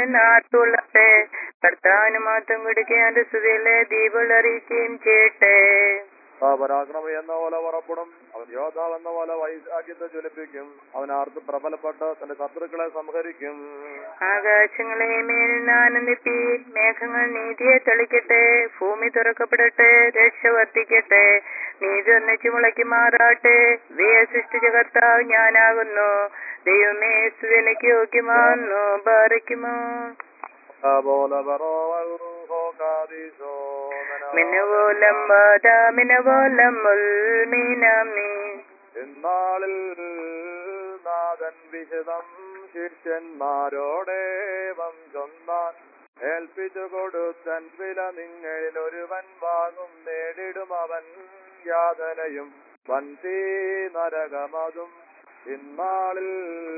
നിന്ന് ആർത്തുള്ളട്ടെ കർത്താവിന് മാത്രം കൊടുക്കാൻ സ്തുതിയിലെ ദീപുകൾ അറിയിക്കുകയും ചെയ്യട്ടെ ആ പരാക്രമി എന്ന പോലെ പുറപ്പെടും അവൻ യോദ്ധാവ് എന്ന പോലെ വൈശാഖ്യത്തെ ജ്വലിപ്പിക്കും അവൻ ആർത്ത് പ്രബലപ്പെട്ട് തന്റെ ശത്രുക്കളെ സംഹരിക്കും ആകാശങ്ങളെ മേലിൽ ആനന്ദിപ്പി മേഘങ്ങൾ നീതിയെ തെളിക്കട്ടെ ഭൂമി തുറക്കപ്പെടട്ടെ രക്ഷ വർദ്ധിക്കട്ടെ നീതി ഒന്നിച്ചു മുളയ്ക്കുമാറാട്ടെ ദയ സൃഷ്ടിച്ച കർത്താവ് ഞാനാകുന്നു ദൈവമേ സുതനയ്ക്ക് യോഗ്യമാകുന്നു ബാറയ്ക്കുമോ പോലെ ബറോവറുഹോ കാദീശോ നന. മിനുപോലം വാദ മിനുപോലം മുൽമീനാമീ ഇന്നാളിൽ നാഥൻ വിശദം ശിഷ്യന്മാരോടേവം ചൊന്നാൻ ഏൽപ്പിച്ചു കൊടുത്തൻ വില നിങ്ങളിൽ ഒരുവൻ വാങ്ങും നേടിടും അവൻ യാതനയും വൻതീ നരകമതും ഇന്നാളിൽ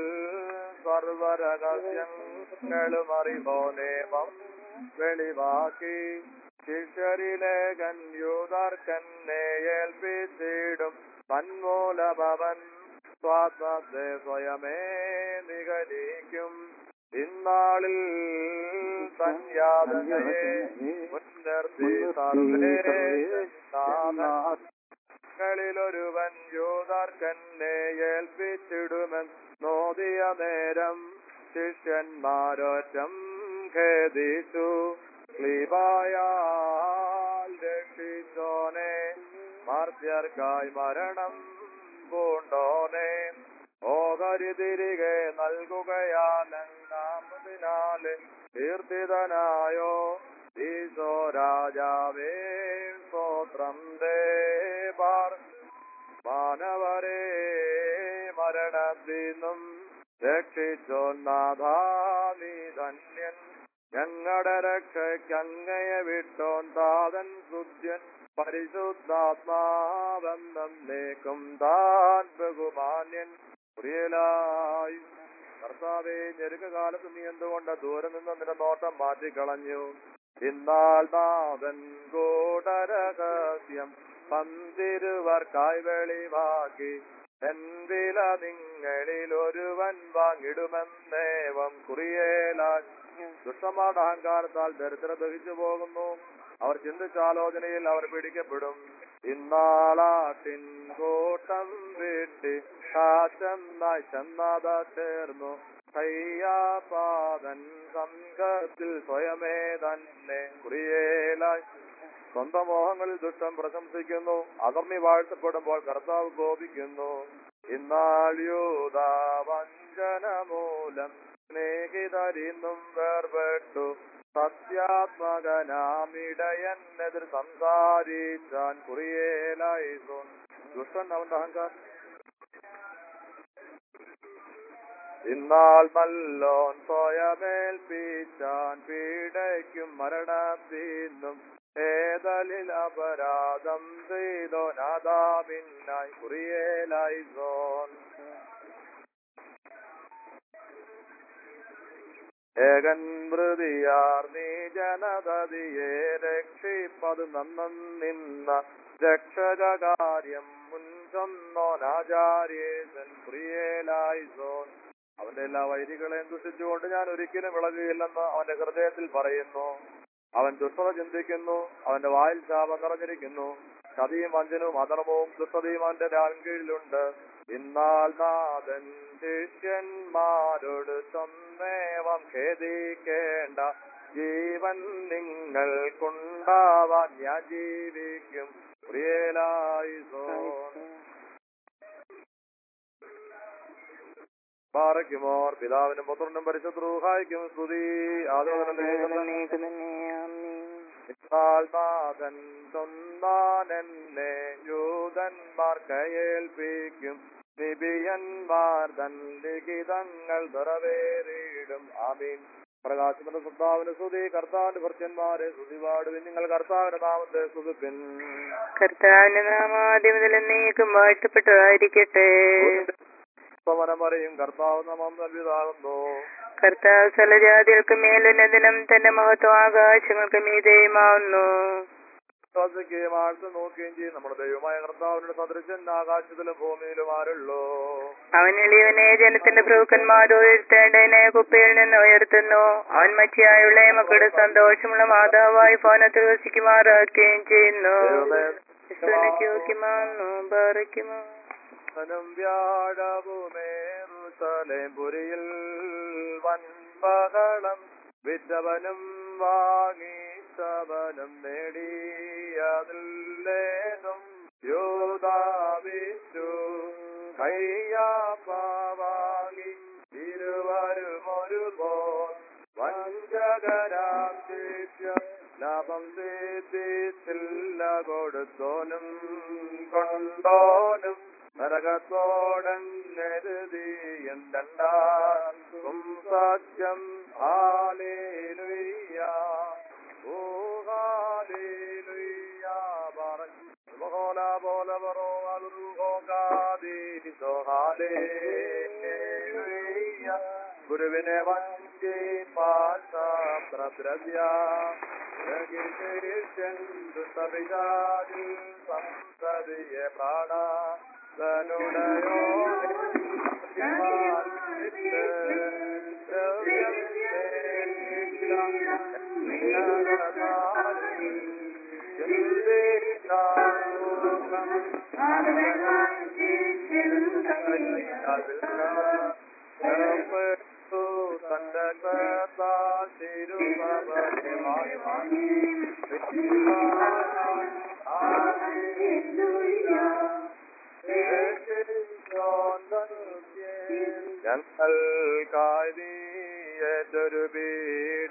സർവരഹസ്യങ്ങളും അറിവോനേവം വെളിവാക്കി ശിഷ്യരിലേഖൻ യൂതർക്കന്നെ ഏൽപ്പിച്ചിടും തന്മൂലഭവൻ സ്വാത്മത്തെ സ്വയമേ നിഗലിക്കും ഇന്നാളിൽ തന്യാതനയെ മുൻനിർത്തി സർവേളിലൊരുവൻ യൂതർക്കന്നെ ഏൽപ്പിച്ചിടുമെന്ന് നോദിയ നേരം ശിഷ്യന്മാരൊറ്റം ഖേദിച്ചു ക്ലീബായാൽ രക്ഷിച്ചോനെ മാർത്യർക്കായി മരണം പൂണ്ടോനെ ഓഹരി തിരികെ നൽകുകയാലെന്നാമതിനാല് കീർത്തിതനായോ ഈശോ രാജാവേ സ്തോത്രം ദേവാർ മാനവരെ മരണത്തിനും രക്ഷിച്ചോന്നാഥാ നീ ധന്യൻ ഞങ്ങളുടെ രക്ഷയ്ക്കങ്ങയെ വിട്ടോൻ താതൻ സുദ്യൻ പരിശുദ്ധാത്മാവെന്നേക്കും താൻ ബഹുമാന്യൻ പ്രിയലായി കർത്താവെ ഞെരുക്കകാലത്ത് നീ എന്തുകൊണ്ട് ദൂരെ നിന്ന് നിന്റെ നോട്ടം മാറ്റിക്കളഞ്ഞു ഇന്നാൾ നാഥൻ കൂടരഹസ്യം പന്തിരുവർക്കായി വെളിവാക്കി എന്തില നിങ്ങളിൽ ഒരുവൻ വാങ്ങിടുമെന്നേവം കുറിയേലാൽ ദുഷ്ടമാരുടെ അഹങ്കാരത്താൽ ദരിദ്ര ദഹിച്ചു പോകുന്നു അവർ ചിന്തിച്ചാലോചനയിൽ അവർ പിടിക്കപ്പെടും ഇന്നാളാട്ടിൻ കൂട്ടം വീട്ടി കാറ്റെന്നായി ചെന്നാത ചേർന്നു കയ്യാപാതൻ സംഘത്തിൽ സ്വയമേ തന്നെ കുറിയേലായി സ്വന്തം മോഹങ്ങളിൽ ദുഷ്ടം പ്രശംസിക്കുന്നു അകർമ്മി വാഴ്ത്തപ്പെടുമ്പോൾ കർത്താവ് കോപിക്കുന്നു ഇന്നാൾയൂത വഞ്ചന മൂലം സ്നേഹിതരിന്നും വേർപെട്ടു സത്യാത്മകനാമിടയൻ എതിർ സംസാരിച്ചാൻ കുറിയേലായി ദുഷ്ടൻ അവന്റെ അഹങ്കാരം ഇന്നാൾ നല്ലോൻ സ്വയമേൽപ്പിച്ചാൻ പീഡയ്ക്കും മരണത്തിനും ഏതലിൽ അപരാധം ചെയ്തോ നാദാമിന്നായി കുറിയേലായി സോൻ ഏകൻ മൃതിയാർ നീ ജനതതിയെ രക്ഷിപ്പത് നന്നം നിന്ന രക്ഷകാര്യം മുൻചൊന്നോനാചാര്യേശൻ പ്രിയേലായി സോൻ അവന്റെ എല്ലാ വൈരികളെയും ദുഷിച്ചുകൊണ്ട് ഞാൻ ഒരിക്കലും വിളകുകയില്ലെന്ന് അവന്റെ ഹൃദയത്തിൽ പറയുന്നു അവൻ ദുഷ്ടത ചിന്തിക്കുന്നു അവന്റെ വായിൽ ശാപം നിറഞ്ഞിരിക്കുന്നു ചതിയും വഞ്ചനവും അധർമ്മവും ദുഷ്ടതയും അവന്റെ രാൻകീഴിലുണ്ട് ഇന്നാൾ നാഥൻ ശിഷ്യന്മാരോട് സ്വന്നേവം ഖേദിക്കേണ്ട ജീവൻ നിങ്ങൾക്കുണ്ടാവാൻ ഞാൻ ജീവിക്കും പ്രിയലായി പാറയ്ക്കുമോർ പിതാവിനും പുത്രനും പരിശുദ്ധ റൂഹായിക്കും സ്തുതി നീക്ക് തന്നെ ആമീൻ നാഥൻ സ്വന്താൻ എന്നെ യൂതന്മാർക്ക് ഏൽപ്പിക്കും നിബിയന്മാർ തൻ ലിഖിതങ്ങൾ നിറവേറിയിടും ആമീൻ പ്രകാശത്തിന്റെ സുദ്ധാവിന് സ്തുതി കർത്താവിന്റെ ഭൃത്യന്മാരെ സ്തുതി പാടുവിൻ നിങ്ങൾ കർത്താവിന്റെ നാമത്തെ സ്തുതിപ്പിൻ കർത്താവിന്റെ നാമാദ്യം മുതൽ എന്നേക്കും വാഴ്ത്തപ്പെട്ടതായിരിക്കട്ടെ പവനം പറയും കർത്താവ് നാമം നൽകിയതാകുന്നു കർത്താവ് സലജാതികൾക്ക് മേലുന്നതിനും തന്റെ മഹത്വം ആകാശങ്ങൾക്ക് മീതയുമാവുന്നു ശ്വസിക്കുകയും ആഴ്ച നോക്കുകയും ചെയ്യും നമ്മുടെ ദൈവമായ കർത്താവിന്റെ സദൃശൻ ആകാശത്തിലും ഭൂമിയിലും ആരുള്ളൂ അവൻ എളിയവനെ ജനത്തിന്റെ പ്രഭുക്കന്മാർ ഉയർത്തേണ്ടതിനെ കുപ്പയിൽ നിന്ന് ഉയർത്തുന്നു അവൻ മറ്റിയായുള്ള മക്കളുടെ സന്തോഷമുള്ള മാതാവായി ഭവനത്തിൽ വസിക്കുമാറാക്കുകയും ചെയ്യുന്നു ദൈവമേ, ക്രിസ്തുവിനൊക്കെ യോഗ്യമാണെന്നു പാറയ്ക്കുമോ ധനം വ്യാഴവുമേറുസലേം പുരിയിൽ വൻപകളം വിറ്റവനും വാങ്ങിച്ചവനും നേടിയതില്ലേതും യോദാവിറ്റു കയ്യാപ്പാവാങ്ങി ഇരുവരും ഒരുപോൽ വഞ്ചകരാം ശിഷ്യ ലാഭം സിദ്ധിച്ചില്ല കൊടുത്തോനും കൊണ്ടോനും നരകത്തോടന്നെഴുതിയുണ്ടാകും സത്യം ഹാലേലുയ്യ ഓ ഹാലേലുയ്യ പറഞ്ഞു ബോല ബോല ബറോ അലുഹോ കാദീസോ ഹാലേലുയ്യ ഗുരുവിനെ വഞ്ചി പാശാസ്ത്രദ്രവ്യ സപിതാതിൽ സംസതിയെ പ്രാണ തനുടയോ തന്റെ ഞങ്ങൾക്കായൊരു പീഡ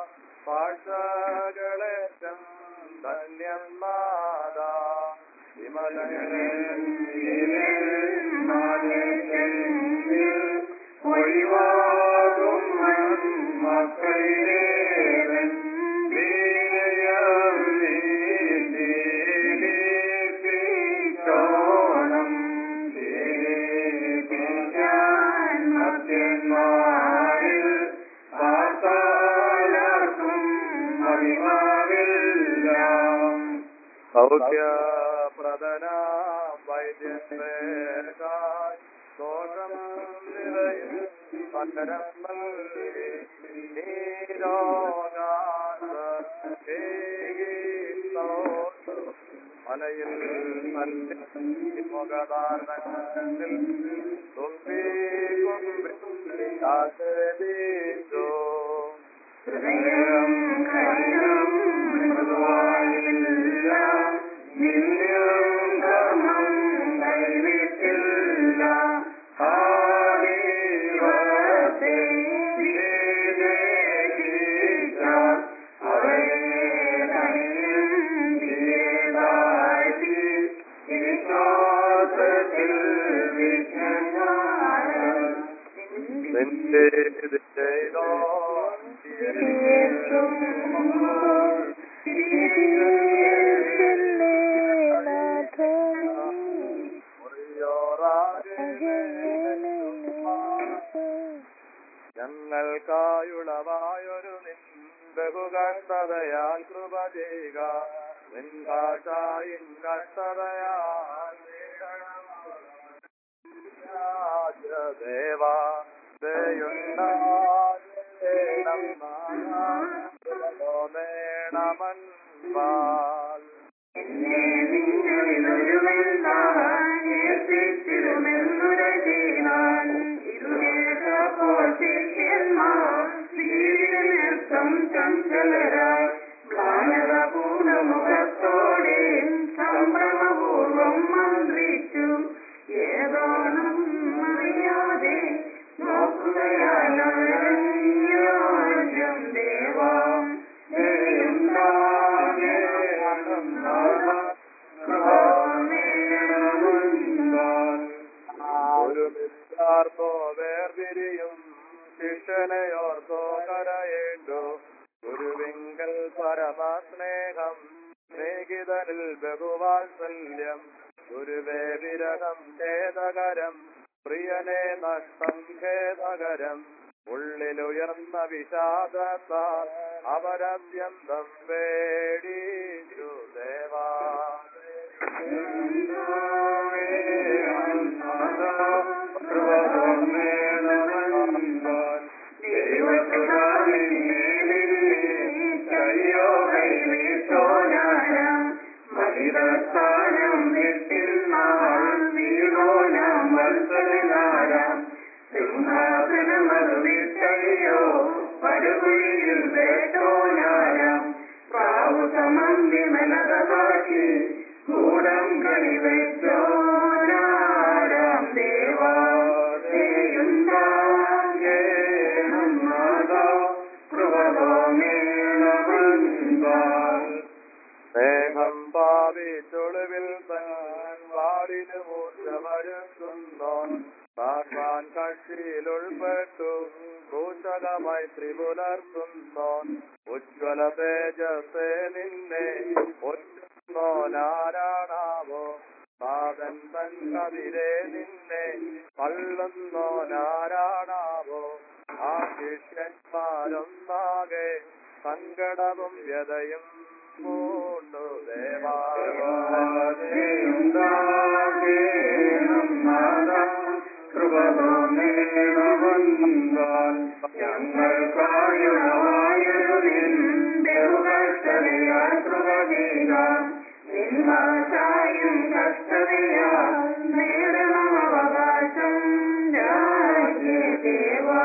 പാഴ്ചകളേറ്റം ധന്യന്മാത ഒഴിവാകും മക്കളിലേവൻ വീരയം നീതിയിലേപ്പിച്ചോണം മത്യന്മാരിൽ പാർത്താലർക്കും മഹിമാവില്ലാം സൗഖ്യപ്രദന വൈദ്യസേനായി ദോഷം നിറയും പകരം നൽകി നീരോഗാസ മലയിൽ മുഖദാരണത്തിൽ തുമ്പി കുമ്പി ആശ്രയിച്ചോ ഹൃദയം കഠിനം മൃദുവായില്ല നിന്യം കർമ്മം കൈവിട്ടില്ല ആദിവത്തെ വിദേശിച്ച അവരെ കയ്യും തീരാഴ്ത്തി വിശ്വാസത്തിൽ വിജ്ഞാനം നിന്റെ ചെയ്തോ ഞങ്ങൾക്കായുളവായൊരു നിൻ ബഹുകഷ്ടതയാൽ കൃപ ചെയ്യുക നിൻ ഭാഷായിൻ കഷ്ടതയാൽ ദേവ നേണമൻ പാൽ എന്നെ നിങ്ങളിലൊരുവൻ താൻ ഏൽപ്പിച്ചിരുമെന്നുരചിനാൻ ഇരുവേദപ്പോൾ ശിഷ്യന്മാർ നൃത്തം ചഞ്ചലരായി ഗ്ലാനത പൂർണ്ണമുഖത്തോടെ സംഭ്രമപൂർവം മന്ത്രിച്ചു ഏതോണം അറിയാതെ നോക്കുകയാലും ദേവാം ഒരു മിത്രാർത്തോ വേർതിരിയും ശിഷ്യനെയോർത്തോ കരയേണ്ടു ഒരു വിങ്കൽ പരമസ്നേഹം സ്നേഹിതനിൽ ബഹുവാത്സല്യം ഗുരുവേ വിരഹം ഖേദകരം പ്രിയനെ നഷ്ടം ഖേദകരം ഉള്ളിലുയർന്ന വിഷാദത്താൽ അവരത്യന്തം പേടിച്ചു ദേവാ കൂടം കളിവെച്ചോരാം ദേവാ സ്നേഹം പാവിച്ചൊളിവിൽ താൻ വാടിന് മൂർച്ചമരുത്തുന്നോൻ താൻ കക്ഷിയിൽ ഉൾപ്പെട്ടു ഭൂഷകമായി ത്രിപുലർത്തുന്നോൻ ഉജ്ജ്വല തേജസ്സേ നിന്നെ ഒറ്റുന്നോനാരാണാവോ നാഥൻ തൻ കതിരെ നിന്നെ തള്ളുന്നോനാരാണാവോ ആ ശിഷ്യന്മാരൊന്നാകെ സങ്കടവും വ്യതയും പൂണ്ടു നിന്മാശായും കഷ്ടതയാ നേടണം അവകാശം രാജ്യദേവാ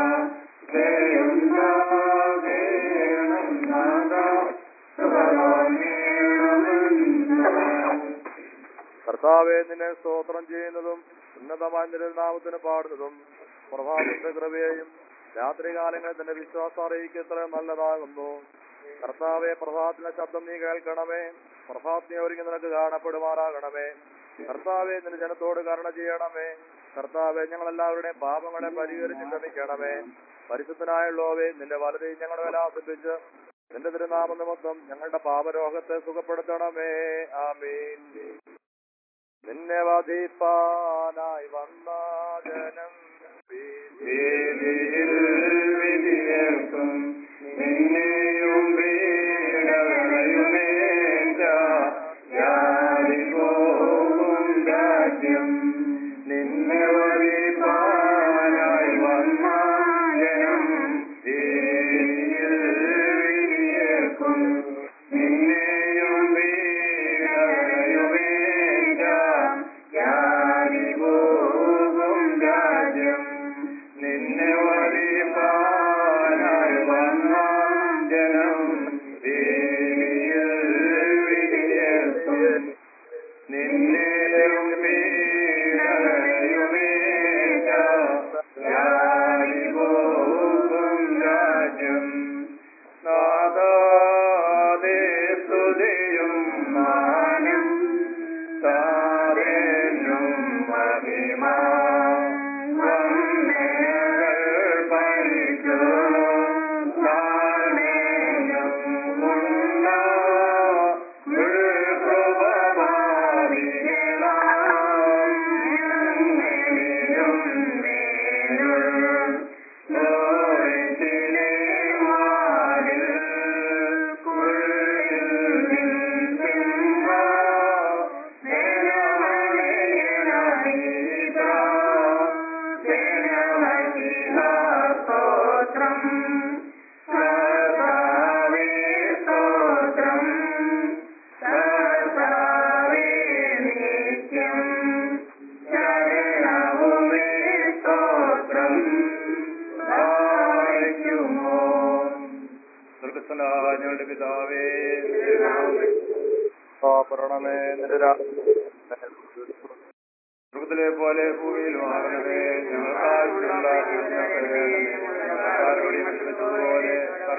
കർത്താവെ നിന്നെ സ്തോത്രം ചെയ്യുന്നതും ഉന്നതമായ നിരനാമത്തിന് പാടുന്നതും പ്രഭാതത്തിന്റെ കൃപയെയും രാത്രികാലങ്ങളിൽ തന്റെ വിശ്വാസം അറിയിക്കത്ര നല്ലതാകുന്നു കർത്താവെ പ്രഭാതത്തിന്റെ ശബ്ദം നീ കേൾക്കണമേ പ്രഭാതത്തിനെ ഒരുങ്ങി നിനക്ക് കാണപ്പെടുമാറാകണമേ കർത്താവെ നിന്റെ ജനത്തോട് കരുണ ചെയ്യണമേ കർത്താവെ ഞങ്ങളെല്ലാവരുടെയും പാപങ്ങളെ പരിഹരിച്ച് ക്ഷമിക്കണമേ പരിശുദ്ധനായുള്ളോവേ നിന്റെ വലതയും ഞങ്ങളുടെ വില ആസ്വദിച്ച് നിന്റെ തിരുനാമ നിമിത്തം ഞങ്ങളുടെ പാപരോഗത്തെ സുഖപ്പെടുത്തണമേ ആമീൻ നിന്നെ വധിപ്പാനായി വന്ന ജനം വേദിയിൽ വിധിയേൽക്കും നിന്നെയും വീടകളയുമേറ്റ യാതിപോകും രാജ്യം നിന്നെ വഴിപാനായി വന്ന ജനം വേദിയിൽ വിധിയേൽക്കും നിന്നെയും വീടകളയുമേറ്റ യാതിപോകും രാജ്യം നിന്നെ വഴിപാനായി വന്ന ജനം വേദിയിൽ വിധിയേൽക്കും നിന്നെയും വീടകളയുമേറ്റ യാതിപോകും രാജ്യം നാദാദേ സ്തുതിയും മാനം താരേനും മഹിമ വന്ദനകൾ പരിച്ചു താരേനും ഉണ്ട ഞങ്ങളിലും മേലുൾ ലോകത്തിലെ മാറിൽ കുളിരിൽ നിൽക്കുന്ന സ്തോത്രം കർത്താവേ സ്തോത്രം കർത്താവേ നിത്യം ശരണവുമേ സ്തോത്രം വായിക്കുമോ സ്വർഗസ്ഥനായ ഞങ്ങളുടെ പിതാവേ പ്രണമേ നിന്റെ മൃഗത്തിലെ പോലെ ഭൂമിയിലും ആകണമേ ഞങ്ങൾക്കാർക്കുള്ള പോലെ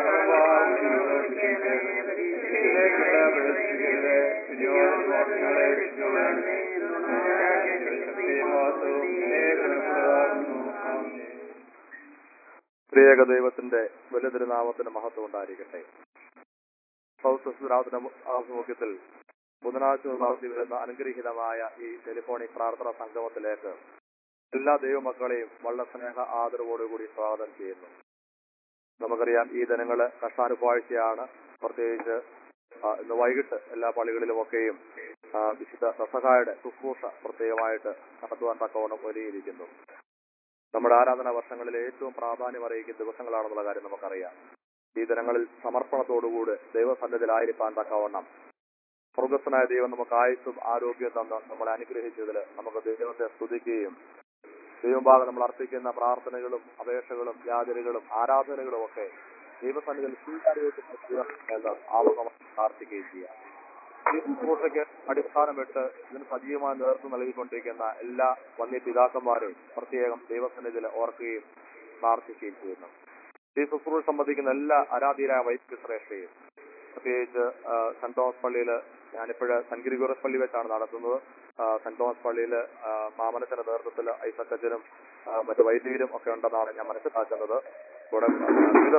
പ്രിയക ദൈവത്തിന്റെ വലിയ തിരുനാമത്തിന് മഹത്വം ഉണ്ടായിരിക്കട്ടെ സൗസ്രാത്തിന്റെ ആഭിമുഖ്യത്തിൽ ബുധനാഴ്ച നടത്തി വരുന്ന അനുഗ്രഹീതമായ ഈ ടെലിഫോണിക് പ്രാർത്ഥന സംഗമത്തിലേക്ക് എല്ലാ ദൈവമക്കളെയും വളരെ സ്നേഹ ആദരവോടുകൂടി സ്വാഗതം ചെയ്യുന്നു നമുക്കറിയാം ഈ ദിനങ്ങള് കഷ്ടാനുഭവാഴ്ചയാണ് പ്രത്യേകിച്ച് ആ, ഇന്ന് വൈകിട്ട് എല്ലാ പള്ളികളിലുമൊക്കെയും ആ, വിശുദ്ധ സസഹായുടെ ശുശ്രൂഷ പ്രത്യേകമായിട്ട് നടത്തുവാൻ തക്കവണ്ണം ഒരുങ്ങിയിരിക്കുന്നു നമ്മുടെ ആരാധനാ വർഷങ്ങളിലെ ഏറ്റവും പ്രാധാന്യം അറിയിക്കുന്ന ദിവസങ്ങളാണെന്നുള്ള കാര്യം നമുക്കറിയാം ഈ ദിനങ്ങളിൽ സമർപ്പണത്തോടുകൂടി ദൈവസന്നിധിയിലായിരിക്കാൻ തക്കവണ്ണം സ്വർഗസ്ഥനായ ദൈവം നമുക്ക് ആയുസ്സും ആരോഗ്യവും തന്ന് നമ്മളെ അനുഗ്രഹിച്ചതിൽ നമുക്ക് ദൈവത്തെ സ്തുതിക്കുകയും ദൈവഭാഗം നമ്മൾ അർപ്പിക്കുന്ന പ്രാർത്ഥനകളും അപേക്ഷകളും യാചനകളും ആരാധനകളും ഒക്കെ ദൈവസന്നിധിയിൽ സ്വീകാര്യമായിട്ട് ആമുഖമായി പ്രാർത്ഥിക്കുകയും ചെയ്യാം ഈ ശുശ്രൂഷയ്ക്ക് അടിസ്ഥാനമിട്ട് ഇതിന് സജീവമായി നേതൃത്വം നൽകിക്കൊണ്ടിരിക്കുന്ന എല്ലാ വന്യ പിതാക്കന്മാരെയും പ്രത്യേകം ദൈവസന്നിധിയിൽ ഓർക്കുകയും പ്രാർത്ഥിക്കുകയും ചെയ്യുന്നു ഈ ശുശ്രൂഷ സംബന്ധിക്കുന്ന എല്ലാ ആരാധീരായ വൈദ്യുതി ശ്രേഷ്ഠയും പ്രത്യേകിച്ച് ആ, സെന്റ് തോമസ് പള്ളിയിൽ ഞാനിപ്പോഴ് സെന്റ് ഗ്രിഗോറസ് പള്ളി വെച്ചാണ് നടത്തുന്നത് ആ, സെന്റ് തോമസ് പള്ളിയിൽ മാമനത്തിന്റെ നേതൃത്വത്തിൽ ഐസക്കച്ചനും ആ, മറ്റു വൈദികരും ഒക്കെ ഉണ്ടെന്നാണ് ഞാൻ മനസ്സിലാക്കുന്നത് ഇവിടെ വിവിധ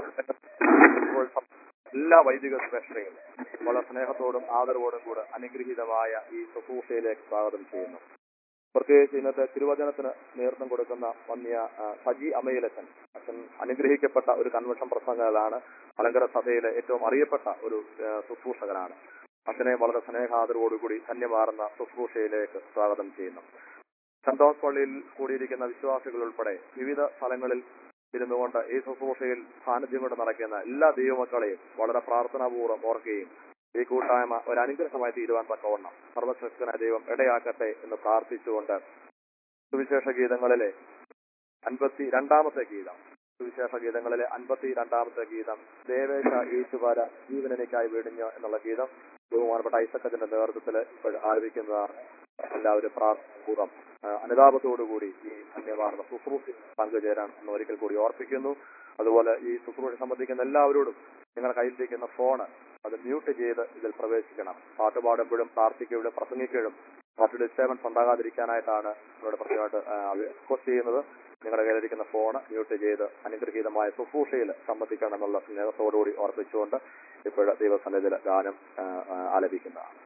എല്ലാ വൈദിക ശ്രേഷ്ഠയും വളരെ സ്നേഹത്തോടും ആദരവോടും കൂടെ അനുഗ്രഹീതമായ ഈ ശുശ്രൂഷയിലേക്ക് സ്വാഗതം ചെയ്യുന്നു പ്രത്യേകിച്ച് ഇന്നത്തെ തിരുവചനത്തിന് നേതൃത്വം കൊടുക്കുന്ന വന്യ ആ, സജി അമയിലച്ചൻ അച്ഛൻ അനുഗ്രഹിക്കപ്പെട്ട ഒരു കൺവെൻഷൻ പ്രസംഗമാണ് മലങ്കര സഭയിലെ ഏറ്റവും അറിയപ്പെട്ട ഒരു ആ, ശുശ്രൂഷകനാണ് അച്ഛനെ വളരെ സ്നേഹാദരവോടുകൂടി ധന്യമാർന്ന ശുശ്രൂഷയിലേക്ക് സ്വാഗതം ചെയ്യുന്നു സെന്റ് തോമസ് പള്ളിയിൽ കൂടിയിരിക്കുന്ന വിശ്വാസികൾ ഉൾപ്പെടെ വിവിധ സ്ഥലങ്ങളിൽ ഇരുന്നുകൊണ്ട് ഈ ശുശ്രൂഷയിൽ സാന്നിധ്യം കൊണ്ട് നടക്കുന്ന എല്ലാ ദൈവമക്കളെയും വളരെ പ്രാർത്ഥനാപൂർവ്വം ഓർക്കുകയും ഈ കൂട്ടായ്മ ഒരു അനുഗ്രഹമായി തീരുവാൻ തക്കവണ്ണം സർവശക്തനായ ദൈവം ഇടയാക്കട്ടെ എന്ന് പ്രാർത്ഥിച്ചുകൊണ്ട് സുവിശേഷ ഗീതങ്ങളിലെ അൻപത്തി രണ്ടാമത്തെ ഗീതം സുവിശേഷ ഗീതങ്ങളിലെ അൻപത്തി രണ്ടാമത്തെ ഗീതം ദേവേശ ഈശുപാര ജീവനെനിക്കായി വീടിഞ്ഞു എന്നുള്ള ഗീതം ബഹുമാനപ്പെട്ട ഐസക്കത്തിന്റെ നേതൃത്വത്തിൽ ഇപ്പോൾ ആരംഭിക്കുന്നതാണ് എല്ലാവരും പ്രാർത്ഥപൂർവ്വം ആ, അനുതാപത്തോടുകൂടി ഈ ധന്യവാർന്ന ശുശ്രൂഷ പങ്കുചേരാൻ എന്ന് ഒരിക്കൽ കൂടി ഓർപ്പിക്കുന്നു അതുപോലെ ഈ ശുശ്രൂഷ സംബന്ധിക്കുന്ന എല്ലാവരോടും നിങ്ങളുടെ കയ്യിലിരിക്കുന്ന ഫോണ് അത് മ്യൂട്ട് ചെയ്ത് ഇതിൽ പ്രവേശിക്കണം പാട്ട് പാടുമ്പോഴും പ്രാർത്ഥിക്കുകയും പ്രസംഗിക്കുകയും മറ്റു ഡിസ്റ്റർബൻസ് ഉണ്ടാകാതിരിക്കാനായിട്ടാണ് നിങ്ങളുടെ പ്രത്യേകമായിട്ട് റിക്വസ്റ്റ് ചെയ്യുന്നത് നിങ്ങളുടെ കയ്യിലിരിക്കുന്ന ഫോൺ മ്യൂട്ട് ചെയ്ത് അനുഗ്രഹീതമായ ശുശ്രൂഷയിൽ സംബന്ധിക്കണം എന്നുള്ള സ്നേഹത്തോടുകൂടി ഓർപ്പിച്ചുകൊണ്ട് ഇപ്പോൾ ദൈവസന്നിധിയിൽ ഗാനം ആ, ആ, ആലപിക്കുന്നതാണ്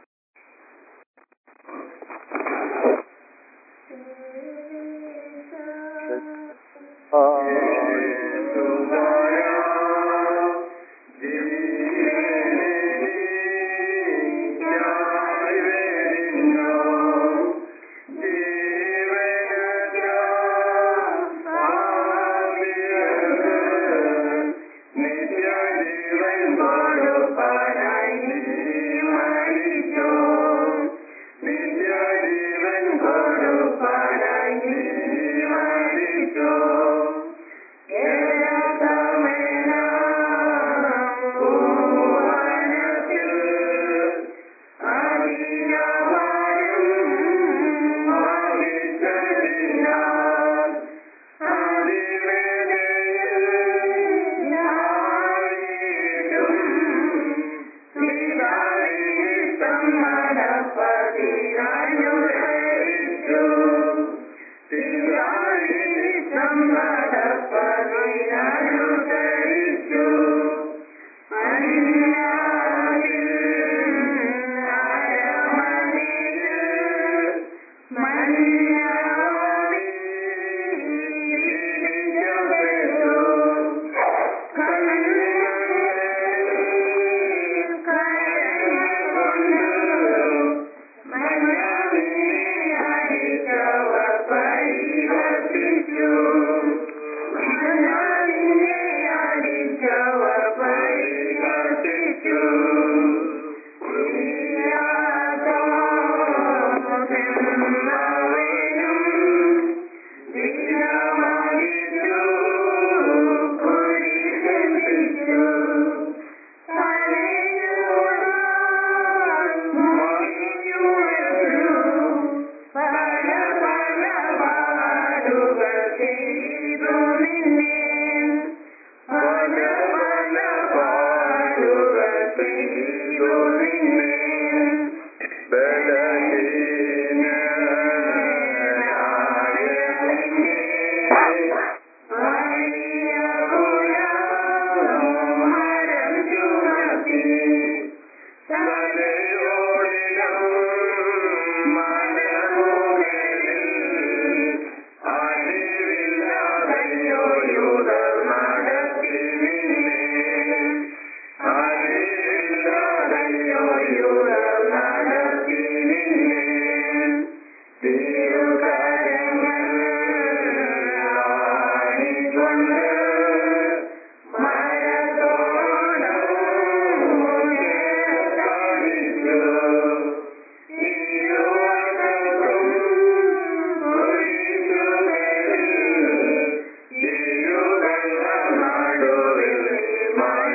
നിത്യജീവൻ കൊടുപ്പാനായി നീ മരിച്ചു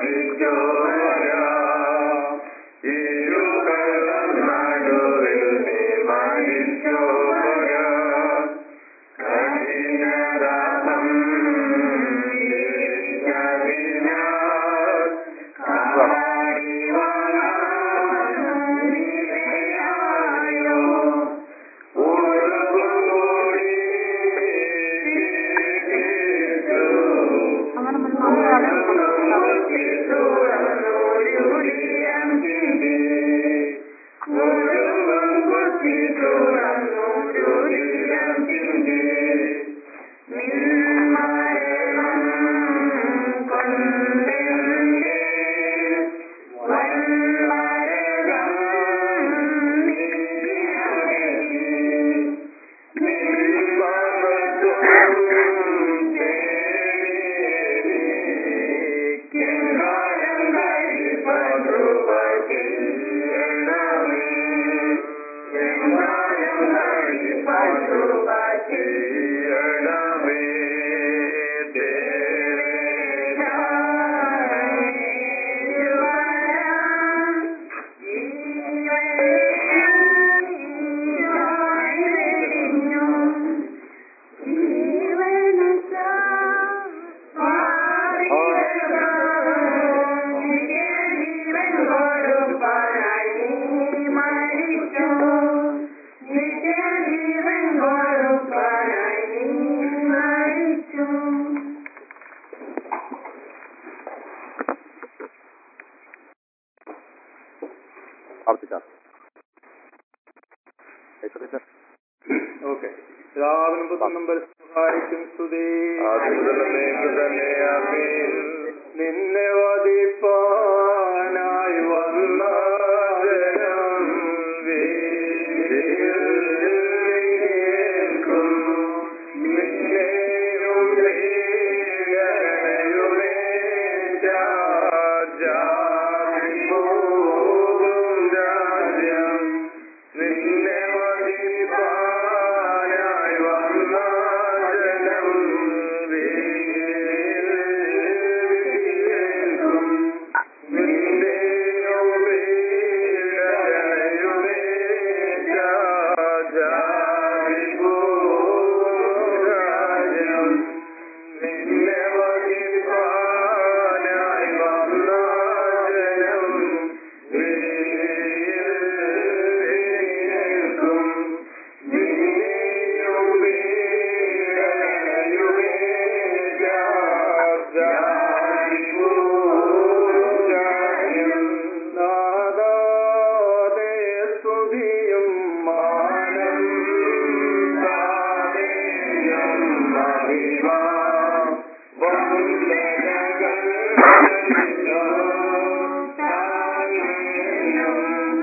മരിച്ചോരാ ഇരുകള്ളം നടുവിൽ നീ മരിച്ചോരാ കഠിനദാഹം ജയിച്ചതിനാൽ കാടിവാങ്ങായോ ഉരുകുകൂടി പ്രാർത്ഥിക്കാം ഓക്കെ രാവിലും പുത്രനും പരിശുദ്ധായിരിക്കും സ്തുതി നിന്നെ വധിപ്പാനായി വന്ന ജനം വീതിയിൽ നിൽക്കുന്നു. നിന്നെയും ഭീകരയുമേറ്റാജാതിപോകും രാജ്യം നിന്നെ വധിപ്പാനായി വന്ന ജനം വീതിയിൽ നിൽക്കും. നിന്നെയും ഭീകരയുമേറ്റാജാതിപോകും രാജ്യം നിന്നെ വധിപ്പാനായി വന്ന ജനം വീതിയിൽ നിൽക്കും. നിന്നെയും ഭീകരയുമേറ്റാജാതിപോകും രാജ്യം നാദാതെ സ്തുതിയും മാനം താതേയം മഹിമ വന്ദനകൾ താങ്ങേയും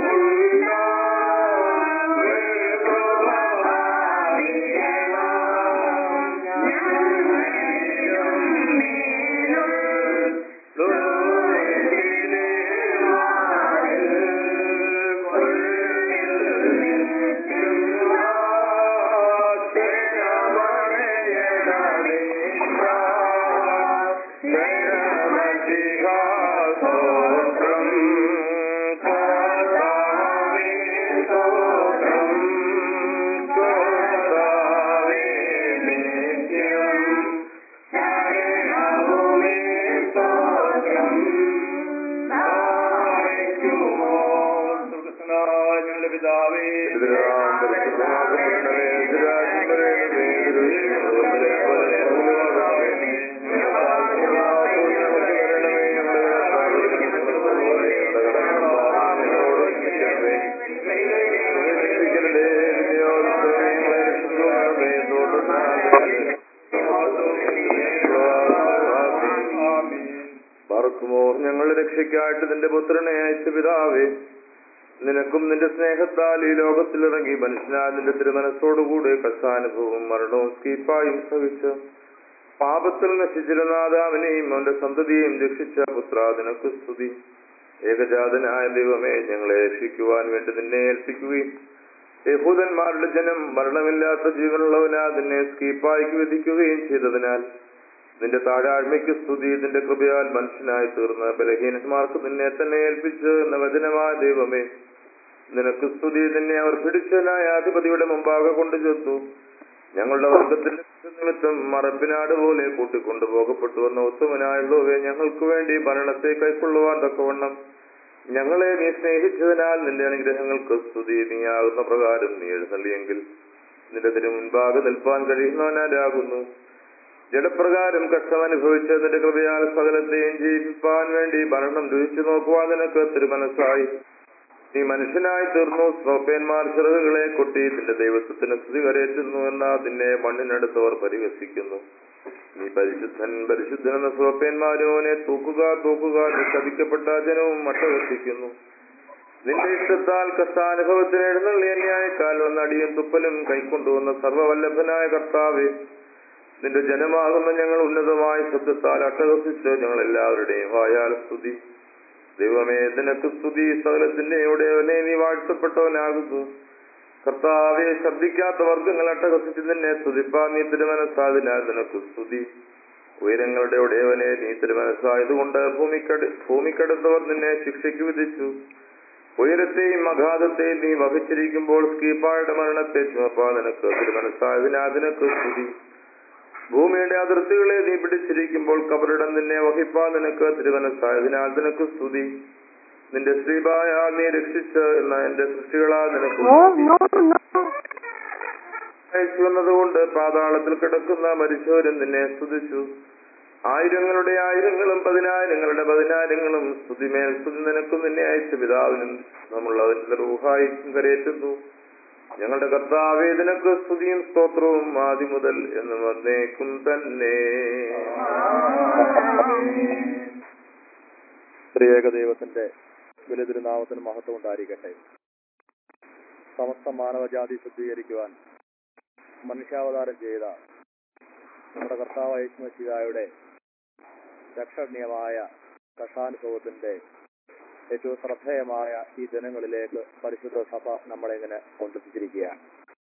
ഞങ്ങളുടെ പിതാവേ പറക്കുമോ ഞങ്ങളുടെ രക്ഷയ്ക്കായിട്ട് നിന്റെ പുത്രനെ അയച്ച പിതാവേ നിനക്കും നിന്റെ സ്നേഹത്താൽ ഈ ലോകത്തിലിറങ്ങി മനുഷ്യനാൽ നിന്റെ തിരുമനസ്സോടുകൂടെ കഷ്ടാനുഭവവും മരണവും സ്കീപ്പായും സഹിച്ച് പാപത്തിൽ നശിച്ചിരുന്ന ആദാമിനെയും അവന്റെ സന്തതിയെയും രക്ഷിച്ച പുത്ര നിനക്ക് സ്തുതി ഏകജാതനായ ദൈവമേ ഞങ്ങളെ രക്ഷിക്കുവാൻ വേണ്ടി നിന്നെ ഏൽപ്പിക്കുകയും യഹൂദന്മാരുടെ ജനം മരണമില്ലാത്ത ജീവനുള്ളവനാ നിന്നെ സ്കീപ്പായിക്ക് വിധിക്കുകയും ചെയ്തതിനാൽ നിന്റെ താഴാഴ്മയ്ക്ക് സ്തുതി നിന്റെ കൃപയാൽ മനുഷ്യനായി തീർന്ന് ബലഹീനന്മാർക്ക് നിന്നെ തന്നെ ഏൽപ്പിച്ച് എന്ന വചനമായ ദൈവമേ നിനക്ക് സ്തുതി നിന്നെ അവർ പിടിച്ച ന്യായാധിപതിയുടെ മുമ്പാകെ കൊണ്ടുചെത്തു ഞങ്ങളുടെ വർഗത്തിന്റെ നിമിത്തം മറപ്പിനാട് പോലെ കൂട്ടിക്കൊണ്ടു പോകപ്പെട്ടു എന്ന ഉത്തമനായുള്ളവേ ഞങ്ങൾക്ക് വേണ്ടി ഭരണത്തെ കൈക്കൊള്ളുവാൻ തക്കവണ്ണം ഞങ്ങളെ നീ സ്നേഹിച്ചതിനാൽ നിന്റെ അനുഗ്രഹങ്ങൾക്ക് സ്തുതി നീയാകുന്ന പ്രകാരം നീ എഴുന്നള്ളിയെങ്കിൽ നിന്റെ തിരു മുൻപാകെ നിൽപ്പാൻ കഴിയുന്നവനാരാകുന്നു ജഡപ്രകാരം കഷ്ടം അനുഭവിച്ച നിന്റെ കൃപയാൽ സകലത്തെയും ജീവിപ്പാൻ വേണ്ടി ഭരണം രുചിച്ചു നോക്കുവാൻ നിനക്ക് തിരുമനസ്സായി നീ മനുഷ്യനായി തീർന്നു സ്നോപ്പേന്മാർ ചിറകുകളെ കൊട്ടി നിന്റെ ദൈവത്വത്തിന് സ്തുതി കരയറ്റുന്നു എന്ന നിന്നെ മണ്ണിനടുത്തവർ പരിഹസിക്കുന്നു നീ പരിശുദ്ധൻ പരിശുദ്ധൻ എന്ന സ്നോപ്പേന്മാരോനെ തൂക്കുക തൂക്കുക എന്ന് ശപിക്കപ്പെട്ട ജനവും മട്ടകത്തിക്കുന്നു നിന്റെ ഇഷ്ടത്താൽ കഷ്ടാനുഭവത്തിന് എഴുന്നള്ളിയ ന്യായക്കാൽ വന്ന അടിയും തുപ്പലും കൈക്കൊണ്ടുവന്ന സർവവല്ലഭനായ കർത്താവെ നിന്റെ ജനമാകുന്ന ഞങ്ങൾ ഉന്നതമായ ശബ്ദത്താൽ അട്ടഹസിച്ച് ഞങ്ങൾ എല്ലാവരുടെയും വായാൽ സ്തുതി ദൈവമേ നിനക്ക് സ്തുതി സകലത്തിന്റെ ഉടയവനെ നീ വാഴ്ത്തപ്പെട്ടവനാകുന്നു കർത്താവെ ശബ്ദിക്കാത്ത വർഗങ്ങൾ അട്ടഹസിച്ച് നിന്നെ സ്തുതിപ്പാ നീ തിരുമനസ്സാതിനാൽ നിനക്ക് സ്തുതി ഉയരങ്ങളുടെ ഉടയവനെ നീ തിരുമനസ്സായതുകൊണ്ട് ഭൂമിക്കട ഭൂമിക്കടുത്തവർ നിന്നെ ശിക്ഷയ്ക്ക് വിധിച്ചു ഉയരത്തെയും അഗാധത്തെയും നീ വഹിച്ചിരിക്കുമ്പോൾ സ്കീപ്പായുടെ മരണത്തെ ചുമപ്പാ നിനക്ക് തിരുമനസ്സായതിനാൽ നിനക്ക് സ്തുതി ഭൂമിയുടെ അതിർത്തികളെ നീ പിടിച്ചിരിക്കുമ്പോൾ കബറിടം നിന്നെ വഹിപ്പാ നിനക്ക് തിരുവനസ്സായതിനാൽ നിനക്ക് സ്തുതി നിന്റെ സ്ത്രീപായ നീ രക്ഷിച്ച് എന്ന എന്റെ സൃഷ്ടികളാ നിനക്ക് വന്നതുകൊണ്ട് പാതാളത്തിൽ കിടക്കുന്ന മരിച്ചവരും നിന്നെ സ്തുതിച്ചു ആയിരങ്ങളുടെ ആയിരങ്ങളും പതിനായിരങ്ങളുടെ പതിനായിരങ്ങളും സ്തുതിമേൽ സ്തുതി നിനക്കും നിന്നെ അയച്ച പിതാവിനും നമ്മളുള്ളതിന്റെ റൂഹായിക്കും കരയേറ്റുന്നു ഞങ്ങളുടെ കർത്താവേ നിനക്ക് സ്തുതിയും സ്തോത്രവും ആദ്യം മുതൽ എന്ന് വന്നേക്കും തന്നെ ത്രിയേക ദൈവത്തിന്റെ വിലതിരുനാമത്തിന് മഹത്വം ഉണ്ടായിരിക്കട്ടെ സമസ്ത മാനവജാതി ശുദ്ധീകരിക്കുവാൻ മനുഷ്യാവതാരം ചെയ്ത നമ്മുടെ കർത്താവ് യേശുമശിഹായുടെ രക്ഷണീയമായ കഷാനുഭവത്തിന്റെ ഏറ്റവും ശ്രദ്ധേയമായ ഈ ദിനങ്ങളിലേക്ക് പരിശുദ്ധ സഭ നമ്മളെ ഇങ്ങനെ കൊണ്ടെത്തിച്ചിരിക്കുകയാണ്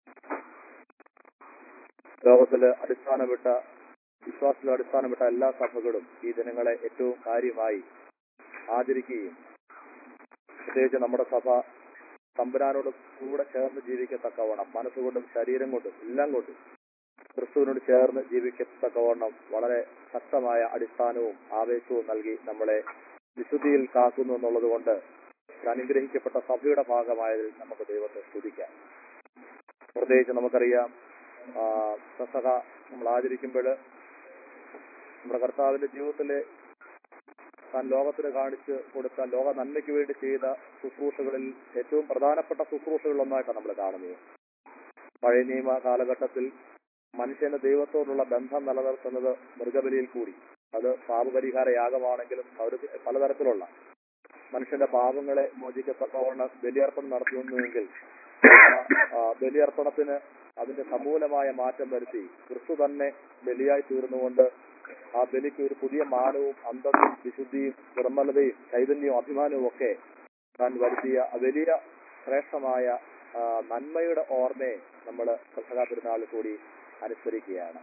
ലോകത്തില് അടിസ്ഥാനപ്പെട്ട വിശ്വാസത്തിൽ അടിസ്ഥാനപ്പെട്ട എല്ലാ സഭകളും ഈ ദിനങ്ങളെ ഏറ്റവും കാര്യമായി ആചരിക്കുകയും പ്രത്യേകിച്ച് നമ്മുടെ സഭ തമ്പുരാനോട് കൂടെ ചേർന്ന് ജീവിക്കത്തക്കവണ്ണം മനസ്സുകൊണ്ടും ശരീരം കൊണ്ടും എല്ലാം കൊണ്ടും ക്രിസ്തുവിനോട് ചേർന്ന് ജീവിക്കത്തക്കവണ്ണം വളരെ ശക്തമായ അടിസ്ഥാനവും ആവേശവും നൽകി നമ്മളെ വിശുദ്ധിയിൽ കാക്കുന്നു എന്നുള്ളത് കൊണ്ട് ഒരു അനുഗ്രഹിക്കപ്പെട്ട സഭയുടെ ഭാഗമായതിൽ നമുക്ക് ദൈവത്തെ സ്തുതിക്കാം പ്രത്യേകിച്ച് നമുക്കറിയാം ആ, പെസഹ നമ്മൾ ആചരിക്കുമ്പോൾ നമ്മുടെ കർത്താവിന്റെ ജീവിതത്തിലെ താൻ ലോകത്തിന് കാണിച്ച് കൊടുത്ത ലോക നന്മയ്ക്ക് വേണ്ടി ചെയ്ത ശുശ്രൂഷകളിൽ ഏറ്റവും പ്രധാനപ്പെട്ട ശുശ്രൂഷകളിലൊന്നായിട്ടാണ് നമ്മൾ കാണുന്നത് പഴയ നിയമ കാലഘട്ടത്തിൽ മനുഷ്യന് ദൈവത്തോടുള്ള ബന്ധം നിലനിർത്തുന്നത് മൃഗബലിയിൽ കൂടി അത് പാപപരിഹാര യാഗമാണെങ്കിലും അവർ പലതരത്തിലുള്ള മനുഷ്യന്റെ പാപങ്ങളെ മോചിക്കത്തക്കവണ്ണം ബലിയർപ്പണം നടത്തുന്നുവെങ്കിൽ ആ, ആ, ബലിയർപ്പണത്തിന് അതിന്റെ സമൂലമായ മാറ്റം വരുത്തി ക്രിസ്തു തന്നെ ബലിയായി തീർന്നുകൊണ്ട് ആ ബലിക്ക് ഒരു പുതിയ മാനവും അന്തസ്സും വിശുദ്ധിയും നിർമ്മലതയും ചൈതന്യവും അഭിമാനവും ഒക്കെ താൻ വരുത്തിയ ആ വലിയ ശ്രേഷ്ഠമായ ആ, നന്മയുടെ ഓർമ്മയെ നമ്മൾ പെസഹ പെരുന്നാളിൽ കൂടി അനുസ്മരിക്കുകയാണ്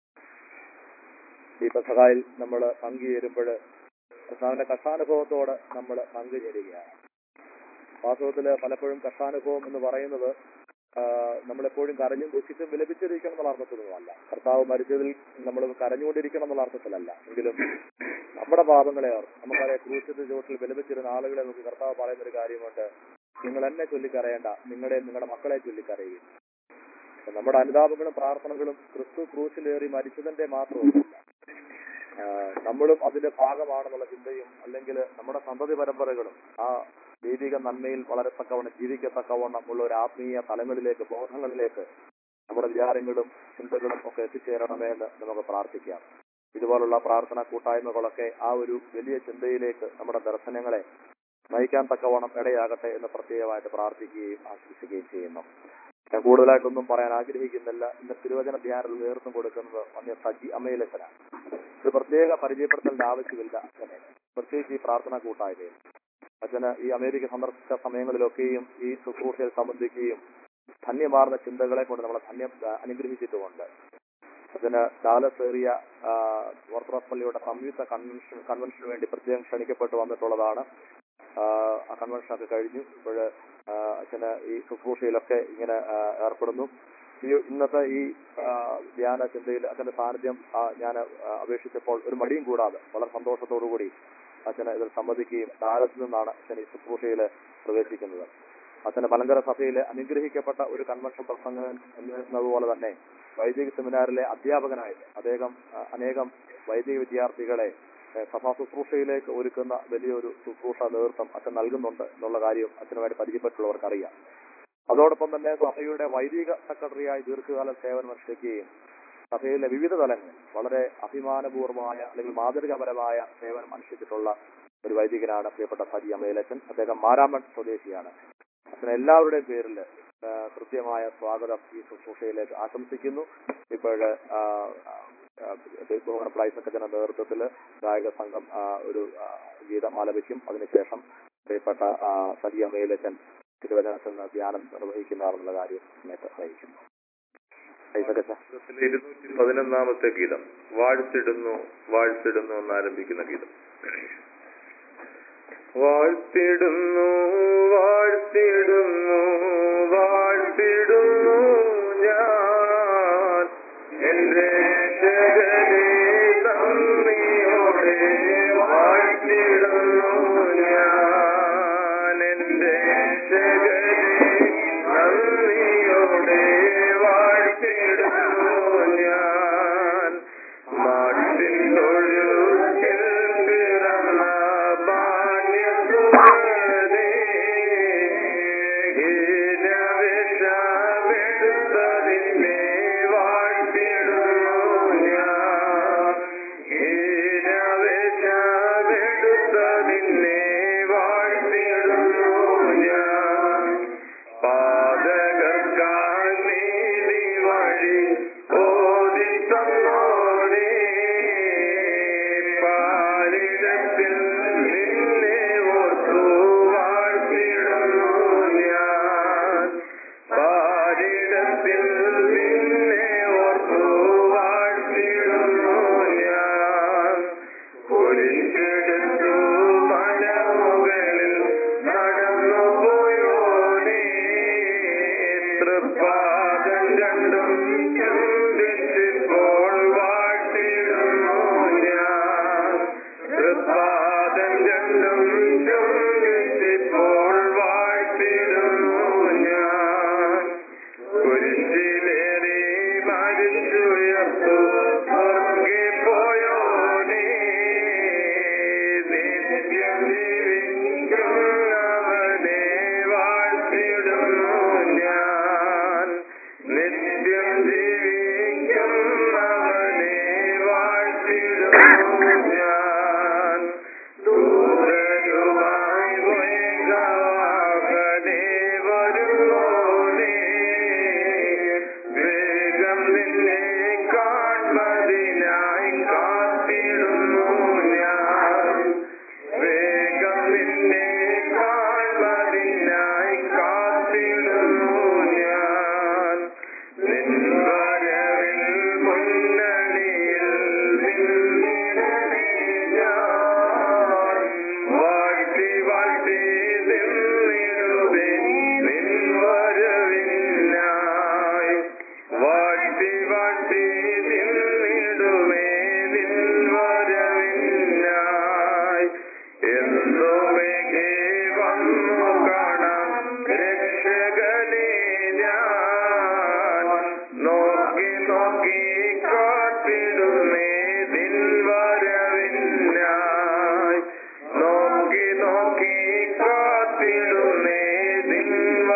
ഈ പെസഹായിൽ നമ്മൾ പങ്കുചേരുമ്പോൾ കർത്താവിന്റെ കഷ്ടാനുഭവത്തോട് നമ്മൾ പങ്കുചേരുകയാണ് വാസ്തവത്തില് പലപ്പോഴും കഷ്ടാനുഭവം എന്ന് പറയുന്നത് ആ, നമ്മളെപ്പോഴും കരഞ്ഞും ദുഃഖിച്ചും വിലപിച്ചിരിക്കണം എന്നുള്ള അർത്ഥത്തിലൊന്നുമല്ല കർത്താവ് മരിച്ചതിൽ നമ്മൾ കരഞ്ഞുകൊണ്ടിരിക്കണം എന്നുള്ള അർത്ഥത്തിലല്ല എങ്കിലും നമ്മുടെ പാപങ്ങളെ ഓർത്ത് നമുക്കറിയാം ക്രൂശിന്റെ ചുവട്ടിൽ വിലപിച്ചിരുന്ന ആളുകളെ നോക്കി കർത്താവ് പറയുന്ന ഒരു കാര്യമുണ്ട് നിങ്ങൾ എന്നെ ചൊല്ലിക്കരയേണ്ട നിങ്ങളുടെ നിങ്ങളുടെ മക്കളെ ചൊല്ലിക്കരയുക അപ്പൊ നമ്മുടെ അനുതാപങ്ങളും പ്രാർത്ഥനകളും ക്രിസ്തു ക്രൂശിലേറി മരിച്ചതിന്റെ മാത്രമൊന്നുമില്ല ആ, നമ്മളും അതിന്റെ ഭാഗമാണെന്നുള്ള ചിന്തയും അല്ലെങ്കിൽ നമ്മുടെ സന്തതി പരമ്പരകളും ആ ദൈവിക നന്മയിൽ വളരെ തക്കവണ്ണം ജീവിക്കത്തക്കവണ്ണം ഉള്ള ഒരു ആത്മീയ തലങ്ങളിലേക്ക് ബോധങ്ങളിലേക്ക് നമ്മുടെ വിചാരങ്ങളും ചിന്തകളും ഒക്കെ എത്തിച്ചേരണമേ എന്ന് നമുക്ക് പ്രാർത്ഥിക്കാം ഇതുപോലുള്ള പ്രാർത്ഥന കൂട്ടായ്മകളൊക്കെ ആ ഒരു വലിയ ചിന്തയിലേക്ക് നമ്മുടെ ദർശനങ്ങളെ നയിക്കാൻ തക്കവണ്ണം ഇടയാകട്ടെ എന്ന് പ്രത്യേകമായിട്ട് പ്രാർത്ഥിക്കുകയും ആശംസിക്കുകയും ചെയ്യുന്നു ഞാൻ കൂടുതലായിട്ടൊന്നും പറയാൻ ആഗ്രഹിക്കുന്നില്ല ഇന്ന് തിരുവചന ധ്യാനത്തിൽ നേതൃത്വം കൊടുക്കുന്നത് വന്യ സജി അമ്മയിലച്ചനാണ് ഒരു പ്രത്യേക പരിചയപ്പെടുത്തലിന്റെ ആവശ്യമില്ല അച്ഛനെ പ്രത്യേകിച്ച് ഈ പ്രാർത്ഥന കൂട്ടായ്മയിൽ അച്ഛന് ഈ അമേരിക്ക സന്ദർശിച്ച സമയങ്ങളിലൊക്കെയും ഈ ശുശ്രൂഷയിൽ സംബന്ധിക്കുകയും ധന്യമാർന്ന ചിന്തകളെ കൊണ്ട് നമ്മളെ ധന്യം അനുഗ്രഹിച്ചിട്ടുമുണ്ട് അതിന് ഡാലസ് ഏറിയ ഓർത്തഡോക്സ് പള്ളിയുടെ സംയുക്ത കൺവെൻഷൻ കൺവെൻഷന് വേണ്ടി പ്രത്യേകം ക്ഷണിക്കപ്പെട്ട് വന്നിട്ടുള്ളതാണ് ആ, ആ കൺവെൻഷനൊക്കെ കഴിഞ്ഞു ഇപ്പോൾ അച്ഛന് ഈ ശുശ്രൂഷയിലൊക്കെ ഇങ്ങനെ ആ, ഏർപ്പെടുന്നു ഈ ഇന്നത്തെ ഈ ആ, ധ്യാന ചിന്തയിൽ അച്ഛന്റെ സാന്നിധ്യം ഞാൻ അപേക്ഷിച്ചപ്പോൾ ഒരു മടിയും കൂടാതെ വളരെ സന്തോഷത്തോടു കൂടി അച്ഛന് ഇതിൽ സംബന്ധിക്കുകയും ഡാലസിൽ നിന്നാണ് അച്ഛൻ ഈ ശുശ്രൂഷയിൽ പ്രവേശിക്കുന്നത് അച്ഛന് മലങ്കര സഭയിലെ അനുഗ്രഹിക്കപ്പെട്ട ഒരു കൺവെൻഷൻ പ്രസംഗകൻ എന്നതുപോലെ തന്നെ വൈദിക സെമിനാറിലെ അധ്യാപകനായിട്ട് അദ്ദേഹം ആ, അനേകം വൈദിക വിദ്യാർത്ഥികളെ ഏ, സഭാ ശുശ്രൂഷയിലേക്ക് ഒരുക്കുന്ന വലിയൊരു ശുശ്രൂഷ നേതൃത്വം അച്ഛൻ നൽകുന്നുണ്ട് എന്നുള്ള കാര്യം അച്ഛനുമായിട്ട് പരിചയപ്പെട്ടുള്ളവർക്ക് അറിയാം അതോടൊപ്പം തന്നെ സഭയുടെ വൈദിക സെക്രട്ടറിയായി ദീർഘകാലം സേവനം അനുഷ്ഠിക്കുകയും സഭയിലെ വിവിധ തലങ്ങളിൽ വളരെ അഭിമാനപൂർവമായ അല്ലെങ്കിൽ മാതൃകാപരമായ സേവനം അനുഷ്ഠിച്ചിട്ടുള്ള ഒരു വൈദികനാണ് പ്രിയപ്പെട്ട സജി അമേലച്ചൻ അദ്ദേഹം മാരാമൺ സ്വദേശിയാണ് അച്ഛൻ എല്ലാവരുടെയും പേരിൽ ആ, കൃത്യമായ സ്വാഗതം ഈ ശുശ്രൂഷയിലേക്ക് ആശംസിക്കുന്നു ഇപ്പോഴ് ബഹുമാനപ്പെട്ട ഐസക്കച്ചന്റെ നേതൃത്വത്തിൽ ഗായക സംഘം ആ, ഒരു ആ, ഗീതം ആലപിക്കും അതിനുശേഷം പ്രിയപ്പെട്ട ആ, സജി അമേലച്ചൻ തിരുവചനത്തിൽ നിന്ന് ധ്യാനം നിർവഹിക്കുന്നതാണെന്നുള്ള കാര്യം സമയത്ത് അറിയിക്കുന്നു ഐസക്കച്ച ഇരുന്നൂറ്റി പതിനൊന്നാമത്തെ ഗീതം വാഴ്ത്തിടുന്നു വാഴ്ത്തിടുന്നു എന്നാരംഭിക്കുന്ന ഗീതം വാഴ്ത്തിടുന്നു വാഴ്ത്തിടുന്നു വാഴ്ത്തിടുന്നു ഞാൻ എന്റെ രക്ഷകനെ നന്ദിയോടെ വാഴ്ത്തിടുന്നു ഞാൻ എന്റെ രക്ഷകനെ നന്ദിയോടെ വാഴ്ത്തിടുന്നു ഞാൻ നാട്ടിൻ തൊഴുത്തിൽ പിറന്ന ബാല്യസുഹൃതേ, ഹീനവിഷമെടുത്തതിനെ വാഴ്ത്തിടുന്നു ഞാൻ. ഹീനവിഷമെടുത്തതിനെ വാഴ്ത്തിടുന്നു ഞാൻ. പാതകർക്കായി നീതി വഴി ഓദിത്തന്നോരേ പാലിടത്തിൽ നിന്നെ ഓർത്തു വാഴ്ത്തിടുന്നു ഞാൻ പാലിടത്തിൽ നിന്നെ ഓർത്തു വാഴ്ത്തിടുന്നു ഞാൻ കുരിശെടുത്തു മലമുകളിൽ നടന്നു പോയോനേ തൃപ്പാദം രണ്ടും ചുംബിച്ചിപ്പോൾ വാഴ്ത്തിടുന്നു ഞാൻ തൃപ്പാദം രണ്ടും ചുംബിച്ചിപ്പോൾ വാഴ്ത്തിടുന്നു ഞാൻ കുരിശിലേറി മരിച്ചുയർത്തു സ്വർഗെ പോയോനേ നിത്യം ജീവിക്കുന്നവനെ വാഴ്ത്തിടുന്നു ഞാൻ നിത്യം ജീവിക്കുന്നവനെ വാഴ്ത്തിടുന്നു ഞാൻ ദൂരരുമായി വൈകാകനെ വരുന്നോനേ വേഗം നിന്നെ കാൺമതിനായി കാത്തിടുന്നു ഞാൻ വേഗം നിന്നെ കാൺമതിനായി കാത്തിടുന്നു ഞാൻ നിൻ വരവിൽ മുന്നണിയിൽ നിന്നിടണേ ഞാൻ വാഴ്ത്തി വാഴ്ത്തി നിന്നിടുവേ നിൻ വരവിനായി വാഴ്ത്തി വാഴ്ത്തി നിന്നിടുവേ നിൻ വരവിനായി എന്നുമേഘേ വന്നു കാണാം രക്ഷകനെ ഞാൻ നോക്കി നോക്കി കാത്തിടുന്നേ നിൻ വരവിനായി നോക്കി നോക്കി കാത്തിടുന്നേ നിൻ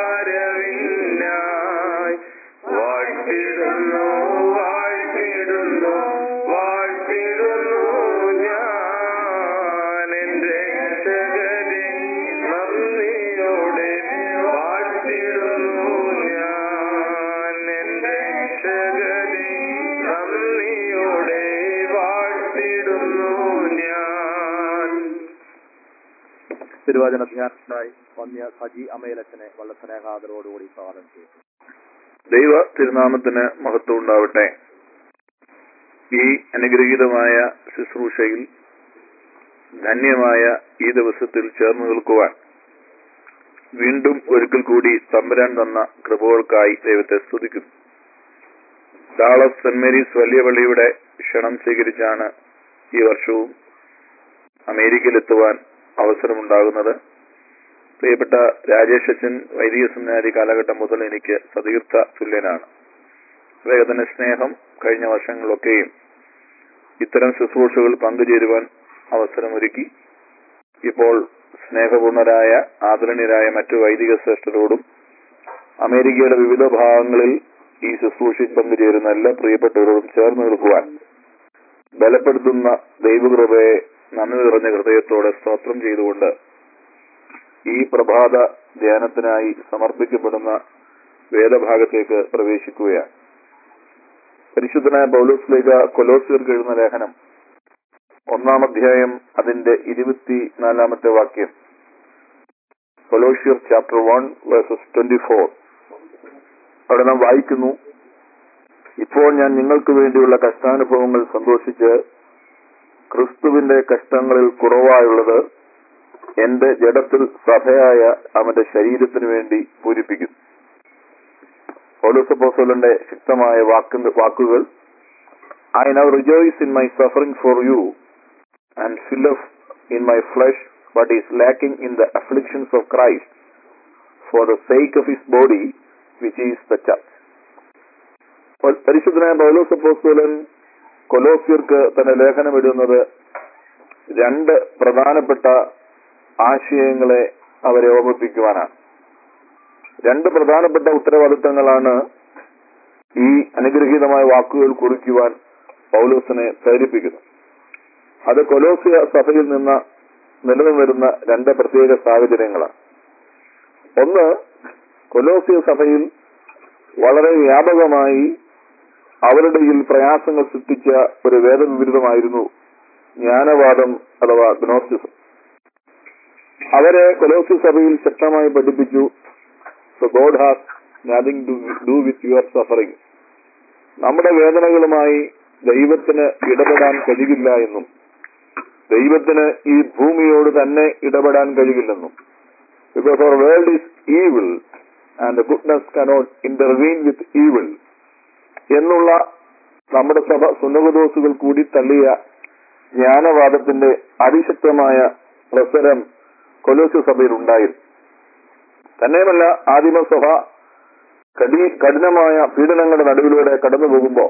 വരവിനായി വാഴ്ത്തിടുന്നു വാഴ്ത്തിടുന്നു വാഴ്ത്തിടുന്നു ഞാൻ എന്റെ രക്ഷകനെ നന്ദിയോടെ വാഴ്ത്തിടുന്നു ഞാൻ എന്റെ രക്ഷകനെ നന്ദിയോടെ വാഴ്ത്തിടുന്നു ഞാൻ തിരുവചന ധ്യാനത്തിനായി വന്യ സജി അമേലച്ചനെ വളരെ സ്നേഹാദരോടുകൂടി സ്വാഗതം ചെയ്യുന്നു ദൈവ തിരുനാമത്തിന് മഹത്വം ഉണ്ടാവട്ടെ ഈ അനുഗ്രഹീതമായ ശുശ്രൂഷയിൽ ധന്യമായ ഈ ദിവസത്തിൽ ചേർന്ന് നിൽക്കുവാൻ വീണ്ടും ഒരിക്കൽ കൂടി തമ്പുരാൻ തന്ന കൃപകൾക്കായി ദൈവത്തെ സ്തുതിക്കുന്നു ഡാളസ് സെന്റ് മേരീസ് വലിയ പള്ളിയുടെ ക്ഷണം സ്വീകരിച്ചാണ് ഈ വർഷവും അമേരിക്കയിലെത്തുവാൻ അവസരമുണ്ടാകുന്നത് പ്രിയപ്പെട്ട രാജേഷ് അച്ഛൻ വൈദിക സെമിനാരി കാലഘട്ടം മുതൽ എനിക്ക് സതീർത്ഥ തുല്യനാണ് അദ്ദേഹത്തിന്റെ സ്നേഹം കഴിഞ്ഞ വർഷങ്ങളിലൊക്കെയും ഇത്തരം ശുശ്രൂഷകൾ പങ്കുചേരുവാൻ അവസരമൊരുക്കി ഇപ്പോൾ സ്നേഹപൂർണരായ ആദരണീയരായ മറ്റു വൈദിക ശ്രേഷ്ഠരോടും അമേരിക്കയുടെ വിവിധ ഭാഗങ്ങളിൽ ഈ ശുശ്രൂഷയിൽ പങ്കുചേരുന്ന എല്ലാ പ്രിയപ്പെട്ടവരോടും ചേർന്ന് നിൽക്കുവാൻ ബലപ്പെടുത്തുന്ന ദൈവകൃപയെ നന്ദി നിറഞ്ഞ ഹൃദയത്തോടെ സ്തോത്രം ചെയ്തുകൊണ്ട് ഈ പ്രഭാത ധ്യാനത്തിനായി സമർപ്പിക്കപ്പെടുന്ന വേദഭാഗത്തേക്ക് പ്രവേശിക്കുകയാണ് പരിശുദ്ധനായ പൗലോസ്ലേഖ കൊലോസിയർക്ക് എഴുതുന്ന ലേഖനം ഒന്നാം അധ്യായം അതിന്റെ ഇരുപത്തിനാലാമത്തെ വാക്യം കൊലോഷ്യർ chapter one verses twenty four അവിടെ നാം വായിക്കുന്നു ഇപ്പോൾ ഞാൻ നിങ്ങൾക്ക് വേണ്ടിയുള്ള കഷ്ടാനുഭവങ്ങൾ സന്തോഷിച്ച് ക്രിസ്തുവിന്റെ കഷ്ടങ്ങളിൽ കുറവായുള്ളത് എന്റെ ജഡത്തിൽ സഭയായ അവന്റെ ശരീരത്തിന് വേണ്ടി പൂരിപ്പിക്കുന്നു പൗലോസപ്പോസോലന്റെ ശക്തമായ വാക്കിന്റെ വാക്കുകൾ I now rejoice in my suffering for you and fill of in my flesh what is lacking in the afflictions of Christ for the sake of his body, which is the church. പ- പരിശുദ്ധനായ പൗലോസ് അപ്പോസ്തലൻ കൊലോസ്യർക്ക് തന്റെ ലേഖനം എഴുതുന്നത് രണ്ട് പ്രധാനപ്പെട്ട ആശയങ്ങളെ അവരെ ഓർമ്മിപ്പിക്കുവാനാണ് രണ്ട് പ്രധാനപ്പെട്ട ഉത്തരവാദിത്തങ്ങളാണ് ഈ അനുഗ്രഹീതമായ വാക്കുകൾ കുറിക്കുവാൻ പൗലോസിനെ പ്രേരിപ്പിക്കുന്നത് അത് കൊലോസിയ സഭയിൽ നിന്ന് നിലനിന്നിരുന്ന രണ്ട് പ്രത്യേക സാഹചര്യങ്ങളാണ് ഒന്ന് കൊലോസിയ സഭയിൽ വളരെ വ്യാപകമായി അവരുടെ ഈ പ്രയാസങ്ങൾ സൃഷ്ടിച്ച ഒരു വേദവിരുദ്ധമായിരുന്നു ജ്ഞാനവാദം അഥവാ ഗ്നോസ്റ്റിസം അവരെ കൊലോസ്യ സഭയിൽ ശക്തമായി പഠിപ്പിച്ചു so God has nothing to do with your suffering നമ്മുടെ വേദനകളുമായി ദൈവത്തിന് ഇടപെടാൻ കഴിയില്ല എന്നും ദൈവത്തിന് ഈ ഭൂമിയോട് തന്നെ ഇടപെടാൻ കഴിയില്ലെന്നും because our world is evil and goodness cannot intervene with evil എന്നുള്ള നമ്മുടെ സഭ സുന്നകദോസുകൾ കൂടി തള്ളിയ ജ്ഞാനവാദത്തിന്റെ അതിശക്തമായ പ്രസരം കൊലോസ്യ സഭയിൽ ഉണ്ടായിരുന്നു തന്നെയുമല്ല ആദിമസഭ കടി കഠിനമായ പീഡനങ്ങളുടെ നടുവിലൂടെ കടന്നു പോകുമ്പോൾ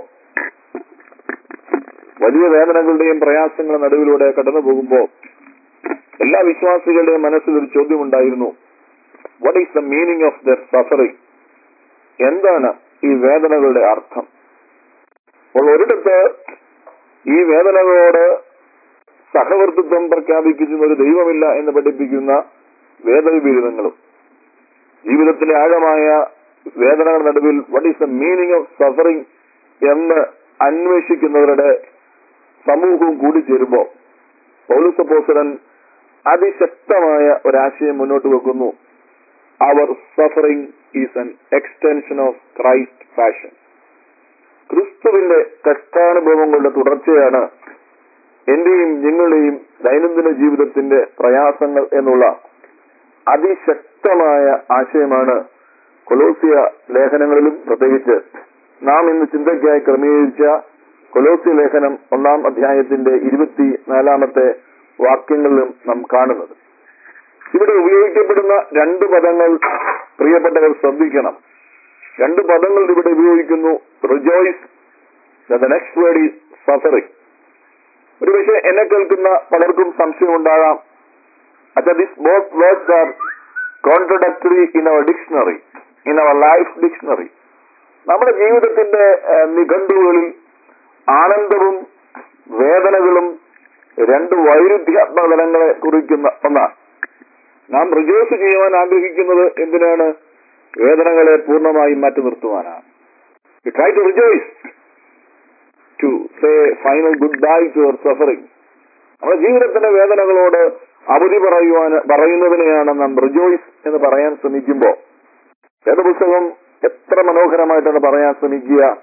വലിയ വേദനകളുടെയും പ്രയാസങ്ങളുടെ നടുവിലൂടെ കടന്നു പോകുമ്പോൾ എല്ലാ വിശ്വാസികളുടെയും മനസ്സിൽ ഒരു ചോദ്യമുണ്ടായിരുന്നു what is the meaning of their suffering എന്താണ് ഈ വേദനകളുടെ അർത്ഥം അപ്പോൾ ഒരിടത്ത് ഈ വേദനകളോട് സഹവർത്തിത്വം പ്രഖ്യാപിക്കുന്ന ഒരു ദൈവമില്ല എന്ന് പഠിപ്പിക്കുന്ന വേദവിപരീതങ്ങളും ജീവിതത്തിന്റെ ആഴമായ വേദനകളുടെ നടുവിൽ what is the meaning of suffering എന്ന് അന്വേഷിക്കുന്നവരുടെ സമൂഹവും കൂടിച്ചേരുമ്പോൾ പൗലുസപ്പോസരൻ അതിശക്തമായ ഒരാശയം മുന്നോട്ട് വെക്കുന്നു our suffering is an extension of Christ passion ക്രിസ്തുവിന്റെ കഷ്ടാനുഭവങ്ങളുടെ തുടർച്ചയാണ് എന്റെയും നിങ്ങളുടെയും ദൈനംദിന ജീവിതത്തിന്റെ പ്രയാസങ്ങൾ എന്നുള്ള അതിശക്തമായ ആശയമാണ് കൊലോസിയ ലേഖനങ്ങളിലും പ്രത്യേകിച്ച് നാം ഇന്ന് ചിന്തയ്ക്കായി ക്രമീകരിച്ച കൊലോസ്യ ലേഖനം ഒന്നാം അധ്യായത്തിന്റെ ഇരുപത്തിനാലാമത്തെ വാക്യങ്ങളിലും നാം കാണുന്നത് ഇവിടെ ഉപയോഗിക്കപ്പെടുന്ന രണ്ട് പദങ്ങൾ പ്രിയപ്പെട്ടവർ ശ്രദ്ധിക്കണം രണ്ട് പദങ്ങൾ ഇവിടെ ഉപയോഗിക്കുന്നു rejoice the next word is suffering ഒരുപക്ഷെ എന്നെ കേൾക്കുന്ന പലർക്കും സംശയമുണ്ടാകാം അച്ഛാ this both words are contradictory in our dictionary in our life dictionary നമ്മുടെ ജീവിതത്തിന്റെ ഏഹ്, നിഘണ്ടുകളിൽ ആനന്ദവും വേദനകളും രണ്ട് വൈരുദ്ധ്യാത്മക തലങ്ങളെ കുറിക്കുന്ന ഒന്നാണ് നാം റിജോസ് ചെയ്യുവാൻ ആഗ്രഹിക്കുന്നത് എന്തിനാണ് വേദനകളെ പൂർണ്ണമായും മാറ്റി നിർത്തുവാനാണ് try to rejoice to say final goodbye to our suffering നമ്മുടെ ജീവിതത്തിന്റെ വേദനകളോട് അവധി പറയുവാൻ പറയുന്നതിനെയാണ് നാം റിജോയ്സ് എന്ന് പറയാൻ ശ്രമിക്കുമ്പോൾ വേദപുസ്തകം എത്ര മനോഹരമായിട്ടാണ് പറയാൻ ശ്രമിക്കുക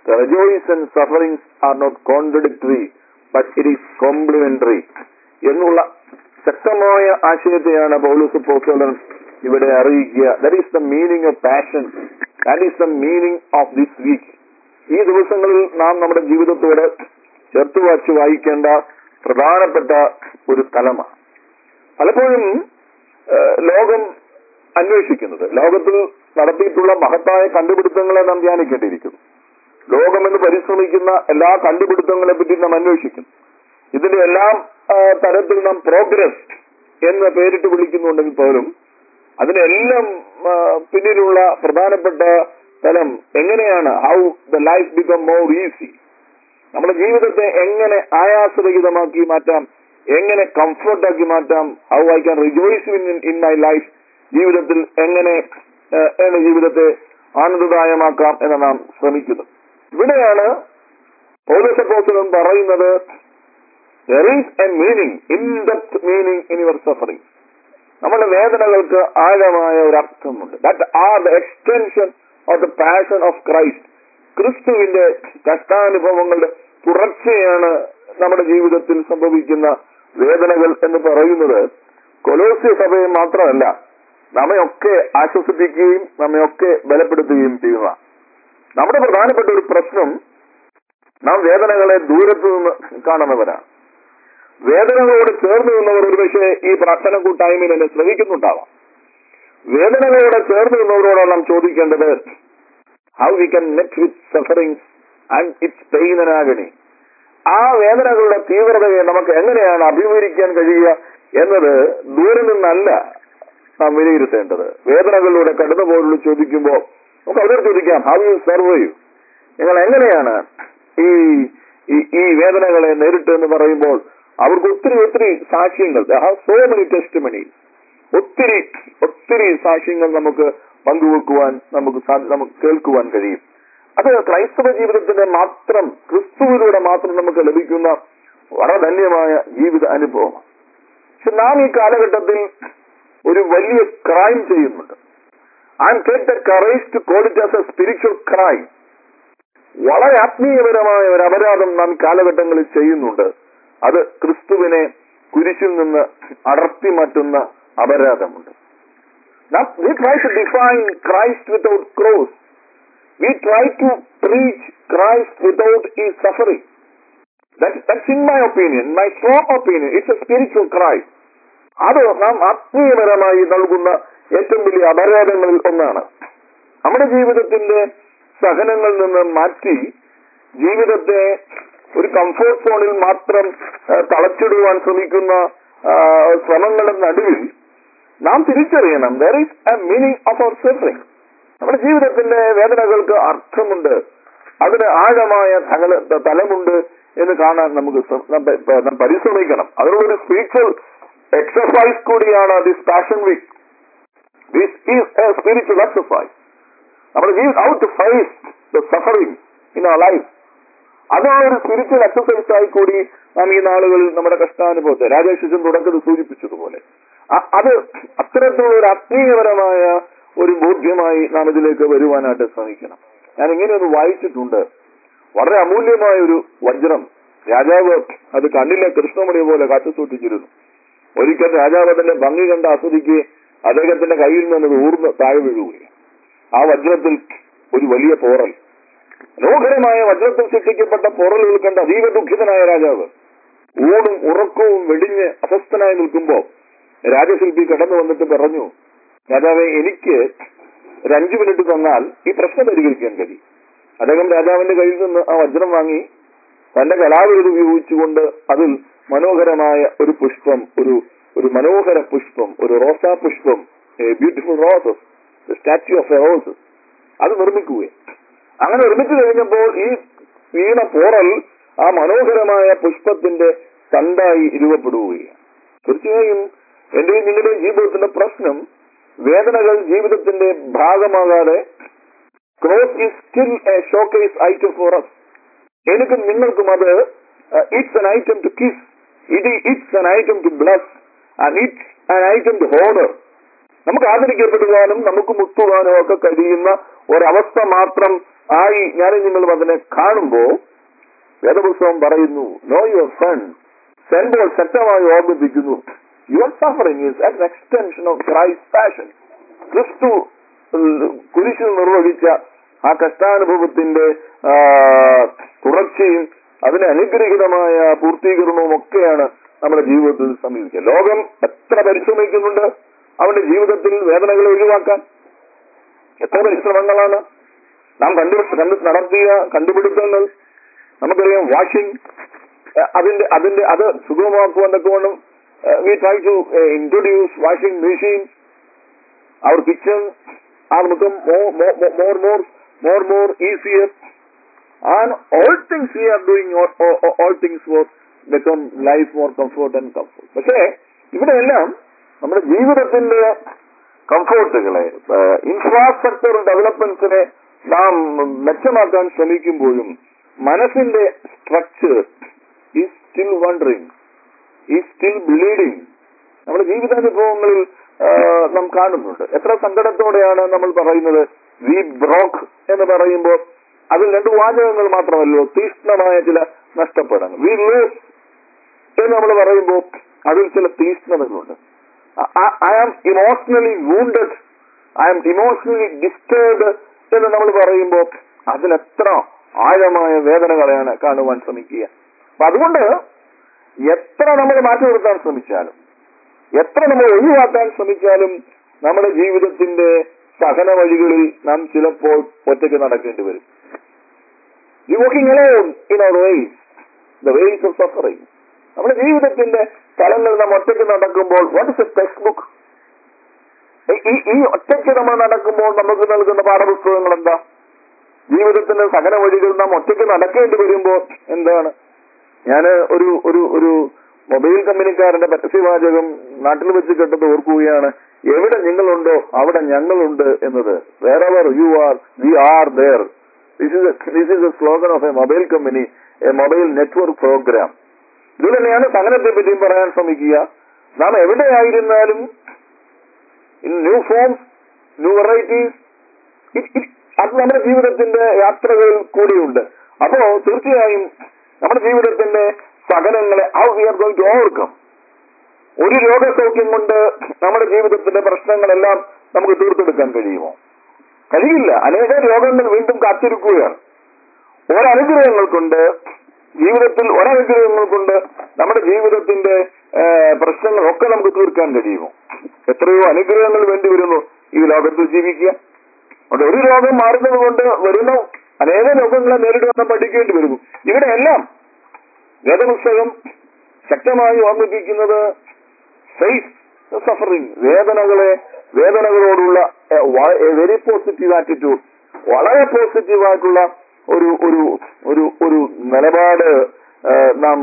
The rejoice and sufferings are not contradictory, but it is complementary. എന്നുള്ള ശക്തമായ ആശയത്തെയാണ് പൗലോസ് പോസ്റ്റോലൻ ഇവിടെ അറിയിക്കുക that is the meaning of passion that is the meaning of this week ഈ ദിവസങ്ങളിൽ നാം നമ്മുടെ ജീവിതത്തോട് ചേർത്ത് വാച്ച് വായിക്കേണ്ട പ്രധാനപ്പെട്ട ഒരു സ്ഥലമാണ് പലപ്പോഴും ഏഹ്, ലോകം അന്വേഷിക്കുന്നത് ലോകത്തിൽ നടത്തിയിട്ടുള്ള മഹത്തായ കണ്ടുപിടുത്തങ്ങളെ നാം ധ്യാനിക്കേണ്ടിയിരിക്കുന്നു ലോകമെന്ന് പരിശ്രമിക്കുന്ന എല്ലാ കണ്ടുപിടുത്തങ്ങളെ പറ്റി നാം അന്വേഷിക്കും ഇതിന്റെ എല്ലാം ആ, തരത്തിൽ നാം പ്രോഗ്രസ് എന്ന് പേരിട്ട് വിളിക്കുന്നുണ്ടെങ്കിൽ പോലും അതിനെല്ലാം ആ, പിന്നിലുള്ള പ്രധാനപ്പെട്ട തലം എങ്ങനെയാണ് how the life become more easy നമ്മുടെ ജീവിതത്തെ എങ്ങനെ ആയാസരഹിതമാക്കി മാറ്റാം എങ്ങനെ കംഫർട്ടാക്കി മാറ്റാം how I can rejoice in in my life ജീവിതത്തിൽ എങ്ങനെ ആ, എന്റെ ജീവിതത്തെ ആനന്ദദായമാക്കാം എന്ന് നാം ശ്രമിക്കുന്നു ഇവിടെയാണ് പൗരസപ്പോസനം പറയുന്നത് there is a meaning in depth meaning in your suffering നമ്മുടെ വേദനകൾക്ക് ആഴമായ ഒരു അർത്ഥമുണ്ട് that are the extension of the passion of Christ ക്രിസ്തുവിന്റെ കഷ്ടാനുഭവങ്ങളുടെ തുടർച്ചയാണ് നമ്മുടെ ജീവിതത്തിൽ സംഭവിക്കുന്ന വേദനകൾ എന്ന് പറയുന്നത് കൊലോസ്യ സഭയെ മാത്രമല്ല നമ്മയൊക്കെ ആശ്വസിപ്പിക്കുകയും നമ്മയൊക്കെ ബലപ്പെടുത്തുകയും ചെയ്യുക നമ്മുടെ പ്രധാനപ്പെട്ട ഒരു പ്രശ്നം നാം വേദനകളെ ദൂരത്തു നിന്ന് കാണുന്നവരാണ് വേദനകളോട് ചേർന്ന് നിന്നവർ ഒരുപക്ഷെ ഈ പ്രാർത്ഥന കൂട്ടായ്മയിൽ എന്നെ ശ്രമിക്കുന്നുണ്ടാവാം വേദനകളോട് ചേർന്ന് നിന്നവരോടാണ് നാം ചോദിക്കേണ്ടത് how we can net with sufferings and its pain and agony ആ വേദനകളുടെ തീവ്രതയെ നമുക്ക് എങ്ങനെയാണ് അഭിമുഖീകരിക്കാൻ കഴിയുക എന്നത് ദൂരെ നിന്നല്ല നാം വിലയിരുത്തേണ്ടത് വേദനകളിലൂടെ കടന്നു പോലുള്ള ചോദിക്കുമ്പോൾ നമുക്ക് അവരോട് ചോദിക്കാം ഹൗ യു സർവൈവ് നിങ്ങൾ എങ്ങനെയാണ് ഈ ഈ- ഈ വേദനകളെ നേരിട്ട് എന്ന് പറയുമ്പോൾ അവർക്ക് ഒത്തിരി ഒത്തിരി സാക്ഷ്യങ്ങൾ സോ മെനി ടെസ്റ്റ് മണി ഒത്തിരി ഒത്തിരി സാക്ഷ്യങ്ങൾ നമുക്ക് പങ്കുവെക്കുവാൻ നമുക്ക് സാ- നമുക്ക് കേൾക്കുവാൻ കഴിയും അത് ക്രൈസ്തവ ജീവിതത്തിന്റെ മാത്രം ക്രിസ്തുവിലൂടെ മാത്രം നമുക്ക് ലഭിക്കുന്ന വളരെ ധന്യമായ ജീവിത അനുഭവമാണ് പക്ഷെ നാം ഈ കാലഘട്ടത്തിൽ ഒരു വലിയ ക്രൈം ചെയ്യുന്നുണ്ട് I'm take the courage to call it as a spiritual crime വളരെ ആത്മീയപരമായ ഒരു അപരാധം നാം ഈ കാലഘട്ടങ്ങളിൽ ചെയ്യുന്നുണ്ട് അത് ക്രിസ്തുവിനെ കുരിശിൽ നിന്ന് അടർത്തി മാറ്റുന്ന അപരാധമുണ്ട് we try to define Christ without cross we try to preach Christ without ഈ suffering that's in my opinion my strong opinion it's a spiritual crime അത് നാം ആത്മീയപരമായി നൽകുന്ന ഏറ്റവും വലിയ അപരാധങ്ങളിൽ ഒന്നാണ് നമ്മുടെ ജീവിതത്തിന്റെ സഹനങ്ങളിൽ നിന്ന് മാറ്റി ജീവിതത്തെ ഒരു കംഫോർട്ട് സോണിൽ മാത്രം ആ, തളച്ചിടുവാൻ ശ്രമിക്കുന്ന ആ, ശ്രമങ്ങളുടെ നടുവിൽ നാം തിരിച്ചറിയണം there is a meaning of our suffering നമ്മുടെ ജീവിതത്തിന്റെ വേദനകൾക്ക് അർത്ഥമുണ്ട് അതിന് ആഴമായ തകല തലമുണ്ട് എന്ന് കാണാൻ നമുക്ക് ശ്ര- നാം പ- പ- നാം പരിശ്രമിക്കണം അതിനുള്ളൊരു സ്പിരിച്വൽ എക്സസൈസ് കൂടിയാണ് this passion week this is a spiritual exercise നമ്മുടെ ജീവിതം how to face the suffering in our life അതാണ് ഒരു സ്പിരിച്വൽ എക്സസൈസ് ആയി കൂടി നാം ഈ നാളുകളിൽ നമ്മുടെ കഷ്ടാനുഭവത്തെ രാജേഷിച്ചും തുടക്കത്തിൽ സൂചിപ്പിച്ചതുപോലെ അ- അത് അത്തരത്തിലുള്ള ഒരു ആത്മീയപരമായ ഒരു ബോധ്യമായി നാം ഇതിലേക്ക് വരുവാനായിട്ട് ശ്രമിക്കണം ഞാൻ ഇങ്ങനെയൊന്ന് വായിച്ചിട്ടുണ്ട് വളരെ അമൂല്യമായ ഒരു വജ്രം രാജാവ് അത് കണ്ണിലെ കൃഷ്ണമണി പോലെ കാത്തു സൂക്ഷിച്ചിരുന്നു ഒരിക്കൽ രാജാവ് അതിന്റെ ഭംഗി കണ്ട് ആസ്വദിക്കുകയും അദ്ദേഹത്തിന്റെ കയ്യിൽ നിന്ന് അത് ഊർന്ന് താഴെ വീഴുകയും ആ വജ്രത്തിൽ ഒരു വലിയ പോറൽ മനോഹരമായ വജ്രത്തിൽ സൃഷ്ടിക്കപ്പെട്ട പോറലുകൾ കണ്ട് അതീവ ദുഃഖിതനായ രാജാവ് ഊണും ഉറക്കവും വെടിഞ്ഞ് അസ്വസ്ഥനായി നിൽക്കുമ്പോ രാജശില്പി കടന്നു വന്നിട്ട് പറഞ്ഞു രാജാവെ എനിക്ക് ഒരു അഞ്ചു മിനിറ്റ് തന്നാൽ ഈ പ്രശ്നം പരിഹരിക്കാൻ കഴിയും അദ്ദേഹം രാജാവിന്റെ കയ്യിൽ നിന്ന് ആ വജ്രം വാങ്ങി തന്റെ കലാവിരുത് ഉപയോഗിച്ചുകൊണ്ട് അതിൽ മനോഹരമായ ഒരു പുഷ്പം ഒരു ഒരു മനോഹര പുഷ്പം ഒരു റോസാ പുഷ്പം beautiful roses statue of a roses അത് നിർമ്മിക്കുകയും അങ്ങനെ നിർമ്മിച്ചു കഴിഞ്ഞപ്പോൾ ഈ വീണ പോറൽ ആ മനോഹരമായ പുഷ്പത്തിന്റെ തണ്ടായി രൂപപ്പെടുകയാണ് തീർച്ചയായും എന്റെയും നിങ്ങളുടെയും ജീവിതത്തിന്റെ പ്രശ്നം വേദനകൾ ജീവിതത്തിന്റെ ഭാഗമാകാതെ cross is still a showcase item for us എനിക്കും നിങ്ങൾക്കും അത് it's an item to kiss ഇത് it's an item to bless and it's an item to honour നമുക്ക് ആദരിക്കപ്പെടുവാനും നമുക്ക് മുത്തുവാനും ഒക്കെ കഴിയുന്ന ഒരവസ്ഥ മാത്രം ആയി ഞാൻ നിങ്ങൾ അതിനെ കാണുമ്പോ വേദപുസ്തകം പറയുന്നു നോ യുവർ സൺ സെൻട്രൽ ശക്തമായി ഓർമ്മിപ്പിക്കുന്നു your suffering is an extension of Christ passion ക്രിസ്തു ഉം, കുരിശിൽ നിർവഹിച്ച ആ കഷ്ടാനുഭവത്തിന്റെ ആ, തുടർച്ചയും അതിന് അനുഗ്രഹീതമായ പൂർത്തീകരണവും ഒക്കെയാണ് നമ്മുടെ ജീവിതത്തിൽ സമീപിക്കുക ലോകം എത്ര പരിശ്രമിക്കുന്നുണ്ട് അവന്റെ ജീവിതത്തിൽ വേദനകളെ ഒഴിവാക്കാൻ എത്ര പരിശ്രമങ്ങളാണ് നാം കണ്ടു കണ്ടു നടത്തിയ കണ്ടുപിടുത്തങ്ങൾ നമുക്കറിയാം വാഷിംഗ് അതിന്റെ അതിന്റെ അത് സുഗമമാക്കുവാൻ തക്കവണ്ണം we try to introduce washing machines our kitchen are become more, more, more, more, more, more, more easier. And all things we are doing, all, all, all things will become life more comfort and comfort. പക്ഷേ ഇവിടെയെല്ലാം നമ്മുടെ ജീവിതത്തിന്റെ കംഫോർട്ടുകളെ infrastructure ഡെവലപ്മെന്റ്സിനെ നാം മെച്ചമാക്കാൻ ശ്രമിക്കുമ്പോഴും മനസ്സിന്റെ structure is still wandering is still bleeding നമ്മുടെ ജീവിതാനുഭവങ്ങളിൽ ആ, നാം കാണുന്നുണ്ട് എത്ര സങ്കടത്തോടെയാണ് നമ്മൾ പറയുന്നത് വി ബ്രോക്ക് എന്ന് പറയുമ്പോൾ അതിൽ രണ്ട് വാചകങ്ങൾ മാത്രമല്ലോ തീഷ്ണമായ ചില നഷ്ടപ്പെടങ്ങൾ വി ലൂസ് എന്ന് നമ്മൾ പറയുമ്പോൾ അതിൽ ചില തീഷ്ണതകളുണ്ട് I am emotionally wounded I am emotionally disturbed എന്ന് നമ്മൾ പറയുമ്പോൾ അതിലെത്ര ആഴമായ വേദനകളെയാണ് കാണുവാൻ ശ്രമിക്കുക അപ്പൊ അതുകൊണ്ട് എത്ര നമ്മൾ മാറ്റി നിർത്താൻ ശ്രമിച്ചാലും എത്ര നമ്മൾ ഒഴിവാക്കാൻ ശ്രമിച്ചാലും നമ്മുടെ ജീവിതത്തിന്റെ സഹന വഴികളിൽ നാം ചിലപ്പോൾ ഒറ്റയ്ക്ക് നടക്കേണ്ടി വരും you walking alone in our ways the ways of suffering നമ്മുടെ ജീവിതത്തിന്റെ സ്ഥലങ്ങളിൽ നാം ഒറ്റയ്ക്ക് നടക്കുമ്പോൾ what is a textbook ഈ ഈ ഒറ്റയ്ക്ക് നമ്മൾ നടക്കുമ്പോൾ നമുക്ക് നൽകുന്ന പാഠപുസ്തകങ്ങൾ എന്താ ജീവിതത്തിന്റെ സകല വഴികൾ നാം ഒറ്റയ്ക്ക് നടക്കേണ്ടി വരുമ്പോൾ എന്താണ് ഞാൻ ഒരു ഒരു ഒരു മൊബൈൽ കമ്പനിക്കാരന്റെ പരസ്യവാചകം നാട്ടിൽ വെച്ച് കേട്ടത് ഓർക്കുകയാണ് എവിടെ നിങ്ങളുണ്ടോ അവിടെ ഞങ്ങളുണ്ട് എന്നത് wherever you are we are there this is this is a slogan of a mobile company a mobile network program ഇത് തന്നെയാണ് സഹനത്തെ പറ്റിയും പറയാൻ ശ്രമിക്കുക നാം എവിടെയായിരുന്നാലും in new forms new varieties അത് നമ്മുടെ ജീവിതത്തിന്റെ യാത്രകളിൽ കൂടിയുണ്ട് അപ്പോ തീർച്ചയായും നമ്മുടെ ജീവിതത്തിന്റെ സകലങ്ങളെ how we are going to overcome ഒരു രോഗസൗഖ്യം കൊണ്ട് നമ്മുടെ ജീവിതത്തിന്റെ പ്രശ്നങ്ങളെല്ലാം നമുക്ക് തീർത്തെടുക്കാൻ കഴിയുമോ കഴിയില്ല അനേക രോഗങ്ങൾ വീണ്ടും കാത്തിരിക്കുകയാണ് ഒരനുഗ്രഹങ്ങൾ കൊണ്ട് ജീവിതത്തിൽ ഒരനുഗ്രഹങ്ങൾ കൊണ്ട് നമ്മുടെ ജീവിതത്തിന്റെ ആ, പ്രശ്നങ്ങളൊക്കെ നമുക്ക് തീർക്കാൻ കഴിയുമോ എത്രയോ അനുഗ്രഹങ്ങൾ വേണ്ടി വരുന്നു ഈ ലോകത്തിൽ ജീവിക്കുക അതുകൊണ്ട് ഒരു രോഗം മാറുന്നത് കൊണ്ട് വരുന്ന അനേക രോഗങ്ങളെ നേരിടുവാൻ പഠിക്കേണ്ടി വരുന്നു ഇവിടെ എല്ലാം വേദപുസ്തകം ശക്തമായി ഓർമ്മിപ്പിക്കുന്നത് ഫേസ് സഫറിങ് വേദനകളെ വേദനകളോടുള്ള വെരി പോസിറ്റീവ് ആറ്റിറ്റ്യൂഡ് വളരെ പോസിറ്റീവ് ആയിട്ടുള്ള ഒരു ഒരു ഒരു ഒരു നിലപാട് ആ, നാം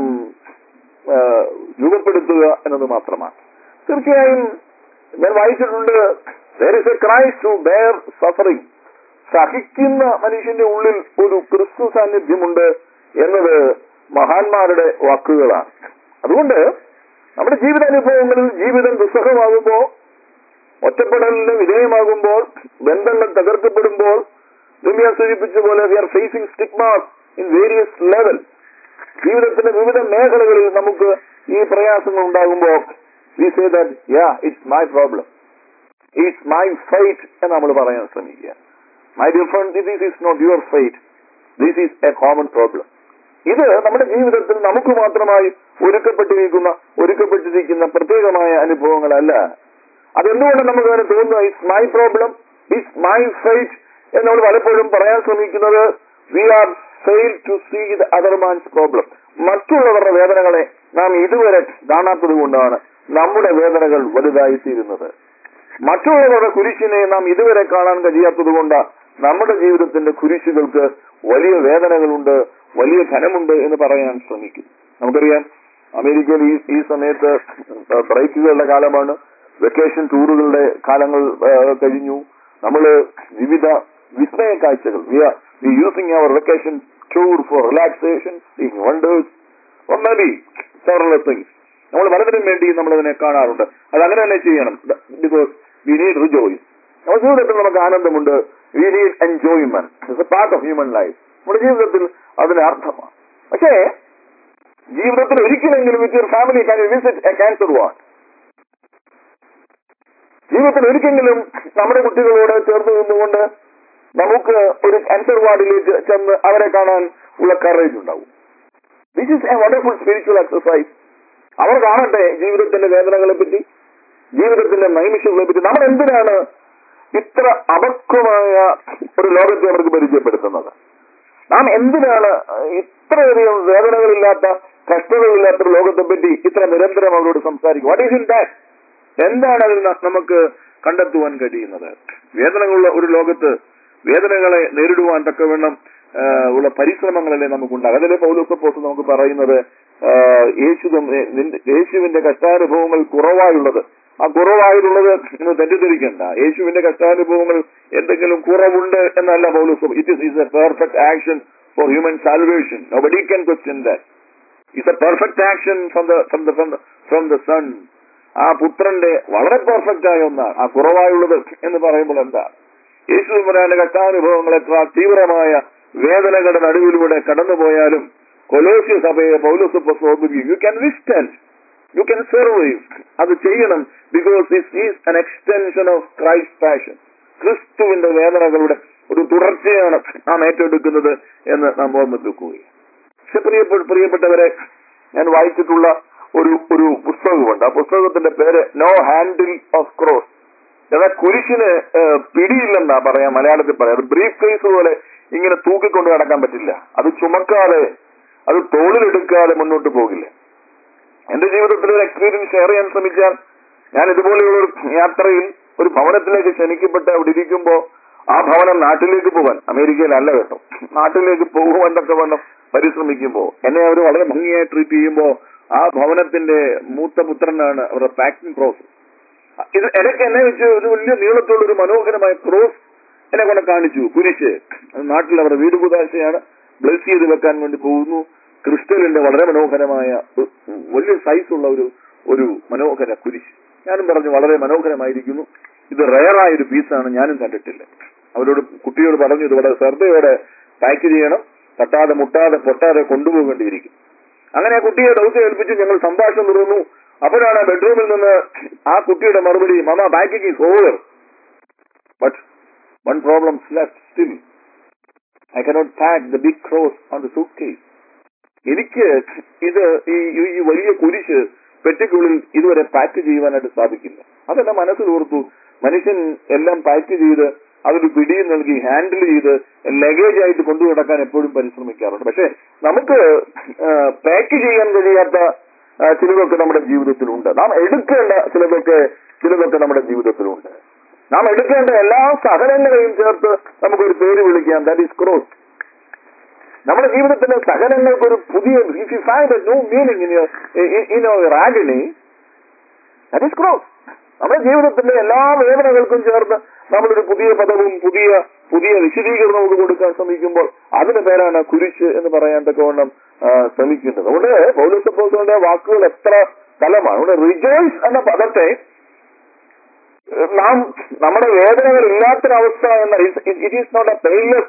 ആ, രൂപപ്പെടുത്തുക എന്നത് മാത്രമാണ് തീർച്ചയായും ഞാൻ വായിച്ചിട്ടുണ്ട് there is a Christ to bear suffering സഹിക്കുന്ന മനുഷ്യന്റെ ഉള്ളിൽ ഒരു ക്രിസ്തു സാന്നിധ്യമുണ്ട് എന്നത് മഹാന്മാരുടെ വാക്കുകളാണ് അതുകൊണ്ട് നമ്മുടെ ജീവിതാനുഭവങ്ങളിൽ ജീവിതം ദുസ്സഹമാകുമ്പോ ഒറ്റപ്പെടലിന് വിധേയമാകുമ്പോൾ ബന്ധങ്ങൾ തകർക്കപ്പെടുമ്പോൾ ദുനിയ സൂചിപ്പിച്ച പോലെ we are facing stigmas in various level ജീവിതത്തിന്റെ വിവിധ മേഖലകളിൽ നമുക്ക് ഈ പ്രയാസങ്ങൾ ഉണ്ടാകുമ്പോൾ we say that yeah it's my problem it's my fight എന്ന് നമ്മൾ പറയാൻ ശ്രമിക്കുക my dear friend this is not your fight this is a common problem ഇത് നമ്മുടെ ജീവിതത്തിൽ നമുക്ക് മാത്രമായി ഒരുക്കപ്പെട്ടിരിക്കുന്ന ഒരുക്കപ്പെട്ടിരിക്കുന്ന പ്രത്യേകമായ അനുഭവങ്ങളല്ല അതെന്തുകൊണ്ട് നമുക്ക് അങ്ങനെ തോന്നുന്നു it's my problem it's my fight എന്ന് നമ്മൾ പലപ്പോഴും പറയാൻ ശ്രമിക്കുന്നത് we are fail to see the other man's problem മറ്റുള്ളവരുടെ വേദനകളെ നാം ഇതുവരെ കാണാത്തത് കൊണ്ടാണ് നമ്മുടെ വേദനകൾ വലുതായി തീരുന്നത് മറ്റുള്ളവരുടെ കുരിശിനെ നാം ഇതുവരെ കാണാൻ കഴിയാത്തത് കൊണ്ട് നമ്മുടെ ജീവിതത്തിന്റെ കുരിശുകൾക്ക് വലിയ വേദനകളുണ്ട് വലിയ ധനമുണ്ട് എന്ന് പറയാൻ ശ്രമിക്കും നമുക്കറിയാം അമേരിക്കയിൽ ഈ ഈ സമയത്ത് ബ്രേക്കുകളുടെ കാലമാണ് വെക്കേഷൻ ടൂറുകളുടെ കാലങ്ങൾ ആ, കഴിഞ്ഞു നമ്മൾ വിവിധ വിസ്മയ കാഴ്ചകൾ we are we using our vacation tour for relaxation seeing wonders or maybe several things നമ്മൾ പലതിനും വേണ്ടി നമ്മൾ അതിനെ കാണാറുണ്ട് അത് അങ്ങനെ തന്നെ ചെയ്യണം ബിക്കോസ് വി നീഡ് റിജോയ്സ് നമ്മുടെ ജീവിതത്തിൽ നമുക്ക് ആനന്ദമുണ്ട് we need enjoyment it's a part of human life നമ്മുടെ ജീവിതത്തിൽ അതിന് അർത്ഥമാണ് പക്ഷേ ജീവിതത്തിൽ ഒരിക്കലെങ്കിലും with your family can visit a cancer ward ജീവിതത്തിൽ ഒരിക്കലെങ്കിലും നമ്മുടെ കുട്ടികളോട് ചേർന്ന് നിന്നുകൊണ്ട് നമുക്ക് ഒരു ക്യാൻസർ വാർഡിലേക്ക് ചെന്ന് അവരെ കാണാൻ ഉള്ള കറേജ് ഉണ്ടാവും this is a wonderful spiritual exercise അവർ കാണട്ടെ ജീവിതത്തിന്റെ വേദനകളെ പറ്റി ജീവിതത്തിന്റെ നൈമിഷ്യങ്ങളെ പറ്റി നമ്മൾ എന്തിനാണ് ഇത്ര അപക്വമായ ഒരു ലോകത്തെ അവർക്ക് പരിചയപ്പെടുത്തുന്നത് നാം എന്തിനാണ് ഇത്രയധികം വേദനകളില്ലാത്ത കഷ്ടതകളില്ലാത്ത ഒരു ലോകത്തെ പറ്റി ഇത്ര നിരന്തരം അവരോട് സംസാരിക്കും വാട്ട് ഈസ് ഇൻ ദാറ്റ് എന്താണ് അതിൽ ന- നമുക്ക് കണ്ടെത്തുവാൻ കഴിയുന്നത് വേദനകളുള്ള ഒരു ലോകത്ത് വേദനകളെ നേരിടുവാൻ തക്കവണ്ണം ആ, ഉള്ള പരിശ്രമങ്ങളല്ലേ നമുക്കുണ്ടാകും അതിലെ പൗലോസപ്പോസ് നമുക്ക് പറയുന്നത് ആ, യേശു തമ്മ- നിന്റെ- യേശുവിന്റെ കഷ്ടാനുഭവങ്ങൾ കുറവായുള്ളത് ആ കുറവായിട്ടുള്ളത് എന്ന് തെറ്റിദ്ധരിക്കണ്ട യേശുവിന്റെ കഷ്ടാനുഭവങ്ങൾ എന്തെങ്കിലും കുറവുണ്ട് എന്നല്ല Paulose it is is a perfect action for human salvation nobody can question that it's a perfect action from the from the from the son ആ പുത്രന്റെ വളരെ പെർഫെക്റ്റ് ആയ ഒന്നാണ് ആ കുറവായുള്ളത് എന്ന് പറയുമ്പോൾ എന്താ യേശു പറയാന്റെ കഷ്ടാനുഭവങ്ങൾ എത്ര തീവ്രമായ വേദനകളുടെ നടുവിലൂടെ കടന്നുപോയാലും കൊലോസ്യ സഭയെ Paulose you can withstand you can survive അത് ചെയ്യണം because this is an extension of Christ passion ക്രിസ്തുവിന്റെ വേദനകളുടെ ഒരു തുടർച്ചയാണ് നാം ഏറ്റെടുക്കുന്നത് എന്ന് നാം ഓർമ്മിപ്പിക്കുകയും പക്ഷെ പ്രിയപ്പെട്ട പ്രിയപ്പെട്ടവരെ ഞാൻ വായിച്ചിട്ടുള്ള ഒരു ഒരു പുസ്തകമുണ്ട് ആ പുസ്തകത്തിന്റെ പേര് നോ ഹാൻഡിൽ ഓഫ് ക്രോസ് എന്നാൽ കുരിശിന് ഏഹ്, പിടിയില്ലെന്നാ പറയാം മലയാളത്തിൽ പറയാം അത് ബ്രീഫ് കേസ് പോലെ ഇങ്ങനെ തൂക്കിക്കൊണ്ട് നടക്കാൻ പറ്റില്ല അത് ചുമക്കാതെ അത് തോളിലെടുക്കാതെ മുന്നോട്ട് പോകില്ല എന്റെ ജീവിതത്തിൽ ഒരു എക്സ്പീരിയൻസ് ഷെയർ ചെയ്യാൻ ശ്രമിച്ചാൽ ഞാൻ ഇതുപോലെയുള്ള ഒരു യാത്രയിൽ ഒരു ഭവനത്തിലേക്ക് ക്ഷണിക്കപ്പെട്ട് അവിടെ ഇരിക്കുമ്പോ ആ ഭവനം നാട്ടിലേക്ക് പോകാൻ അമേരിക്കയിലല്ല കേട്ടോ നാട്ടിലേക്ക് പോകുവാൻ തക്ക വണ്ണം പരിശ്രമിക്കുമ്പോ എന്നെ അവർ വളരെ ഭംഗിയായി ട്രീറ്റ് ചെയ്യുമ്പോ ആ ഭവനത്തിന്റെ മൂത്ത പുത്രനാണ് അവരുടെ പാക്കിംഗ് പ്രോസസ് ഇത് ഇടയ്ക്ക് എന്നെ വെച്ച് ഒരു വലിയ നീളത്തുള്ള ഒരു മനോഹരമായ ക്രോസ് എന്നെ കൊണ്ട് കാണിച്ചു കുരിശ് അത് നാട്ടിൽ അവരുടെ വീട് കുതാശയാണ് ബ്ലസ് ചെയ്ത് വെക്കാൻ വേണ്ടി പോകുന്നു ക്രിസ്റ്റലിന്റെ വളരെ മനോഹരമായ ഒരു വലിയ സൈസുള്ള ഒരു ഒരു മനോഹര കുരിശ് ഞാനും പറഞ്ഞു വളരെ മനോഹരമായിരിക്കുന്നു ഇത് റയറായ ഒരു പീസാണ് ഞാനും കണ്ടിട്ടില്ല അവരോട് കുട്ടിയോട് പറഞ്ഞു ഇത് വളരെ ശ്രദ്ധയോടെ പാക്ക് ചെയ്യണം തട്ടാതെ മുട്ടാതെ പൊട്ടാതെ കൊണ്ടുപോകേണ്ടിയിരിക്കും അങ്ങനെ ആ കുട്ടിയെ ദൗത്യം ഏൽപ്പിച്ച് ഞങ്ങൾ സംഭാഷണം തുടർന്നു അപ്പോഴാണ് ബെഡ്റൂമിൽ നിന്ന് ആ കുട്ടിയുടെ മറുപടി mama packing is over but one problem left still I cannot pack the big cross on the suitcase എനിക്ക് ഇത് ഈ ഈ- ഈ വലിയ കുരിശ് പെട്ടിക്കുള്ളിൽ ഇതുവരെ പാക്ക് ചെയ്യുവാനായിട്ട് സാധിക്കില്ല അതെന്നെ മനസ്സിൽ ഓർത്തു മനുഷ്യൻ എല്ലാം പാക്ക് ചെയ്ത് അതൊരു പിടിയും നൽകി ഹാൻഡിൽ ചെയ്ത് ലഗേജ് ആയിട്ട് കൊണ്ടു നടക്കാൻ എപ്പോഴും പരിശ്രമിക്കാറുണ്ട് പക്ഷെ നമുക്ക് പാക്ക് ചെയ്യാൻ കഴിയാത്ത ആ, ചിലതൊക്കെ നമ്മുടെ ജീവിതത്തിലുണ്ട് നാം എടുക്കേണ്ട ചിലതൊക്കെ ചിലതൊക്കെ നമ്മുടെ ജീവിതത്തിലുണ്ട് നാം എടുക്കേണ്ട എല്ലാ സഹനങ്ങളെയും ചേർത്ത് നമുക്കൊരു പേര് വിളിക്കാം ദാറ്റ് ഈസ് ക്രോസ് നമ്മുടെ ജീവിതത്തിലെ സഹനങ്ങൾക്ക് ഒരു പുതിയ if you find new meaning in in your agony that is cross നമ്മുടെ ജീവിതത്തിന്റെ എല്ലാ വേദനകൾക്കും ചേർന്ന് നമ്മളൊരു പുതിയ പദവും പുതിയ പുതിയ വിശദീകരണവും നമുക്ക് കൊടുക്കാൻ ശ്രമിക്കുമ്പോൾ അതിന് പേരാണ് കുരിശ് എന്ന് പറയാൻ തക്കവണ്ണം ആ, ശ്രമിക്കുന്നത് അതുകൊണ്ട് പൗലോസപ്പോസിന്റെ വാക്കുകൾ എത്ര ഫലമാണ് അതുകൊണ്ട് റിജോയ്സ് എന്ന പദത്തെ ഏഹ്, നാം നമ്മുടെ വേദനകൾ ഇല്ലാത്തൊരവസ്ഥ എന്ന it is not a painless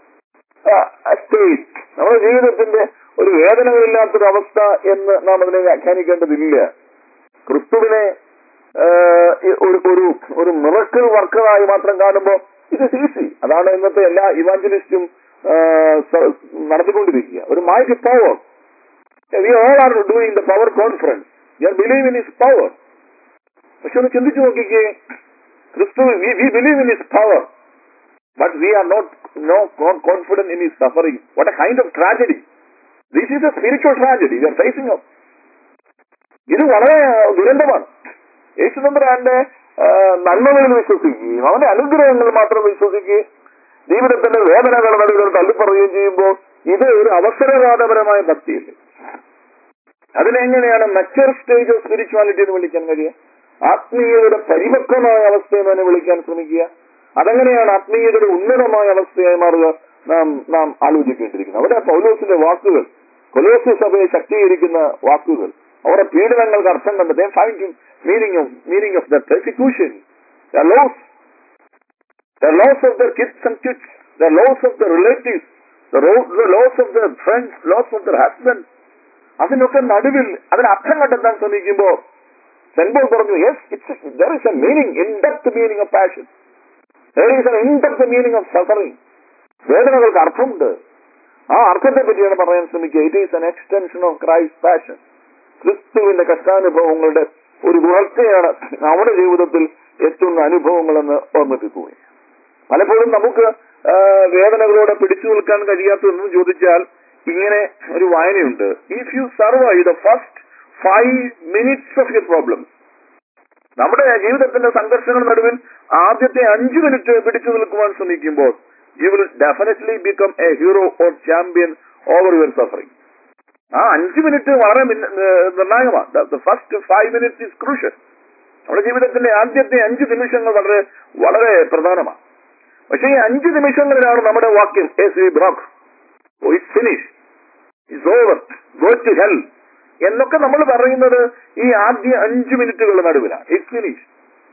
state നമ്മുടെ ജീവിതത്തിന്റെ ഒരു വേദനകളില്ലാത്തൊരു അവസ്ഥ എന്ന് നാം അതിനെ വ്യാഖ്യാനിക്കേണ്ടതില്ല ക്രിസ്തുവിനെ ആഹ്, ഈ ഒരു ഒരു ഒരു മിറക്കിൾ വർക്കറായി മാത്രം കാണുമ്പോൾ ഇത് ഈസി അതാണ് ഇന്നത്തെ എല്ലാ ഇവാഞ്ചലിസ്റ്റും നടത്തിക്കൊണ്ടിരിക്കുക ഒരു might power we all are doing the power conference you are believe in is power പക്ഷെ ഒന്ന് ചിന്തിച്ചു നോക്കിക്കേ ക്രിസ്തു we believe in is power but we are not no not confident in his suffering. What a kind of tragedy! This is a spiritual tragedy we are facing up. ഇത് വളരെ ദുരന്തമാണ് യേശുനമ്പരാന്റെ നന്മകളിൽ വിശ്വസിക്കുകയും അവന്റെ അനുഗ്രഹങ്ങൾ മാത്രം വിശ്വസിക്കുകയും ജീവിതത്തിന്റെ വേദനകൾ നടുകൾ തള്ളിപ്പറയുകയും ചെയ്യുമ്പോൾ ഇത് ഒരു അവസരവാദപരമായ ഭക്തിയല്ലേ അതിനെങ്ങനെയാണ് മറ്റർ സ്റ്റേജ് ഓഫ് സ്പിരിച്വാലിറ്റി എന്ന് വിളിക്കാൻ കഴിയുക ആത്മീയതയുടെ പരിപക്വമായ അവസ്ഥയെന്ന് തന്നെ വിളിക്കാൻ ശ്രമിക്കുക അതെങ്ങനെയാണ് ആത്മീയതയുടെ ഉന്നതമായ അവസ്ഥയായി മാറുക നാം നാം ആലോചിക്കേണ്ടിയിരിക്കുന്നു അവിടെ പൗലോസിന്റെ വാക്കുകൾ കൊലോസ് സഭയെ ശക്തീകരിക്കുന്ന വാക്കുകൾ അവരുടെ പീഡനങ്ങൾക്ക് അർത്ഥം കണ്ട് they find meaning of meaning of the persecution loss the loss of their kids and kids, the loss of their relatives, the, ro- the loss of their friends, loss of their husbands. അതിനൊക്കെ നടുവിൽ അതിന് അർത്ഥം കണ്ടെത്താൻ ശ്രമിക്കുമ്പോ saint Paul പറഞ്ഞു yes it's there is a meaning in depth meaning of passion there is an in depth meaning of suffering വേദനകൾക്ക് അർത്ഥമുണ്ട് ആ അർത്ഥത്തെ പറ്റിയാണ് പറയാൻ ശ്രമിക്കുക it is an extension of Christ passion ക്രിസ്തുവിന്റെ കഷ്ടാനുഭവങ്ങളുടെ ഒരു തുടർച്ചയാണ് നമ്മുടെ ജീവിതത്തിൽ എത്തുന്ന അനുഭവങ്ങളെന്ന് ഓർമ്മിപ്പിക്കുകയും പലപ്പോഴും നമുക്ക് ആ, വേദനകളോടെ പിടിച്ചു നിൽക്കാൻ കഴിയാത്തതെന്ന് ചോദിച്ചാൽ ഇങ്ങനെ ഒരു വായനയുണ്ട് if you survive the first five minutes of your problems നമ്മുടെ ജീവിതത്തിന്റെ സംഘർഷങ്ങൾ നടുവിൽ ആദ്യത്തെ അഞ്ചു മിനിറ്റ് പിടിച്ചു നിൽക്കുവാൻ ശ്രമിക്കുമ്പോൾ you will definitely become a hero or champion over your suffering ആ അഞ്ചു മിനിറ്റ് വളരെ മിന്ന- ഏഹ് നിർണായകമാണ് first five minutes is crucial നമ്മുടെ ജീവിതത്തിന്റെ ആദ്യത്തെ അഞ്ച് നിമിഷങ്ങൾ വളരെ വളരെ പ്രധാനമാണ് പക്ഷേ ഈ അഞ്ച് നിമിഷങ്ങളിലാണ് നമ്മുടെ വാക്യം as we broke it's finish it's over go to hell എന്നൊക്കെ നമ്മൾ പറയുന്നത് ഈ ആദ്യ അഞ്ച് മിനിറ്റുകളുടെ നടുവിലാണ് ഇറ്റ്സ് ഫിനിഷ്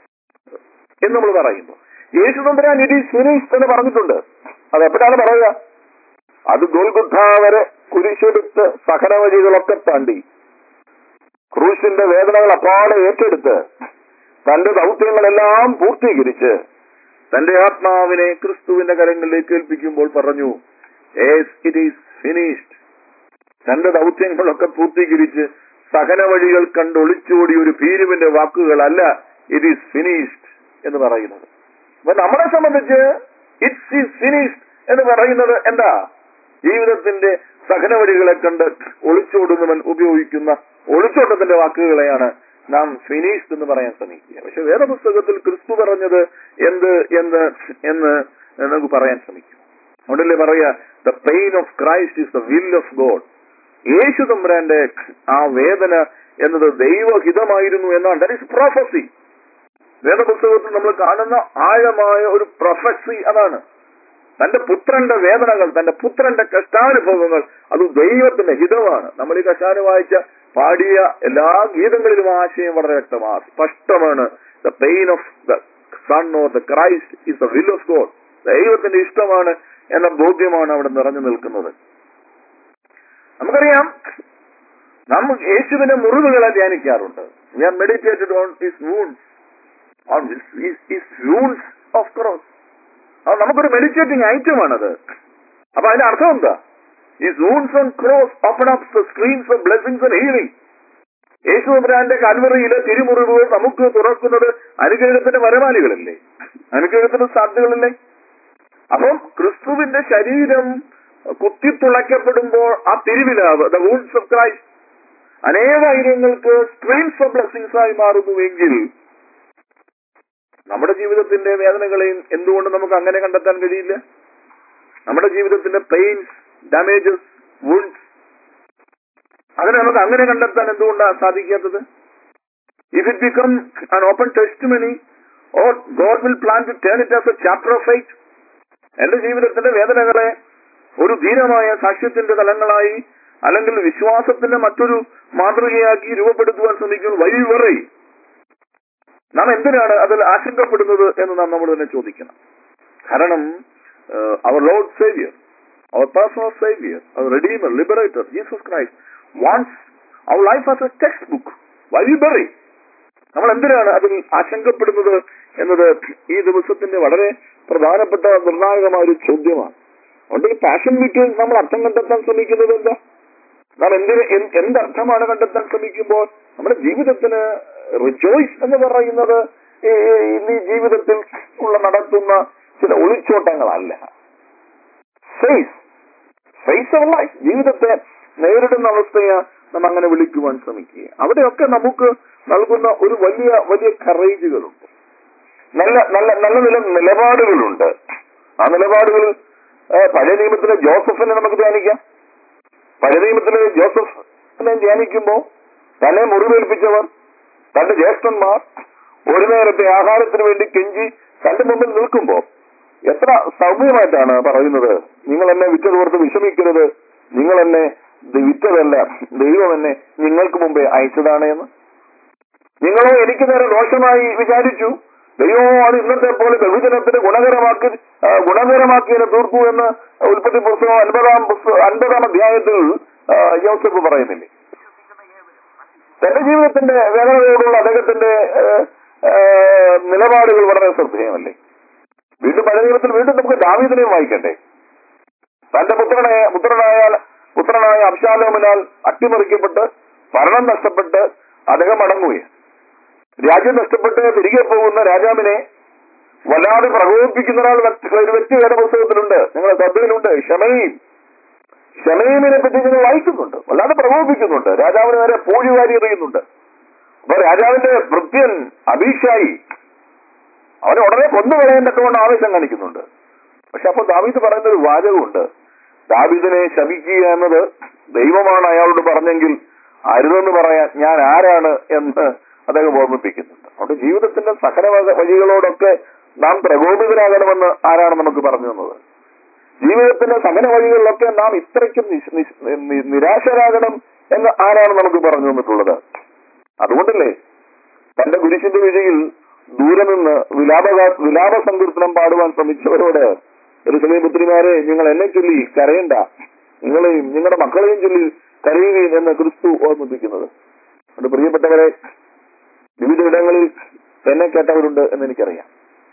എന്ന് നമ്മൾ പറയുന്നു യേശു തമ്പുരാൻ ഇറ്റ് ഈസ് ഫിനിഷ് എന്ന് പറഞ്ഞിട്ടുണ്ട് അത് എപ്പോഴാണ് പറയുക അത് ഗോൽഗുദ്ധ വരെ കുരിശെടുത്ത് സഹനവഴികളൊക്കെ താണ്ടി ക്രൂശിന്റെ വേദനകൾ അപ്പാടെ ഏറ്റെടുത്ത് തന്റെ ദൗത്യങ്ങളെല്ലാം പൂർത്തീകരിച്ച് തന്റെ ആത്മാവിനെ ക്രിസ്തുവിന്റെ കരങ്ങളിലേക്ക് ഏൽപ്പിക്കുമ്പോൾ പറഞ്ഞു ഇറ്റ് ഈസ് ഫിനിഷ്ഡ് തന്റെ ദൗത്യങ്ങളൊക്കെ പൂർത്തീകരിച്ച് സഹന വഴികൾ കണ്ട് ഒളിച്ചോടി ഒരു ഭീരുവിന്റെ വാക്കുകളല്ല ഇറ്റ് ഈസ് ഫിനിഷ്ഡ് എന്ന് പറയുന്നത് അപ്പൊ നമ്മളെ സംബന്ധിച്ച് ഇറ്റ്സ് ഈസ് ഫിനിഷ്ഡ് എന്ന് പറയുന്നത് എന്താ ജീവിതത്തിന്റെ സഹന വഴികളെ കണ്ട് ഒളിച്ചോടുന്നവൻ ഉപയോഗിക്കുന്ന ഒളിച്ചോട്ടത്തിന്റെ വാക്കുകളെയാണ് നാം ഫിനിഷ്ഡ് എന്ന് പറയാൻ ശ്രമിക്കുക പക്ഷെ വേദപുസ്തകത്തിൽ ക്രിസ്തു പറഞ്ഞത് എന്ത് എന്ന് എന്ന് നമുക്ക് പറയാൻ ശ്രമിക്കും അതുകൊണ്ടല്ലേ പറയാ the pain of Christ is the will of God Yesu തമ്പുരാന്റെ ആ വേദന എന്നത് ദൈവഹിതമായിരുന്നു എന്നാണ് ദാറ്റ് ഇസ് പ്രോഫസി വേദപുസ്തകത്തിൽ നമ്മൾ കാണുന്ന ആഴമായ ഒരു പ്രൊഫസി അതാണ് തന്റെ പുത്രന്റെ വേദനകൾ തന്റെ പുത്രന്റെ കഷ്ടാനുഭവങ്ങൾ അത് ദൈവത്തിന്റെ ഹിതമാണ് നമ്മൾ ഈ കഷ്ടാനു വായിച്ച പാടിയ എല്ലാ ഗീതങ്ങളിലും ആശയം വളരെ വ്യക്തമാണ് സ്പഷ്ടമാണ് the pain of the son or the Christ is the will of God ദൈവത്തിന്റെ ഇഷ്ടമാണ് എന്ന ബോധ്യമാണ് അവിടെ നിറഞ്ഞു നിൽക്കുന്നത് നമുക്കറിയാം നമ്മൾ യേശുവിന്റെ മുറിവുകളെ ധ്യാനിക്കാറുണ്ട് we are meditated on his wounds on his wounds of cross അത് നമുക്കൊരു മെഡിറ്റേറ്റിംഗ് ഐറ്റമാണത് അപ്പൊ അതിന്റെ അർത്ഥം എന്താ ഈ സൂൺസ് on cross open up the streams of blessings and healing യേശുബ്രാന്റെ കൽവറിയിലെ തിരുമുറിവുകൾ നമുക്ക് തുറക്കുന്നത് അനുഗ്രഹത്തിന്റെ വരമാലികളല്ലേ അനുഗ്രഹത്തിന്റെ സാധ്യതകളല്ലേ അപ്പം ക്രിസ്തുവിന്റെ ശരീരം കുത്തിത്തുളയ്ക്കപ്പെടുമ്പോൾ ആ തിരുവിലാവ് ദ വൂൺസ് ഓഫ് ക്രൈസ്റ്റ് അനേകായിരങ്ങൾക്ക് സ്ക്രീൻസ് ഓഫ് ബ്ലെസിംഗ്സ് ആയി മാറുന്നുവെങ്കിൽ നമ്മുടെ ജീവിതത്തിന്റെ വേദനകളെയും എന്തുകൊണ്ട് നമുക്ക് അങ്ങനെ കണ്ടെത്താൻ കഴിയില്ല നമ്മുടെ ജീവിതത്തിന്റെ പെയിൻസ് ഡാമേജസ് വുൺസ് അതിനെ നമുക്ക് അങ്ങനെ കണ്ടെത്താൻ എന്തുകൊണ്ടാണ് സാധിക്കാത്തത് if it become an open testimony or God will plan to turn it as a chapter of fight എന്റെ ജീവിതത്തിന്റെ വേദനകളെ ഒരു ധീരമായ സാക്ഷ്യത്തിന്റെ തലങ്ങളായി അല്ലെങ്കിൽ വിശ്വാസത്തിന്റെ മറ്റൊരു മാതൃകയാക്കി രൂപപ്പെടുത്തുവാൻ ശ്രമിക്കുന്നു വഴി പറയും നാം എന്തിനാണ് അതിൽ ആശങ്കപ്പെടുന്നത് എന്ന് നാം നമ്മൾ തന്നെ ചോദിക്കണം കാരണം our lord saviour our personal saviour our redeemer liberator Jesus Christ wants our life as a textbook വൈബറി നമ്മൾ എന്തിനാണ് അതിൽ ആശങ്കപ്പെടുന്നത് എന്നത് ഈ ദിവസത്തിന്റെ വളരെ പ്രധാനപ്പെട്ട നിർണായകമായ ഒരു ചോദ്യമാണ് അതുകൊണ്ട് ഈ പാഷൻ വീക്കിൽ നമ്മൾ അർത്ഥം കണ്ടെത്താൻ ശ്രമിക്കുന്നത് എന്താ നാം എന്തിന് എന്ത് എന്തർത്ഥമാണ് കണ്ടെത്താൻ ശ്രമിക്കുമ്പോൾ നമ്മുടെ ജീവിതത്തിന് റിജോയ്സ് എന്ന് പറയുന്നത് ഈ ഈ ജീവിതത്തിൽ ഉള്ള നടത്തുന്ന ചില ഒളിച്ചോട്ടങ്ങളല്ല ഫേസ് ഫേസ് ഓഫ് ലൈഫ് ജീവിതത്തെ നേരിടുന്ന അവസ്ഥയെ നാം അങ്ങനെ വിളിക്കുവാൻ ശ്രമിക്കുക അവിടെയൊക്കെ നമുക്ക് നൽകുന്ന ഒരു വലിയ വലിയ കറേജുകളുണ്ട് നല്ല നല്ല നല്ല നില നിലപാടുകളുണ്ട് ആ നിലപാടുകളിൽ ഏഹ്, പഴയ നിയമത്തിലെ ജോസഫിനെ നമുക്ക് ധ്യാനിക്കാം പഴയ നിയമത്തിലെ ജോസഫിനെ ധ്യാനിക്കുമ്പോൾ തന്നെ മുറിവേൽപ്പിച്ചവർ തന്റെ ജ്യേഷ്ഠന്മാർ ഒരു നേരത്തെ ആഹാരത്തിന് വേണ്ടി കെഞ്ചി തന്റെ മുമ്പിൽ നിൽക്കുമ്പോ എത്ര സൗമ്യമായിട്ടാണ് പറയുന്നത് നിങ്ങൾ എന്നെ വിറ്റതോർത്ത് വിഷമിക്കരുത് നിങ്ങൾ എന്നെ ദ- വിറ്റതല്ല ദൈവം എന്നെ നിങ്ങൾക്ക് മുമ്പേ അയച്ചതാണ് എന്ന് നിങ്ങളോ എനിക്ക് നേരെ ദോഷമായി വിചാരിച്ചു ദൈവമോ അത് ഇന്നത്തെ പോലെ ബഹുജനത്തിന് ഗുണകരമാക്കി ആ, ഗുണകരമാക്കിയതിനെ തീർക്കൂ എന്ന് ഉൽപ്പത്തി പുസ്തകം അൻപതാം പുസ്തകം അൻപതാം അധ്യായത്തിൽ ആ, യോസഫ് പറയുന്നില്ലേ തന്റെ ജീവിതത്തിന്റെ വേദനയോടുള്ള അദ്ദേഹത്തിന്റെ ആ, ആ, നിലപാടുകൾ വളരെ ശ്രദ്ധേയമല്ലേ വീണ്ടും പഴയ നിയമത്തിൽ വീണ്ടും നമുക്ക് ദാവീദിനെയും വായിക്കട്ടെ തന്റെ പുത്രനെ പുത്രനായ പുത്രനായ അബ്ശാലോമിനാൽ അട്ടിമറിക്കപ്പെട്ട് ഭരണം നഷ്ടപ്പെട്ട് അദ്ദേഹം മടങ്ങുകയാണ് രാജ്യം നഷ്ടപ്പെട്ട് തിരികെ പോകുന്ന രാജാവിനെ വല്ലാതെ പ്രകോപിപ്പിക്കുന്ന ഒരാൾ വ്യക്തി- ഒരു വ്യക്തി വേറെ പുസ്തകത്തിലുണ്ട് നിങ്ങളുടെ ശ്രദ്ധയിലുണ്ട് ഷമയും ഷമീമിനെ പറ്റി നിങ്ങൾ വായിക്കുന്നുണ്ട് വല്ലാതെ പ്രകോപിപ്പിക്കുന്നുണ്ട് രാജാവിന് നേരെ പൂഴി വാരി എറിയുന്നുണ്ട് അപ്പൊ രാജാവിന്റെ ഭൃത്യൻ അഭിഷായി അവനെ ഉടനെ കൊന്നുകളയേണ്ടക്കൊണ്ട് ആവേശം കാണിക്കുന്നുണ്ട് പക്ഷെ അപ്പോൾ ദാവീദ് പറയുന്ന ഒരു വാചകമുണ്ട് ദാവീദിനെ ശപിക്കുക എന്നത് ദൈവമാണ് അയാളോട് പറഞ്ഞെങ്കിൽ അരുതെന്ന് പറയാൻ ഞാൻ ആരാണ് എന്ന് അദ്ദേഹം ഓർമ്മിപ്പിക്കുന്നുണ്ട് അതുകൊണ്ട് ജീവിതത്തിന്റെ സകല വക- വഴികളോടൊക്കെ നാം പ്രകോപിതരാകണമെന്ന് ആരാണ് നമുക്ക് പറഞ്ഞു തന്നത് ജീവിതത്തിന്റെ സകല വഴികളിലൊക്കെ നാം ഇത്രയ്ക്കും നിശ്- നിശ്- നി- നിരാശരാകണം എന്ന് ആരാണ് നമുക്ക് പറഞ്ഞു തന്നിട്ടുള്ളത് അതുകൊണ്ടല്ലേ തന്റെ കുരിശിന്റെ വിജയിൽ ദൂരെ നിന്ന് വിലാപ വിലാപ സങ്കീർത്തനം പാടുവാൻ ശ്രമിച്ചവരോട് പുത്രിമാരെ നിങ്ങൾ എന്നെ ചൊല്ലി കരയണ്ട നിങ്ങളെയും നിങ്ങളുടെ മക്കളെയും ചൊല്ലി കരയുകയും എന്ന് ക്രിസ്തു ഓർമ്മിപ്പിക്കുന്നത് അതുകൊണ്ട് പ്രിയപ്പെട്ടവരെ വിവിധ ഇടങ്ങളിൽ എന്നെ കേട്ടവരുണ്ട് എന്ന് എനിക്കറിയാം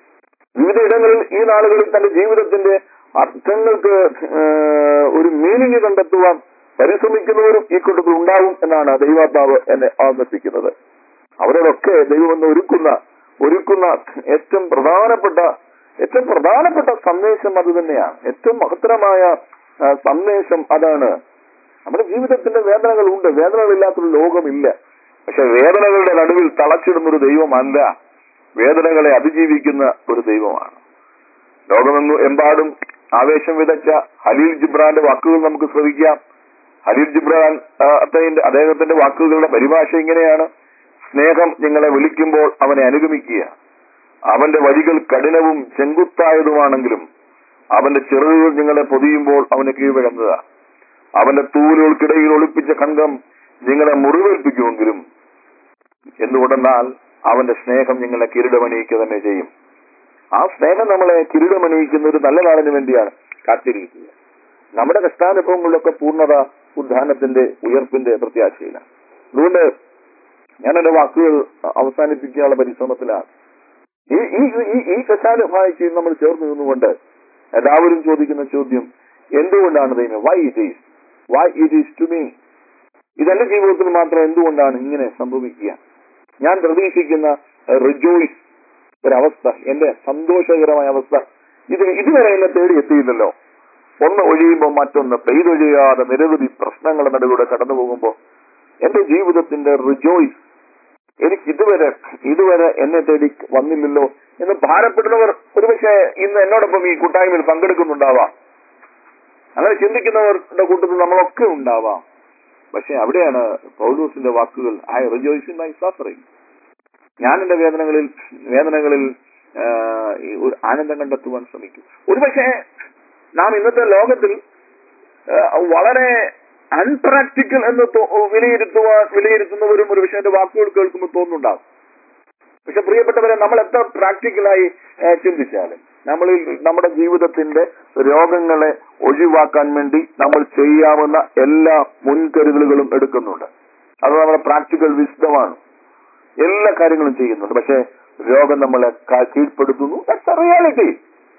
വിവിധ ഇടങ്ങളിൽ ഈ നാളുകളിൽ തന്റെ ജീവിതത്തിന്റെ അർത്ഥങ്ങൾക്ക് ഏഹ്, ഒരു മീനിങ് കണ്ടെത്തുവാൻ പരിശ്രമിക്കുന്നവരും ഈ കൂട്ടത്തിൽ ഉണ്ടാവും എന്നാണ് ദൈവാത്മാവ് എന്നെ ഓർമ്മിപ്പിക്കുന്നത് അവരോടൊക്കെ ദൈവമെന്ന് ഒരുക്കുന്ന ഒരുക്കുന്ന ഏറ്റവും പ്രധാനപ്പെട്ട ഏറ്റവും പ്രധാനപ്പെട്ട സന്ദേശം അത് തന്നെയാണ് ഏറ്റവും മഹത്തരമായ ആ, സന്ദേശം അതാണ് നമ്മുടെ ജീവിതത്തിന്റെ വേദനകൾ ഉണ്ട് വേദനകളില്ലാത്തൊരു ലോകമില്ല പക്ഷെ വേദനകളുടെ നടുവിൽ തളച്ചിടുന്ന ഒരു ദൈവമല്ല വേദനകളെ അതിജീവിക്കുന്ന ഒരു ദൈവമാണ് ലോകമെങ്ങു എമ്പാടും ആവേശം വിതച്ച ഹലീൽ ജിബ്രാന്റെ വാക്കുകൾ നമുക്ക് ശ്രവിക്കാം ഹലീൽ ജിബ്രാൻ ആ, അദ്ദേഹത്തിന്റെ അദ്ദേഹത്തിന്റെ വാക്കുകളുടെ പരിഭാഷ ഇങ്ങനെയാണ് സ്നേഹം നിങ്ങളെ വിളിക്കുമ്പോൾ അവനെ അനുഗമിക്കുക അവന്റെ വഴികൾ കഠിനവും ചെങ്കുത്തായതുമാണെങ്കിലും അവന്റെ ചെറുതുകൾ നിങ്ങളെ പൊതിയുമ്പോൾ അവന് കീഴ്വഴങ്ങുക അവന്റെ തൂലുകൾക്കിടയിൽ ഒളിപ്പിച്ച ഖണ്ഡം നിങ്ങളെ മുറിവേൽപ്പിക്കുമെങ്കിലും എന്തുകൊണ്ടെന്നാൽ അവന്റെ സ്നേഹം നിങ്ങളെ കിരീടമണിയിക്കുക തന്നെ ചെയ്യും ആ സ്നേഹം നമ്മളെ കിരീടമണിയിക്കുന്ന ഒരു നല്ല നാളിന് വേണ്ടിയാണ് കാത്തിരിക്കുക നമ്മുടെ കഷ്ടാനുഭവങ്ങളിലൊക്കെ പൂർണ്ണത ഉദ്ധാനത്തിന്റെ ഉയർപ്പിന്റെ പ്രത്യാശയിലാണ് അതുകൊണ്ട് ഞാൻ എന്റെ വാക്കുകൾ അവസാനിപ്പിക്കാനുള്ള പരിശ്രമത്തിലാണ് ഈ ഈ ഈ ഈ കശാനുഭായിക്ക് നമ്മൾ ചേർന്ന് നിന്നുകൊണ്ട് എല്ലാവരും ചോദിക്കുന്ന ചോദ്യം എന്തുകൊണ്ടാണ് ദൈവം why it is why it is to me ഇതെന്റെ ജീവിതത്തിൽ മാത്രം എന്തുകൊണ്ടാണ് ഇങ്ങനെ സംഭവിക്കുക ഞാൻ പ്രതീക്ഷിക്കുന്ന റിജോയ്സ് ഒരവസ്ഥ എന്റെ സന്തോഷകരമായ അവസ്ഥ ഇത് ഇതുവരെ എന്നെ തേടി എത്തിയില്ലല്ലോ ഒന്ന് ഒഴിയുമ്പോൾ മറ്റൊന്ന് പെയ്തൊഴിയാതെ നിരവധി പ്രശ്നങ്ങളുടെ നടുവിലൂടെ കടന്നു പോകുമ്പോൾ എന്റെ ജീവിതത്തിന്റെ റിജോയ്സ് എനിക്ക് ഇതുവരെ ഇതുവരെ എന്നെ തേടി വന്നില്ലല്ലോ എന്ന് ഭാരപ്പെടുന്നവർ ഒരുപക്ഷെ ഇന്ന് എന്നോടൊപ്പം ഈ കൂട്ടായ്മയിൽ പങ്കെടുക്കുന്നുണ്ടാവാം അങ്ങനെ ചിന്തിക്കുന്നവരുടെ കൂട്ടത്തിൽ നമ്മളൊക്കെ ഉണ്ടാവാം പക്ഷെ അവിടെയാണ് പൗലൂസിന്റെ വാക്കുകൾ I rejoice in my suffering ഞാൻ എന്റെ വേദനകളിൽ വേദനകളിൽ ആ, ഈ ഒരു ആനന്ദം കണ്ടെത്തുവാൻ ശ്രമിക്കും ഒരുപക്ഷെ നാം ഇന്നത്തെ ലോകത്തിൽ ആ, വളരെ അൺപ്രാക്ടിക്കൽ എന്ന് തോ- വിലയിരുത്തുവാൻ വിലയിരുത്തുന്നവരും ഒരു പക്ഷേ എന്റെ വാക്കുകൾ കേൾക്കുമ്പോൾ തോന്നുന്നുണ്ടാവും പക്ഷെ പ്രിയപ്പെട്ടവരെ നമ്മൾ എത്ര പ്രാക്ടിക്കലായി ആ, ചിന്തിച്ചാലും നമ്മളിൽ നമ്മുടെ ജീവിതത്തിന്റെ രോഗങ്ങളെ ഒഴിവാക്കാൻ വേണ്ടി നമ്മൾ ചെയ്യാവുന്ന എല്ലാ മുൻകരുതലുകളും എടുക്കുന്നുണ്ട് അത് നമ്മുടെ പ്രാക്ടിക്കൽ വിശദമാണ് എല്ലാ കാര്യങ്ങളും ചെയ്യുന്നുണ്ട് പക്ഷെ രോഗം നമ്മളെ ക- കീഴ്പ്പെടുത്തുന്നു റിയാലിറ്റി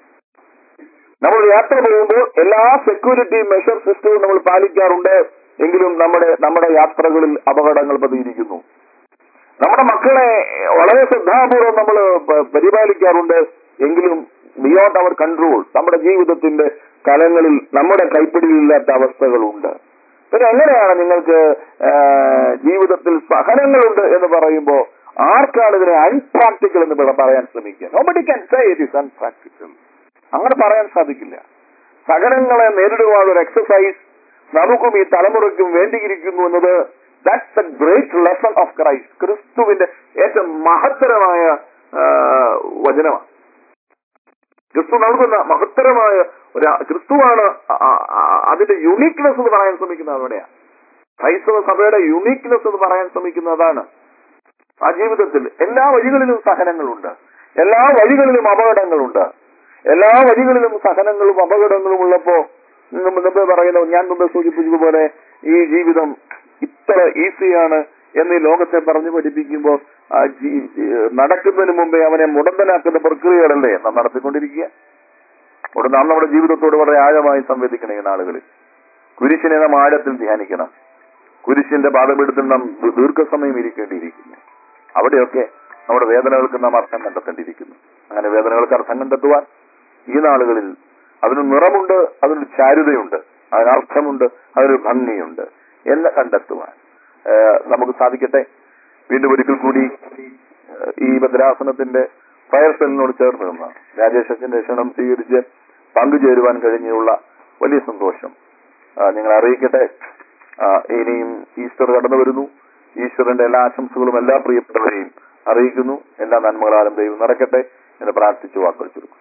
നമ്മൾ യാത്ര പോകുമ്പോൾ എല്ലാ സെക്യൂരിറ്റി മെഷർ സിസ്റ്റവും നമ്മൾ പാലിക്കാറുണ്ട് എങ്കിലും നമ്മുടെ നമ്മുടെ യാത്രകളിൽ അപകടങ്ങൾ പതിയിരിക്കുന്നു നമ്മുടെ മക്കളെ വളരെ ശ്രദ്ധാപൂർവം നമ്മൾ പരിപാലിക്കാറുണ്ട് എങ്കിലും ബിയോണ്ട് അവർ കൺട്രോൾ നമ്മുടെ ജീവിതത്തിന്റെ കലങ്ങളിൽ നമ്മുടെ കൈപ്പിടിയിലില്ലാത്ത അവസ്ഥകളുണ്ട് പിന്നെ എങ്ങനെയാണ് നിങ്ങൾക്ക് ആ, ജീവിതത്തിൽ സഹനങ്ങളുണ്ട് എന്ന് പറയുമ്പോൾ ആർക്കാണ് ഇതിനെ അൺപ്രാക്ടിക്കൽ എന്ന് പറ- പറയാൻ ശ്രമിക്കുക nobody can say it is unpractical അങ്ങനെ പറയാൻ സാധിക്കില്ല സഹനങ്ങളെ നേരിടുവാനുള്ള ഒരു എക്സസൈസ് നമുക്കും ഈ തലമുറയ്ക്കും വേണ്ടിയിരിക്കുന്നു എന്നത് that's the great lesson of Christ ക്രിസ്തുവിന്റെ ഏറ്റവും മഹത്തരമായ ആ, വചനമാണ് ക്രിസ്തു നൽകുന്ന മഹത്തരമായ ഒരു ക്രിസ്തുവാണ് ആ- ആ- അതിന്റെ യുണീക്നെസ് എന്ന് പറയാൻ ശ്രമിക്കുന്നത് അവിടെയാണ് ക്രൈസ്തവ സഭയുടെ യുണീക്നെസ് എന്ന് പറയാൻ ശ്രമിക്കുന്നത് അതാണ് ആ ജീവിതത്തിൽ എല്ലാ വഴികളിലും സഹനങ്ങളുണ്ട് എല്ലാ വഴികളിലും അപകടങ്ങളുണ്ട് എല്ലാ വഴികളിലും സഹനങ്ങളും അപകടങ്ങളും ഉള്ളപ്പോ നിങ്ങൾ മുമ്പേ പറയുന്നു ഞാൻ മുമ്പേ സൂചിപ്പിച്ചതുപോലെ ഈ ജീവിതം ഇത്ര ഈസിയാണ് എന്ന് ഈ ലോകത്തെ പറഞ്ഞു പഠിപ്പിക്കുമ്പോൾ ആ ജീ- നടക്കുന്നതിന് മുമ്പേ അവനെ മുടന്തനാക്കുന്ന പ്രക്രിയകളല്ലേ നാം നടത്തിക്കൊണ്ടിരിക്കുക അവിടെ നാം നമ്മുടെ ജീവിതത്തോട് വളരെ ആഴമായി സംവേദിക്കണം ഈ നാളുകളിൽ കുരിശിനെ നാം ആഴത്തിൽ ധ്യാനിക്കണം കുരിശിന്റെ പാതപീഠത്തിൽ നാം ദീ- ദീർഘസമയം ഇരിക്കേണ്ടിയിരിക്കുന്നു അവിടെയൊക്കെ നമ്മുടെ വേദനകൾക്ക് നാം അർത്ഥം കണ്ടെത്തേണ്ടിയിരിക്കുന്നു അങ്ങനെ വേദനകൾക്ക് അർത്ഥം കണ്ടെത്തുവാൻ ഈ നാളുകളിൽ അതിന് നിറമുണ്ട് അതിനൊരു ചാരുതയുണ്ട് അതിന് അർത്ഥമുണ്ട് അതിനൊരു ഭംഗിയുണ്ട് എല്ലാം കണ്ടെത്തുവാൻ ഏഹ് നമുക്ക് സാധിക്കട്ടെ വീണ്ടും ഒരിക്കൽ കൂടി ഏഹ് ഈ ഭദ്രാസനത്തിന്റെ ഫയർ സെല്ലിനോട് ചേർന്ന് നിന്ന് രാജേഷ് അച്ഛന്റെ ക്ഷണം സ്വീകരിച്ച് പങ്കുചേരുവാൻ കഴിഞ്ഞുള്ള വലിയ സന്തോഷം ആ, നിങ്ങൾ അറിയിക്കട്ടെ ആ, ഇനിയും ഈസ്റ്റർ കടന്നു വരുന്നു ഈസ്റ്ററിന്റെ എല്ലാ ആശംസകളും എല്ലാ പ്രിയപ്പെട്ടവരെയും അറിയിക്കുന്നു എല്ലാ നന്മകളാലും ദൈവം നടക്കട്ടെ എന്ന് പ്രാർത്ഥിച്ചു വാക്കുകൾ ചുരുക്കും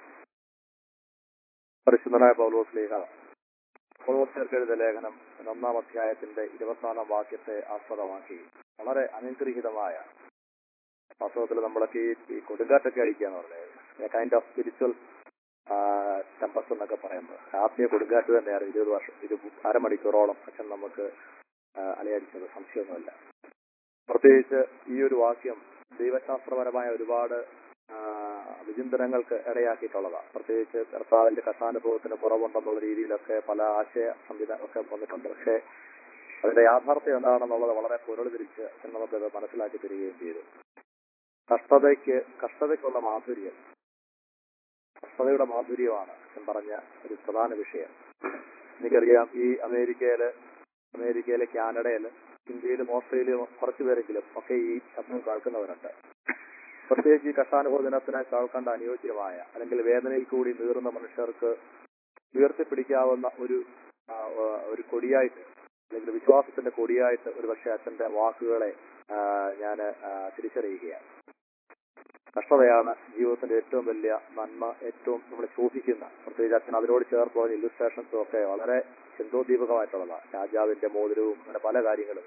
പരിശുദ്ധനായ പൗലോസ് ലേഖ പൗലോസ് എഴുതിയ ലേഖനം ഒന്നാം അധ്യായത്തിന്റെ ഇരുപത്തിനാലാം വാക്യത്തെ ആസ്പദമാക്കി വളരെ അനുഗ്രഹീതമായ വാസ്തവത്തിൽ നമ്മളൊക്കെ ഈ ഈ കൊടുങ്കാറ്റൊക്കെ അടിക്കാന്ന് പറഞ്ഞത് കൈൻഡ് ഓഫ് സ്പിരിച്വൽ ടെമ്പസ് എന്നൊക്കെ പറയുന്നത് ആത്മീയ കൊടുങ്കാറ്റ് തന്നെയാണ് ഇരുപത് വർഷം ഇരു അരമണിക്കൂറോളം അച്ഛൻ നമുക്ക് ആ, അലയടിച്ചത് സംശയമൊന്നുമില്ല പ്രത്യേകിച്ച് ഈ ഒരു വാക്യം ദൈവശാസ്ത്രപരമായ ഒരുപാട് ആ, വിചിന്തനങ്ങൾക്ക് ഇടയാക്കിയിട്ടുള്ളതാണ് പ്രത്യേകിച്ച് കർത്താവിന്റെ കഥാനുഭവത്തിന് കുറവുണ്ടെന്നുള്ള രീതിയിലൊക്കെ പല ആശയ സംവിധാനം ഒക്കെ വന്നിട്ടുണ്ട് പക്ഷേ അതിന്റെ യാഥാർത്ഥ്യം എന്താണെന്നുള്ളത് വളരെ പുനർതിരിച്ച് അച്ഛൻ നമുക്കത് മനസ്സിലാക്കി തരികയും ചെയ്തു കഷ്ടതയ്ക്ക് കഷ്ടതയ്ക്കുള്ള മാധുര്യം കഷ്ടതയുടെ മാധുര്യമാണ് അച്ഛൻ പറഞ്ഞ ഒരു പ്രധാന വിഷയം എനിക്കറിയാം ഈ അമേരിക്കയില് അമേരിക്കയിലെ കാനഡയില് ഇന്ത്യയിലും ഓസ്ട്രേലിയയിലും കുറച്ചു പേരെങ്കിലും ഒക്കെ ഈ ശബ്ദം കേൾക്കുന്നവരുണ്ട് പ്രത്യേകിച്ച് ഈ കഷ്ടാനുഭവ ദിനത്തിന് കേൾക്കേണ്ട അനുയോജ്യമായ അല്ലെങ്കിൽ വേദനയിൽ കൂടി നീറുന്ന മനുഷ്യർക്ക് ഉയർത്തിപ്പിടിക്കാവുന്ന ഒരു ആ, ആ, ഒരു കൊടിയായിട്ട് അല്ലെങ്കിൽ വിശ്വാസത്തിന്റെ കൊടിയായിട്ട് ഒരു പക്ഷേ അച്ഛന്റെ വാക്കുകളെ ഞാൻ തിരിച്ചറിയുകയാണ് കഷ്ടതയാണ് ജീവിതത്തിന്റെ ഏറ്റവും വലിയ നന്മ ഏറ്റവും നമ്മളെ ശോഭിക്കുന്ന പ്രത്യേകിച്ച് അച്ഛൻ അതിനോട് ചേർത്ത് പറഞ്ഞ ഇല്ലുസ്ട്രേഷൻസും ഒക്കെ വളരെ ചിന്തോദ്ദീപകമായിട്ടുള്ളതാണ് രാജാവിന്റെ മോതിരവും അങ്ങനെ പല കാര്യങ്ങളും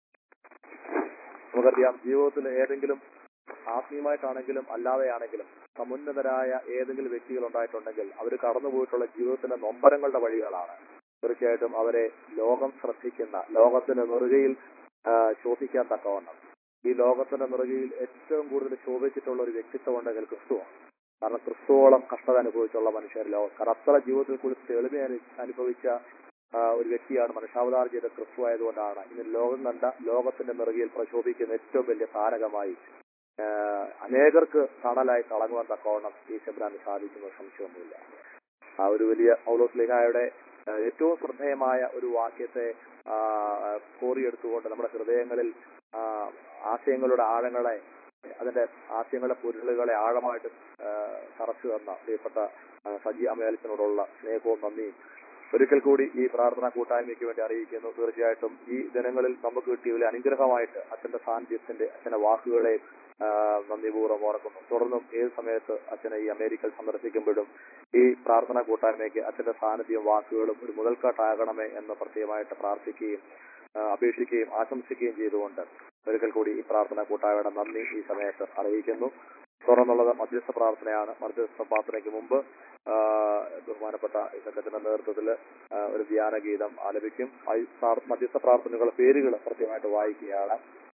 നമുക്കറിയാം ജീവിതത്തിൽ ഏതെങ്കിലും ആത്മീയമായിട്ടാണെങ്കിലും അല്ലാതെയാണെങ്കിലും സമുന്നതരായ ഏതെങ്കിലും വ്യക്തികൾ ഉണ്ടായിട്ടുണ്ടെങ്കിൽ അവർ കടന്നുപോയിട്ടുള്ള ജീവിതത്തിന്റെ നൊമ്പരങ്ങളുടെ വഴികളാണ് തീർച്ചയായിട്ടും അവരെ ലോകം ശ്രദ്ധിക്കുന്ന ലോകത്തിന്റെ നെറുകയിൽ ആ, ശോഭിക്കാൻ തക്കവണ്ണം ഈ ലോകത്തിന്റെ നെറുകയിൽ ഏറ്റവും കൂടുതൽ ശോഭിച്ചിട്ടുള്ള ഒരു വ്യക്തിത്വം ഉണ്ടെങ്കിൽ ക്രിസ്തുവാണ് കാരണം ക്രിസ്തുവോളം കഷ്ടത അനുഭവിച്ചുള്ള മനുഷ്യർ ലോകം കാരണം അത്ര ജീവിതത്തിൽ കൂടുതൽ തെളിമ അനു- അനുഭവിച്ച ആ, ഒരു വ്യക്തിയാണ് മനുഷ്യാവതാരം ചെയ്ത ക്രിസ്തു ആയതുകൊണ്ടാണ് ഇന്ന് ലോകം കണ്ട ലോകത്തിന്റെ നെറുകയിൽ പ്രശോഭിക്കുന്ന ഏറ്റവും വലിയ താരകമായി ആ, അനേകർക്ക് തണലായി തിളങ്ങുവാൻ തക്കവണ്ണം ഈ ശബ്ദാന് സാധിക്കുന്ന സംശയമൊന്നുമില്ല ആ ഒരു വലിയ പൗലോസ് ലേഖായുടെ ആ, ഏറ്റവും ശ്രദ്ധേയമായ ഒരു വാക്യത്തെ ആ, കോറിയെടുത്തുകൊണ്ട് നമ്മുടെ ഹൃദയങ്ങളിൽ ആ, ആശയങ്ങളുടെ ആഴങ്ങളെ അതിന്റെ ആശയങ്ങളുടെ പൊരുളുകളെ ആഴമായിട്ട് ആ, തറച്ചു തന്ന പ്രിയപ്പെട്ട ആ, സജി അമേലിനോടുള്ള സ്നേഹവും നന്ദിയും ഒരിക്കൽ കൂടി ഈ പ്രാർത്ഥനാ കൂട്ടായ്മയ്ക്ക് വേണ്ടി അറിയിക്കുന്നു തീർച്ചയായിട്ടും ഈ ദിനങ്ങളിൽ നമുക്ക് കിട്ടിയ വലിയ അനുഗ്രഹമായിട്ട് അച്ഛന്റെ സാന്നിധ്യത്തിന്റെ അച്ഛന്റെ വാക്കുകളെ ആ, നന്ദിപൂർവ്വം ഓർക്കുന്നു തുടർന്നും ഏത് സമയത്ത് അച്ഛനെ ഈ അമേരിക്കയിൽ സന്ദർശിക്കുമ്പോഴും ഈ പ്രാർത്ഥനാ കൂട്ടായ്മയ്ക്ക് അച്ഛന്റെ സാന്നിധ്യവും വാക്കുകളും ഒരു മുതൽക്കാട്ടാകണമേ എന്ന് പ്രത്യേകമായിട്ട് പ്രാർത്ഥിക്കുകയും ആ, അപേക്ഷിക്കുകയും ആശംസിക്കുകയും ചെയ്തുകൊണ്ട് ഒരിക്കൽ കൂടി ഈ പ്രാർത്ഥനാ കൂട്ടായ്മയുടെ നന്ദി ഈ സമയത്ത് അറിയിക്കുന്നു തുടർന്നുള്ളത് മധ്യസ്ഥ പ്രാർത്ഥനയാണ് മധ്യസ്ഥ പ്രാർത്ഥനയ്ക്ക് മുമ്പ് ആ, ബഹുമാനപ്പെട്ട ഈ സംഘത്തിന്റെ നേതൃത്വത്തിൽ ഒരു ധ്യാന ഗീതം ആലപിക്കും ആ ഈ പ്രാർ- മധ്യസ്ഥ പ്രാർത്ഥനകളുടെ പേരുകൾ പ്രത്യേകമായിട്ട് വായിക്കുകയാണ്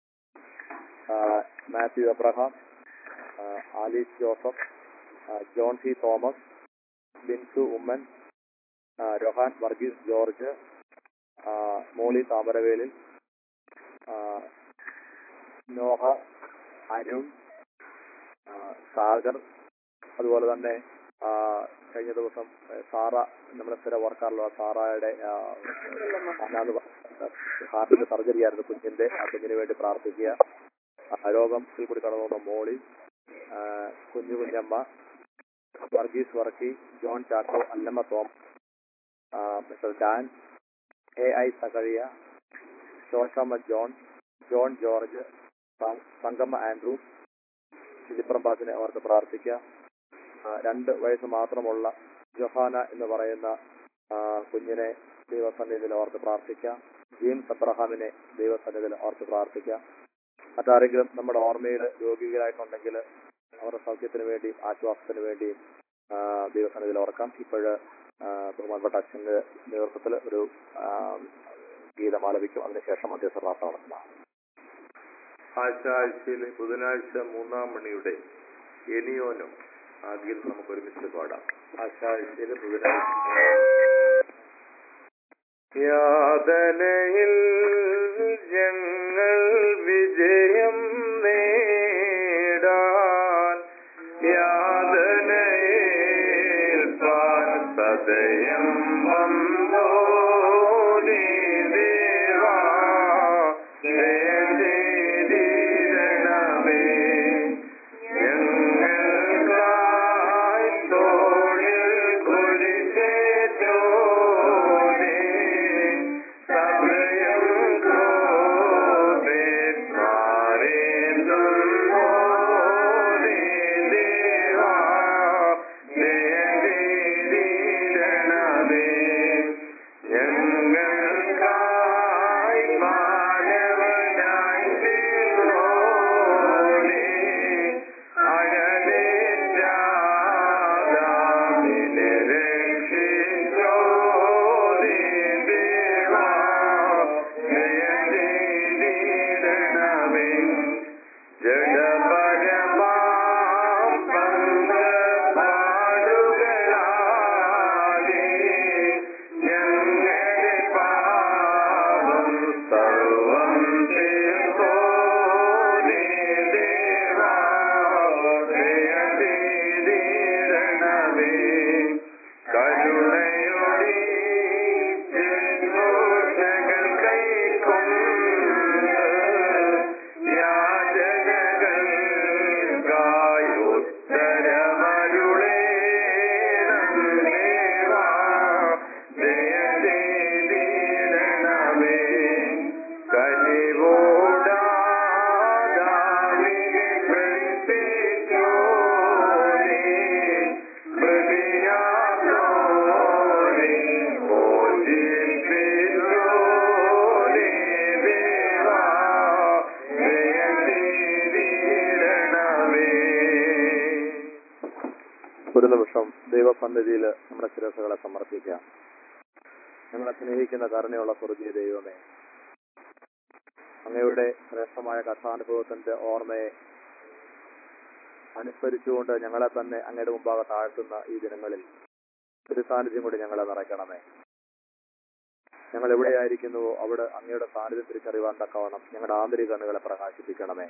ആ, മാത്യു അബ്രഹാം ആ, ആലീസ് ജോസഫ് ആ, ജോൺ സി തോമസ് ബിൻസു ഉമ്മൻ ആ, രൊഹാൻ വർഗീസ് ജോർജ് ആ, മോളി താമരവേലിൽ ആ, നോഹ അരുൺ ആ, സാഗർ അതുപോലെ തന്നെ ആ, കഴിഞ്ഞ ദിവസം ഏ, സാറ നമ്മുടെ സ്ഥിര വർക്കാറുള്ള സാറയുടെ ആ, അനാഥ ഹാർട്ടിന്റെ സർജറി ആയിരുന്നു കുഞ്ഞിന്റെ ആ കുഞ്ഞിന് വേണ്ടി പ്രാർത്ഥിക്കുക ആ രോഗത്തിൽ കൂടി കടന്നു വന്ന മോളി ആ, കുഞ്ഞു കുഞ്ഞമ്മ വർഗീസ് വർക്കി ജോൺ ചാക്കോ അല്ലമ്മ തോം ആ, മിസ്റ്റർ ഡാൻ എ ഐ സകഴിയ ശോശാമ്മ ജോൺ ജോൺ ജോർജ് സം- സംഗമ്മ ആൻഡ്രൂസ് ചിലിപ്രഭാസിനെ അവർക്ക് പ്രാർത്ഥിക്കാം ആ, രണ്ട് വയസ്സ് മാത്രമുള്ള ജൊഹാന എന്ന് പറയുന്ന ആ, കുഞ്ഞിനെ ദൈവസന്നിധിയിൽ ഓർത്ത് പ്രാർത്ഥിക്കാം ജെയിംസ് അബ്രഹാമിനെ ദൈവസന്നിധിയിൽ ഓർത്ത് പ്രാർത്ഥിക്കാം മറ്റാരെങ്കിലും നമ്മുടെ ഓർമ്മയിൽ രോഗികളായിട്ടുണ്ടെങ്കിൽ അവരുടെ സൗഖ്യത്തിന് വേണ്ടിയും ആശ്വാസത്തിന് വേണ്ടിയും ആ, ദൈവസന്നിധിയിൽ ഓർക്കാം ഇപ്പോഴ് ബഹുമാനപ്പെട്ട അച്ഛന്റെ നേതൃത്വത്തിൽ ഒരു ആ, ഗീതം ആലപിക്കും അതിനുശേഷം മധ്യസ്ഥ പ്രാർത്ഥന നടത്തുന്നതാണ് ആഴ്ച ആഴ്ചയിലെ ബുധനാഴ്ച മൂന്നാം മണിയുടെ എനിയോനും ആ ഗീതം നമുക്ക് ഒരുമിച്ച് പാടാം ആഴ്ച ആഴ്ചയിലെ ബുധനാഴ്ച യാതനയിൽ ഞങ്ങൾ വിജയം നേടാൻ യാതനയേൽപ്പാൻ സദയം വന്നോ നീ ദേവാ ജയജയനമേ ഞങ്ങൾക്കായി തോളിൽ കുരിശേറ്റോനേ സമയം ക്രോധേന്മാരേന്തുന്നോനേ ദേവാ ജയജയനമേ ഞങ്ങൾക്കായി മാനവനായി തീർന്നോനേ അഴലേറ്റാദാമിനെ രക്ഷിച്ചോനേ ദേവാ ജയജയനമേ ജഡപരമാം പങ്കപാടുകളാലേ ഞങ്ങളുടെ പാപം സർവം തീർത്തോനേ ദേവാ ജയതീരണമേ കരുണയോടെ ജന്മോഷകൾ കൈക്കൊണ്ട് യാചനകൾക്കായി ഉത്തരമരുളേണം ദേവാ ജയതീരണമേ കനിവോടാദാമിനെ പ്രത്യേകോനേ മൃഗയാതോനേ മോചിപ്പിച്ചോനേ ദേവാ ജയതീരണമേ ഒരു നിമിഷം ദൈവസന്നിധിയിൽ നമ്മുടെ ശിരസുകളെ സമർപ്പിക്കാം ഞങ്ങളെ സ്നേഹിക്കുന്ന കരുണയുള്ള സ്വർഗീയ ദൈവമേ അങ്ങയുടെ ശ്രേഷ്ഠമായ കഥാനുഭവത്തിന്റെ ഓർമ്മയെ അനുസ്മരിച്ചുകൊണ്ട് ഞങ്ങളെ തന്നെ അങ്ങയുടെ മുമ്പാകെ താഴ്ത്തുന്ന ഈ ദിനങ്ങളിൽ ഒരു സാന്നിധ്യം കൂടി ഞങ്ങളെ നിറയ്ക്കണമേ ഞങ്ങൾ എവിടെയായിരിക്കുന്നുവോ അവിടെ അങ്ങയുടെ സാന്നിധ്യം തിരിച്ചറിയുവാൻ തക്കവണ്ണം ഞങ്ങളുടെ ആന്തരിക കണ്ണുകളെ പ്രകാശിപ്പിക്കണമേ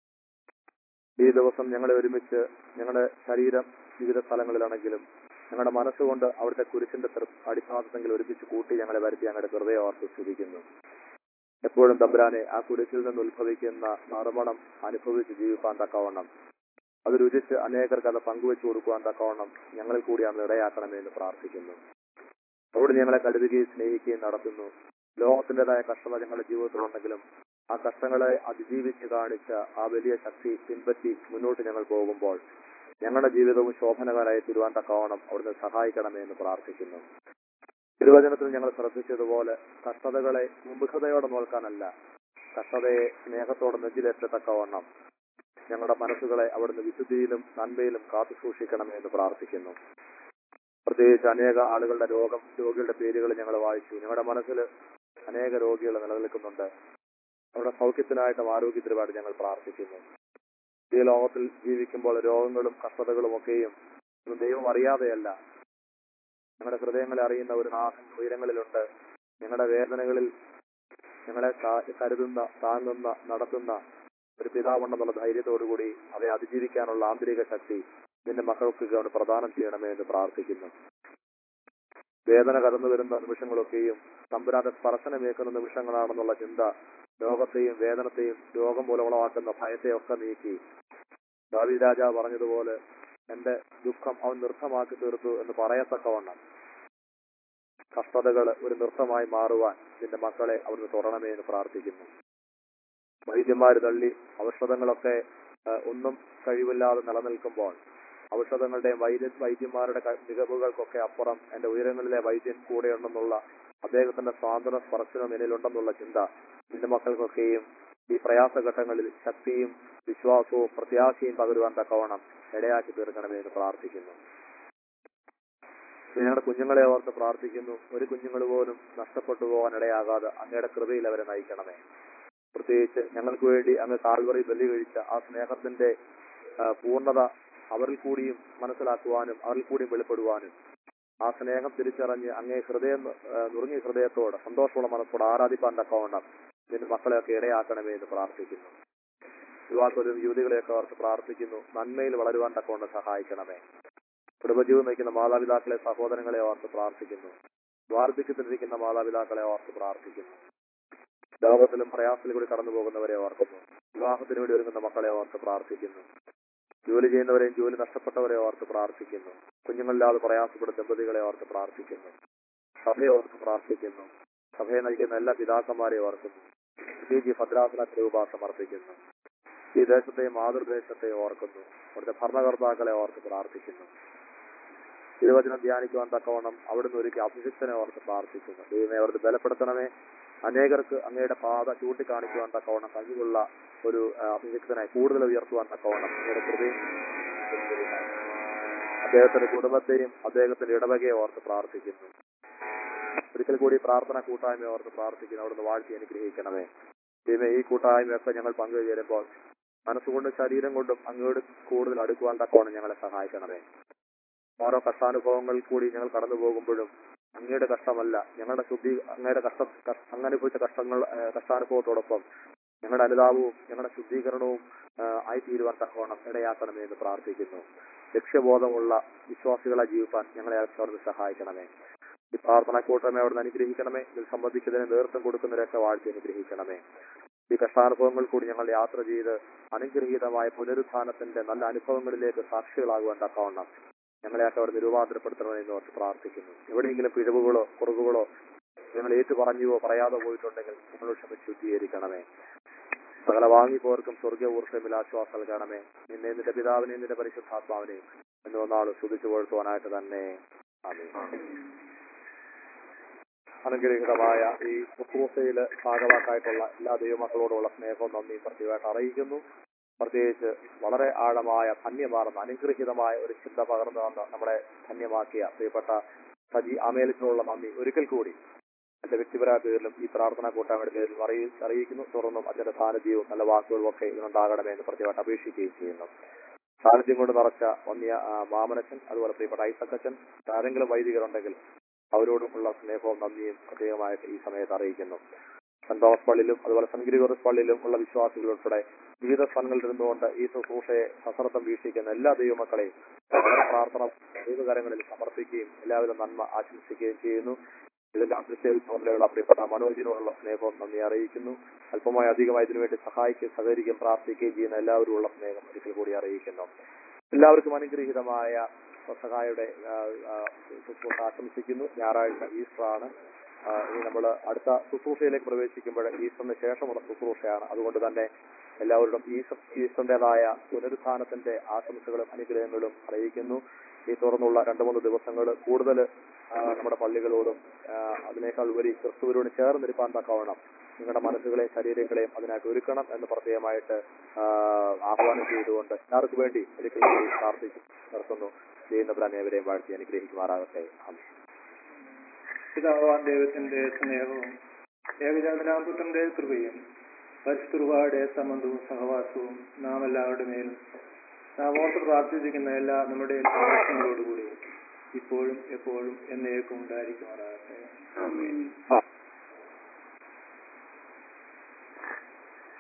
ഈ ദിവസം ഞങ്ങളെ ഒരുമിച്ച് ഞങ്ങളുടെ ശരീരം വിവിധ സ്ഥലങ്ങളിലാണെങ്കിലും ഞങ്ങളുടെ മനസ്സുകൊണ്ട് അവിടുത്തെ കുരിശിന്റെ തൃ- അടിസ്ഥാനത്തെങ്കിൽ ഒരുമിച്ച് കൂട്ടി ഞങ്ങളെ വരുത്തി ഞങ്ങളുടെ ഹൃദയം ഓർത്ത് സ്തുതിക്കുന്നു എപ്പോഴും തമ്പുരാനെ ആ കുരിശിൽ നിന്ന് ഉത്ഭവിക്കുന്ന നറുമണം അനുഭവിച്ച് ജീവിക്കാൻ തക്കവണ്ണം അത് രുചിച്ച് അനേകർക്ക് അത് പങ്കുവെച്ചു കൊടുക്കുവാൻ തക്കവണ്ണം ഞങ്ങളിൽ കൂടിയാണ് ഇടയാക്കണമേ എന്ന് പ്രാർത്ഥിക്കുന്നു അവിടെ ഞങ്ങളെ കരുതുകയും സ്നേഹിക്കുകയും നടത്തുന്നു ലോകത്തിൻ്റെതായ കഷ്ടത ഞങ്ങളുടെ ജീവിതത്തിലുണ്ടെങ്കിലും ആ കഷ്ടങ്ങളെ അതിജീവിച്ച് കാണിച്ച ആ വലിയ ശക്തി പിൻപറ്റി മുന്നോട്ട് ഞങ്ങൾ പോകുമ്പോൾ ഞങ്ങളുടെ ജീവിതവും ശോഭനകരമായി തീരുവാൻ തക്കവണ്ണം അവിടുന്ന് സഹായിക്കണമേ എന്ന് പ്രാർത്ഥിക്കുന്നു തിരുവചനത്തിൽ ഞങ്ങൾ ശ്രദ്ധിച്ചതുപോലെ കഷ്ടതകളെ മുമ്പുഖതയോടെ നോക്കാനല്ല കഷ്ടതയെ സ്നേഹത്തോടെ നെഞ്ചിലേറ്റത്തക്കവണ്ണം ഞങ്ങളുടെ മനസ്സുകളെ അവിടുന്ന് വിശുദ്ധിയിലും നന്മയിലും കാത്തു സൂക്ഷിക്കണമേ എന്ന് പ്രാർത്ഥിക്കുന്നു പ്രത്യേകിച്ച് അനേക ആളുകളുടെ രോഗം രോഗികളുടെ പേരുകൾ ഞങ്ങൾ വായിച്ചു ഞങ്ങളുടെ മനസ്സിൽ അനേക രോഗികൾ നിലനിൽക്കുന്നുണ്ട് അവരുടെ സൗഖ്യത്തിനായിട്ടും ആരോഗ്യത്തിനുമായിട്ട് ഞങ്ങൾ പ്രാർത്ഥിക്കുന്നു ഈ ലോകത്തിൽ ജീവിക്കുമ്പോൾ രോഗങ്ങളും കഷ്ടതകളും ഒക്കെയും ഒന്നും ദൈവം അറിയാതെയല്ല ഞങ്ങളുടെ ഹൃദയങ്ങളെ അറിയുന്ന ഒരു നാഥൻ ഉയരങ്ങളിലുണ്ട് ഞങ്ങളുടെ വേദനകളിൽ ഞങ്ങളെ കാ- കരുതുന്ന താങ്ങുന്ന നടത്തുന്ന ഒരു പിതാവുണ്ടെന്നുള്ള ധൈര്യത്തോടുകൂടി അവയെ അതിജീവിക്കാനുള്ള ആന്തരിക ശക്തി നിന്റെ മക്കൾക്ക് അവന് പ്രദാനം ചെയ്യണമേ എന്ന് പ്രാർത്ഥിക്കുന്നു വേദന കടന്നു വരുന്ന നിമിഷങ്ങളൊക്കെയും തമ്പുരാന്റെ സ്പർശനമേക്കുന്ന നിമിഷങ്ങളാണെന്നുള്ള ചിന്ത രോഗത്തെയും വേദനത്തെയും രോഗം മൂലം ഉളവാക്കുന്ന ഭയത്തെയൊക്കെ നീക്കി ദാവി രാജാവ് പറഞ്ഞതുപോലെ എന്റെ ദുഃഖം അവൻ നൃത്തമാക്കി തീർത്തു എന്ന് പറയത്തക്കവണ്ണം കഷ്ടതകൾ ഒരു നൃത്തമായി മാറുവാൻ നിന്റെ മക്കളെ അവിടുന്ന് തുറണമേ എന്ന് പ്രാർത്ഥിക്കുന്നു വൈദ്യന്മാർ തള്ളി ഔഷധങ്ങളൊക്കെ ആ, ഒന്നും കഴിവില്ലാതെ നിലനിൽക്കുമ്പോൾ ഔഷധങ്ങളുടെയും വൈദ്യ വൈദ്യന്മാരുടെ ക- മികവുകൾക്കൊക്കെ അപ്പുറം എന്റെ ഉയരങ്ങളിലെ വൈദ്യൻ കൂടെയുണ്ടെന്നുള്ള അദ്ദേഹത്തിന്റെ സ്വാതന്ത്ര്യ സ്പർശനം എന്നിലുണ്ടെന്നുള്ള ചിന്ത നിന്റെ മക്കൾക്കൊക്കെയും ഈ പ്രയാസഘട്ടങ്ങളിൽ ശക്തിയും വിശ്വാസവും പ്രത്യാശയും പകരുവാൻ തക്കവണ്ണം ഇടയാക്കി തീർക്കണമേ എന്ന് പ്രാർത്ഥിക്കുന്നു ഞങ്ങളുടെ കുഞ്ഞുങ്ങളെ ഓർത്ത് പ്രാർത്ഥിക്കുന്നു ഒരു കുഞ്ഞുങ്ങൾ പോലും നഷ്ടപ്പെട്ടു പോകാൻ ഇടയാകാതെ അങ്ങയുടെ കൃപയിൽ അവരെ നയിക്കണമേ പ്രത്യേകിച്ച് ഞങ്ങൾക്ക് വേണ്ടി അങ്ങ് കാൽവറി ബലി കഴിച്ച ആ സ്നേഹത്തിന്റെ ആ, പൂർണ്ണത അവരിൽ കൂടിയും മനസ്സിലാക്കുവാനും അവരിൽ കൂടിയും വെളിപ്പെടുവാനും ആ സ്നേഹം തിരിച്ചറിഞ്ഞ് അങ്ങേ ഹൃദയം ആ, നുറുങ്ങിയ ഹൃദയത്തോടെ സന്തോഷമുള്ള മനസ്സോടെ ആരാധിപ്പാൻ തക്കവണ്ണം നിന്റെ മക്കളെയൊക്കെ ഇടയാക്കണമേ എന്ന് പ്രാർത്ഥിക്കുന്നു യുവാക്കളും യുവതികളെയൊക്കെ ഓർത്ത് പ്രാർത്ഥിക്കുന്നു നന്മയിൽ വളരുവാൻ തക്കവണ്ണം സഹായിക്കണമേ കുടുംബജീവൻ നയിക്കുന്ന മാതാപിതാക്കളെ സഹോദരങ്ങളെ ഓർത്ത് പ്രാർത്ഥിക്കുന്നു വാർദ്ധക്യത്തിലിരിക്കുന്ന മാതാപിതാക്കളെ ഓർത്ത് പ്രാർത്ഥിക്കുന്നു ലോകത്തിലും പ്രയാസത്തിൽ കൂടി കടന്നു പോകുന്നവരെ ഓർക്കുന്നു വിവാഹത്തിന് വേണ്ടി ഒരുങ്ങുന്ന മക്കളെ ഓർത്ത് പ്രാർത്ഥിക്കുന്നു ജോലി ചെയ്യുന്നവരെയും ജോലി നഷ്ടപ്പെട്ടവരെ ഓർത്ത് പ്രാർത്ഥിക്കുന്നു കുഞ്ഞുങ്ങളില്ലാതെ പ്രയാസപ്പെടുന്ന ദമ്പതികളെ ഓർത്ത് പ്രാർത്ഥിക്കുന്നു സഭയെ ഓർത്ത് പ്രാർത്ഥിക്കുന്നു സഭയെ നയിക്കുന്ന എല്ലാ പിതാക്കന്മാരെ ഓർക്കുന്നു പി ജി ഭദ്രാസന രൂപ സമർപ്പിക്കുന്നു ഈ ദേശത്തെ മാതൃദേശത്തെ ഓർക്കുന്നു അവിടുത്തെ ഭരണകർത്താക്കളെ ഓർത്ത് പ്രാർത്ഥിക്കുന്നു തിരുവചനം ധ്യാനിക്കുവാൻ തക്കവണ്ണം അവിടുന്ന് ഒരുക്കി അഭിഷിക്തനെ ഓർത്ത് പ്രാർത്ഥിക്കുന്നു ദൈവമേ അവർക്ക് ബലപ്പെടുത്തണമേ അനേകർക്ക് അങ്ങയുടെ പാത ചൂണ്ടിക്കാണിക്കുവാൻ തക്കവണ്ണം കഴിവുള്ള ഒരു ആ, അഭിഷിക്തനെ കൂടുതൽ ഉയർത്തുവാൻ തക്കവണ്ണം അങ്ങയുടെ കൃപയും അദ്ദേഹത്തിന്റെ കുടുംബത്തെയും അദ്ദേഹത്തിന്റെ ഇടവകയെ ഓർത്ത് പ്രാർത്ഥിക്കുന്നു ഒരിക്കൽ കൂടി പ്രാർത്ഥന കൂട്ടായ്മ ഓർത്ത് പ്രാർത്ഥിക്കുന്നു അവിടുന്ന് വാഴ്ത്തി അനുഗ്രഹിക്കണമേ ദൈവമേ ഈ കൂട്ടായ്മയൊക്കെ ഞങ്ങൾ പങ്കുചേരുമ്പോൾ മനസ്സുകൊണ്ടും ശരീരം കൊണ്ടും അങ്ങോട്ട് കൂടുതൽ അടുക്കുവാൻ തക്കവണ്ണം ഞങ്ങളെ സഹായിക്കണമേ ഓരോ കഷ്ടാനുഭവങ്ങൾ കൂടി ഞങ്ങൾ കടന്നു പോകുമ്പോഴും അങ്ങയുടെ കഷ്ടമല്ല ഞങ്ങളുടെ ശുദ്ധി അങ്ങയുടെ കഷ്ട കഷ്- അങ്ങ് അനുഭവിച്ച കഷ്ടങ്ങൾ ആ, കഷ്ടാനുഭവത്തോടൊപ്പം ഞങ്ങളുടെ അനുതാപവും ഞങ്ങളുടെ ശുദ്ധീകരണവും ആ, ആയിത്തീരുവാൻ തക്കവണ്ണം ഇടയാക്കണമേ എന്ന് പ്രാർത്ഥിക്കുന്നു ലക്ഷ്യബോധമുള്ള വിശ്വാസികളെ ജീവിപ്പാൻ ഞങ്ങളെ അവർന്ന് സഹായിക്കണമേ ഈ പ്രാർത്ഥന കൂട്ടമേ അവിടുന്ന് അനുഗ്രഹിക്കണമേ ഇതിൽ സംബന്ധിച്ചതിന് നേതൃത്വം കൊടുക്കുന്നവരൊക്കെ വാഴ്ത്തി അനുഗ്രഹിക്കണമേ ഈ കഷ്ടാനുഭവങ്ങൾ കൂടി ഞങ്ങൾ യാത്ര ചെയ്ത് അനുഗ്രഹീതമായ പുനരുത്ഥാനത്തിന്റെ നല്ല അനുഭവങ്ങളിലേക്ക് സാക്ഷികളാകുവാൻ തക്കവണ്ണം ഞങ്ങളെയൊക്കെ അവർ നിരൂപാന്തരപ്പെടുത്തണമെന്ന് ഓർത്ത് പ്രാർത്ഥിക്കുന്നു എവിടെയെങ്കിലും പിഴവുകളോ കുറവുകളോ ഞങ്ങൾ ഏറ്റു പറഞ്ഞുവോ പറയാതെ പോയിട്ടുണ്ടെങ്കിൽ ഞങ്ങളോട് ക്ഷമിച്ച് ശുദ്ധീകരിക്കണമേ സകല വാങ്ങിപ്പോർക്കും സ്വർഗീയ ഊർഷമിൽ ആശ്വാസം നൽകണമേ നിന്നെ നിന്റെ പിതാവിനെയും നിന്റെ പരിശുദ്ധാത്മാവിനെയും എന്ന് ഒന്നാൾ സ്തുതിച്ചു കൊഴുത്തുവാനായിട്ട് തന്നെ ആമേൻ. അനുഗ്രഹീതമായ ഈ ശുശ്രൂഷയിൽ ഭാഗവാക്കായിട്ടുള്ള എല്ലാ ദൈവമക്കളോടുള്ള സ്നേഹവും നന്ദിയും പ്രത്യേകമായിട്ട് അറിയിക്കുന്നു പ്രത്യേകിച്ച് വളരെ ആഴമായ ധന്യമാർന്ന അനുഗ്രഹീതമായ ഒരു ചിന്ത പകർന്നു തന്ന് നമ്മളെ ധന്യമാക്കിയ പ്രിയപ്പെട്ട സജി ആമേലിനോടുള്ള നന്ദി ഒരിക്കൽ കൂടി എന്റെ വ്യക്തിപരമായ പേരിലും ഈ പ്രാർത്ഥനാ കൂട്ടായ്മയുടെ പേരിലും അറിയി അറിയിക്കുന്നു തുടർന്നും അതിന്റെ സാന്നിധ്യവും നല്ല വാക്കുകളും ഒക്കെ ഇതിനുണ്ടാകണമേ എന്ന് പ്രത്യേകമായിട്ട് അപേക്ഷിക്കുകയും ചെയ്യുന്നു സാന്നിധ്യം കൊണ്ട് നിറച്ച വന്നിയ ആ, മാമനച്ചൻ അതുപോലെ പ്രിയപ്പെട്ട ഐസക്കച്ചൻ ആരെങ്കിലും വൈദികരുണ്ടെങ്കിൽ അവരോടുമുള്ള സ്നേഹവും നന്ദിയും പ്രത്യേകമായിട്ട് ഈ സമയത്ത് അറിയിക്കുന്നു സെന്റ് തോമസ് പള്ളിയിലും അതുപോലെ സെന്റ് ഗ്രിഗോറിയസ് പള്ളിയിലും ഉള്ള വിശ്വാസികൾ ഉൾപ്പെടെ വിവിധ സ്ഥലങ്ങളിൽ ഇരുന്നുകൊണ്ട് ഈ ശുശ്രൂഷയെ സശ്രദ്ധം വീക്ഷിക്കുന്ന എല്ലാ ദൈവമക്കളെയും വളരെ പ്രാർത്ഥന ദൈവകരങ്ങളിൽ സമർപ്പിക്കുകയും എല്ലാവിധ നന്മ ആശംസിക്കുകയും ചെയ്യുന്നു ഇതിന്റെ അദൃശ്യ ചുമതലയുള്ള പ്രിയപ്പെട്ട മനോജിനോടുള്ള സ്നേഹവും നന്ദി അറിയിക്കുന്നു അല്പമായി അധികമായി ഇതിനുവേണ്ടി സഹായിക്കുകയും സഹകരിക്കുകയും പ്രാർത്ഥിക്കുകയും ചെയ്യുന്ന എല്ലാവരോടുള്ള സ്നേഹം ഒരിക്കൽ കൂടി അറിയിക്കുന്നു എല്ലാവർക്കും അനുഗ്രഹീതമായ സഹായുടെ ശുശ്രൂഷ ആശംസിക്കുന്നു ഞായറാഴ്ച ഈസ്റ്റർ ആണ് ആ, ഇനി നമ്മൾ അടുത്ത ശുശ്രൂഷയിലേക്ക് പ്രവേശിക്കുമ്പോൾ ഈസ്റ്ററിന് ശേഷമുള്ള ശുശ്രൂഷയാണ് അതുകൊണ്ട് തന്നെ എല്ലാവരോടും ഈസ്റ്റർ ഈസ്റ്ററിന്റേതായ പുനരുത്ഥാനത്തിന്റെ ആശംസകളും അനുഗ്രഹങ്ങളും അറിയിക്കുന്നു ഈ തുറന്നുള്ള രണ്ടു മൂന്ന് ദിവസങ്ങൾ കൂടുതൽ നമ്മുടെ പള്ളികളോടും ആ, അതിനേക്കാൾ ഉപരി ക്രിസ്തുവിനോട് ചേർന്നിരിപ്പാൻ തക്കവണ്ണം നിങ്ങളുടെ മനസ്സുകളെയും ശരീരങ്ങളെയും അതിനായിട്ട് ഒരുക്കണം എന്ന് പ്രത്യേകമായിട്ട് ആ, ആഹ്വാനം ചെയ്തുകൊണ്ട് എല്ലാവർക്കും വേണ്ടി ഒരിക്കൽ കൂടി പ്രാർത്ഥിച്ചു നിർത്തുന്നു ചെയ്യുന്നവരനേവരെയും വാഴ്ത്തി അനുഗ്രഹിക്കുമാറാകട്ടെ ആമേൻ. പിതാവാൻ ദൈവത്തിന്റെ സ്നേഹവും ഏകജാതനാപുത്രന്റെ കൃപയും പരിശുദ്ധയുടെ സംബന്ധവും സഹവാസവും നാം എല്ലാവരുടെ മേലും നാം ഓർത്ത് പ്രാർത്ഥിച്ചിരിക്കുന്ന എല്ലാ നമ്മുടെ ആവശ്യങ്ങളോടുകൂടി ഇപ്പോഴും എപ്പോഴും എന്നേക്കും ഉണ്ടായിരിക്കുമാറാകട്ടെ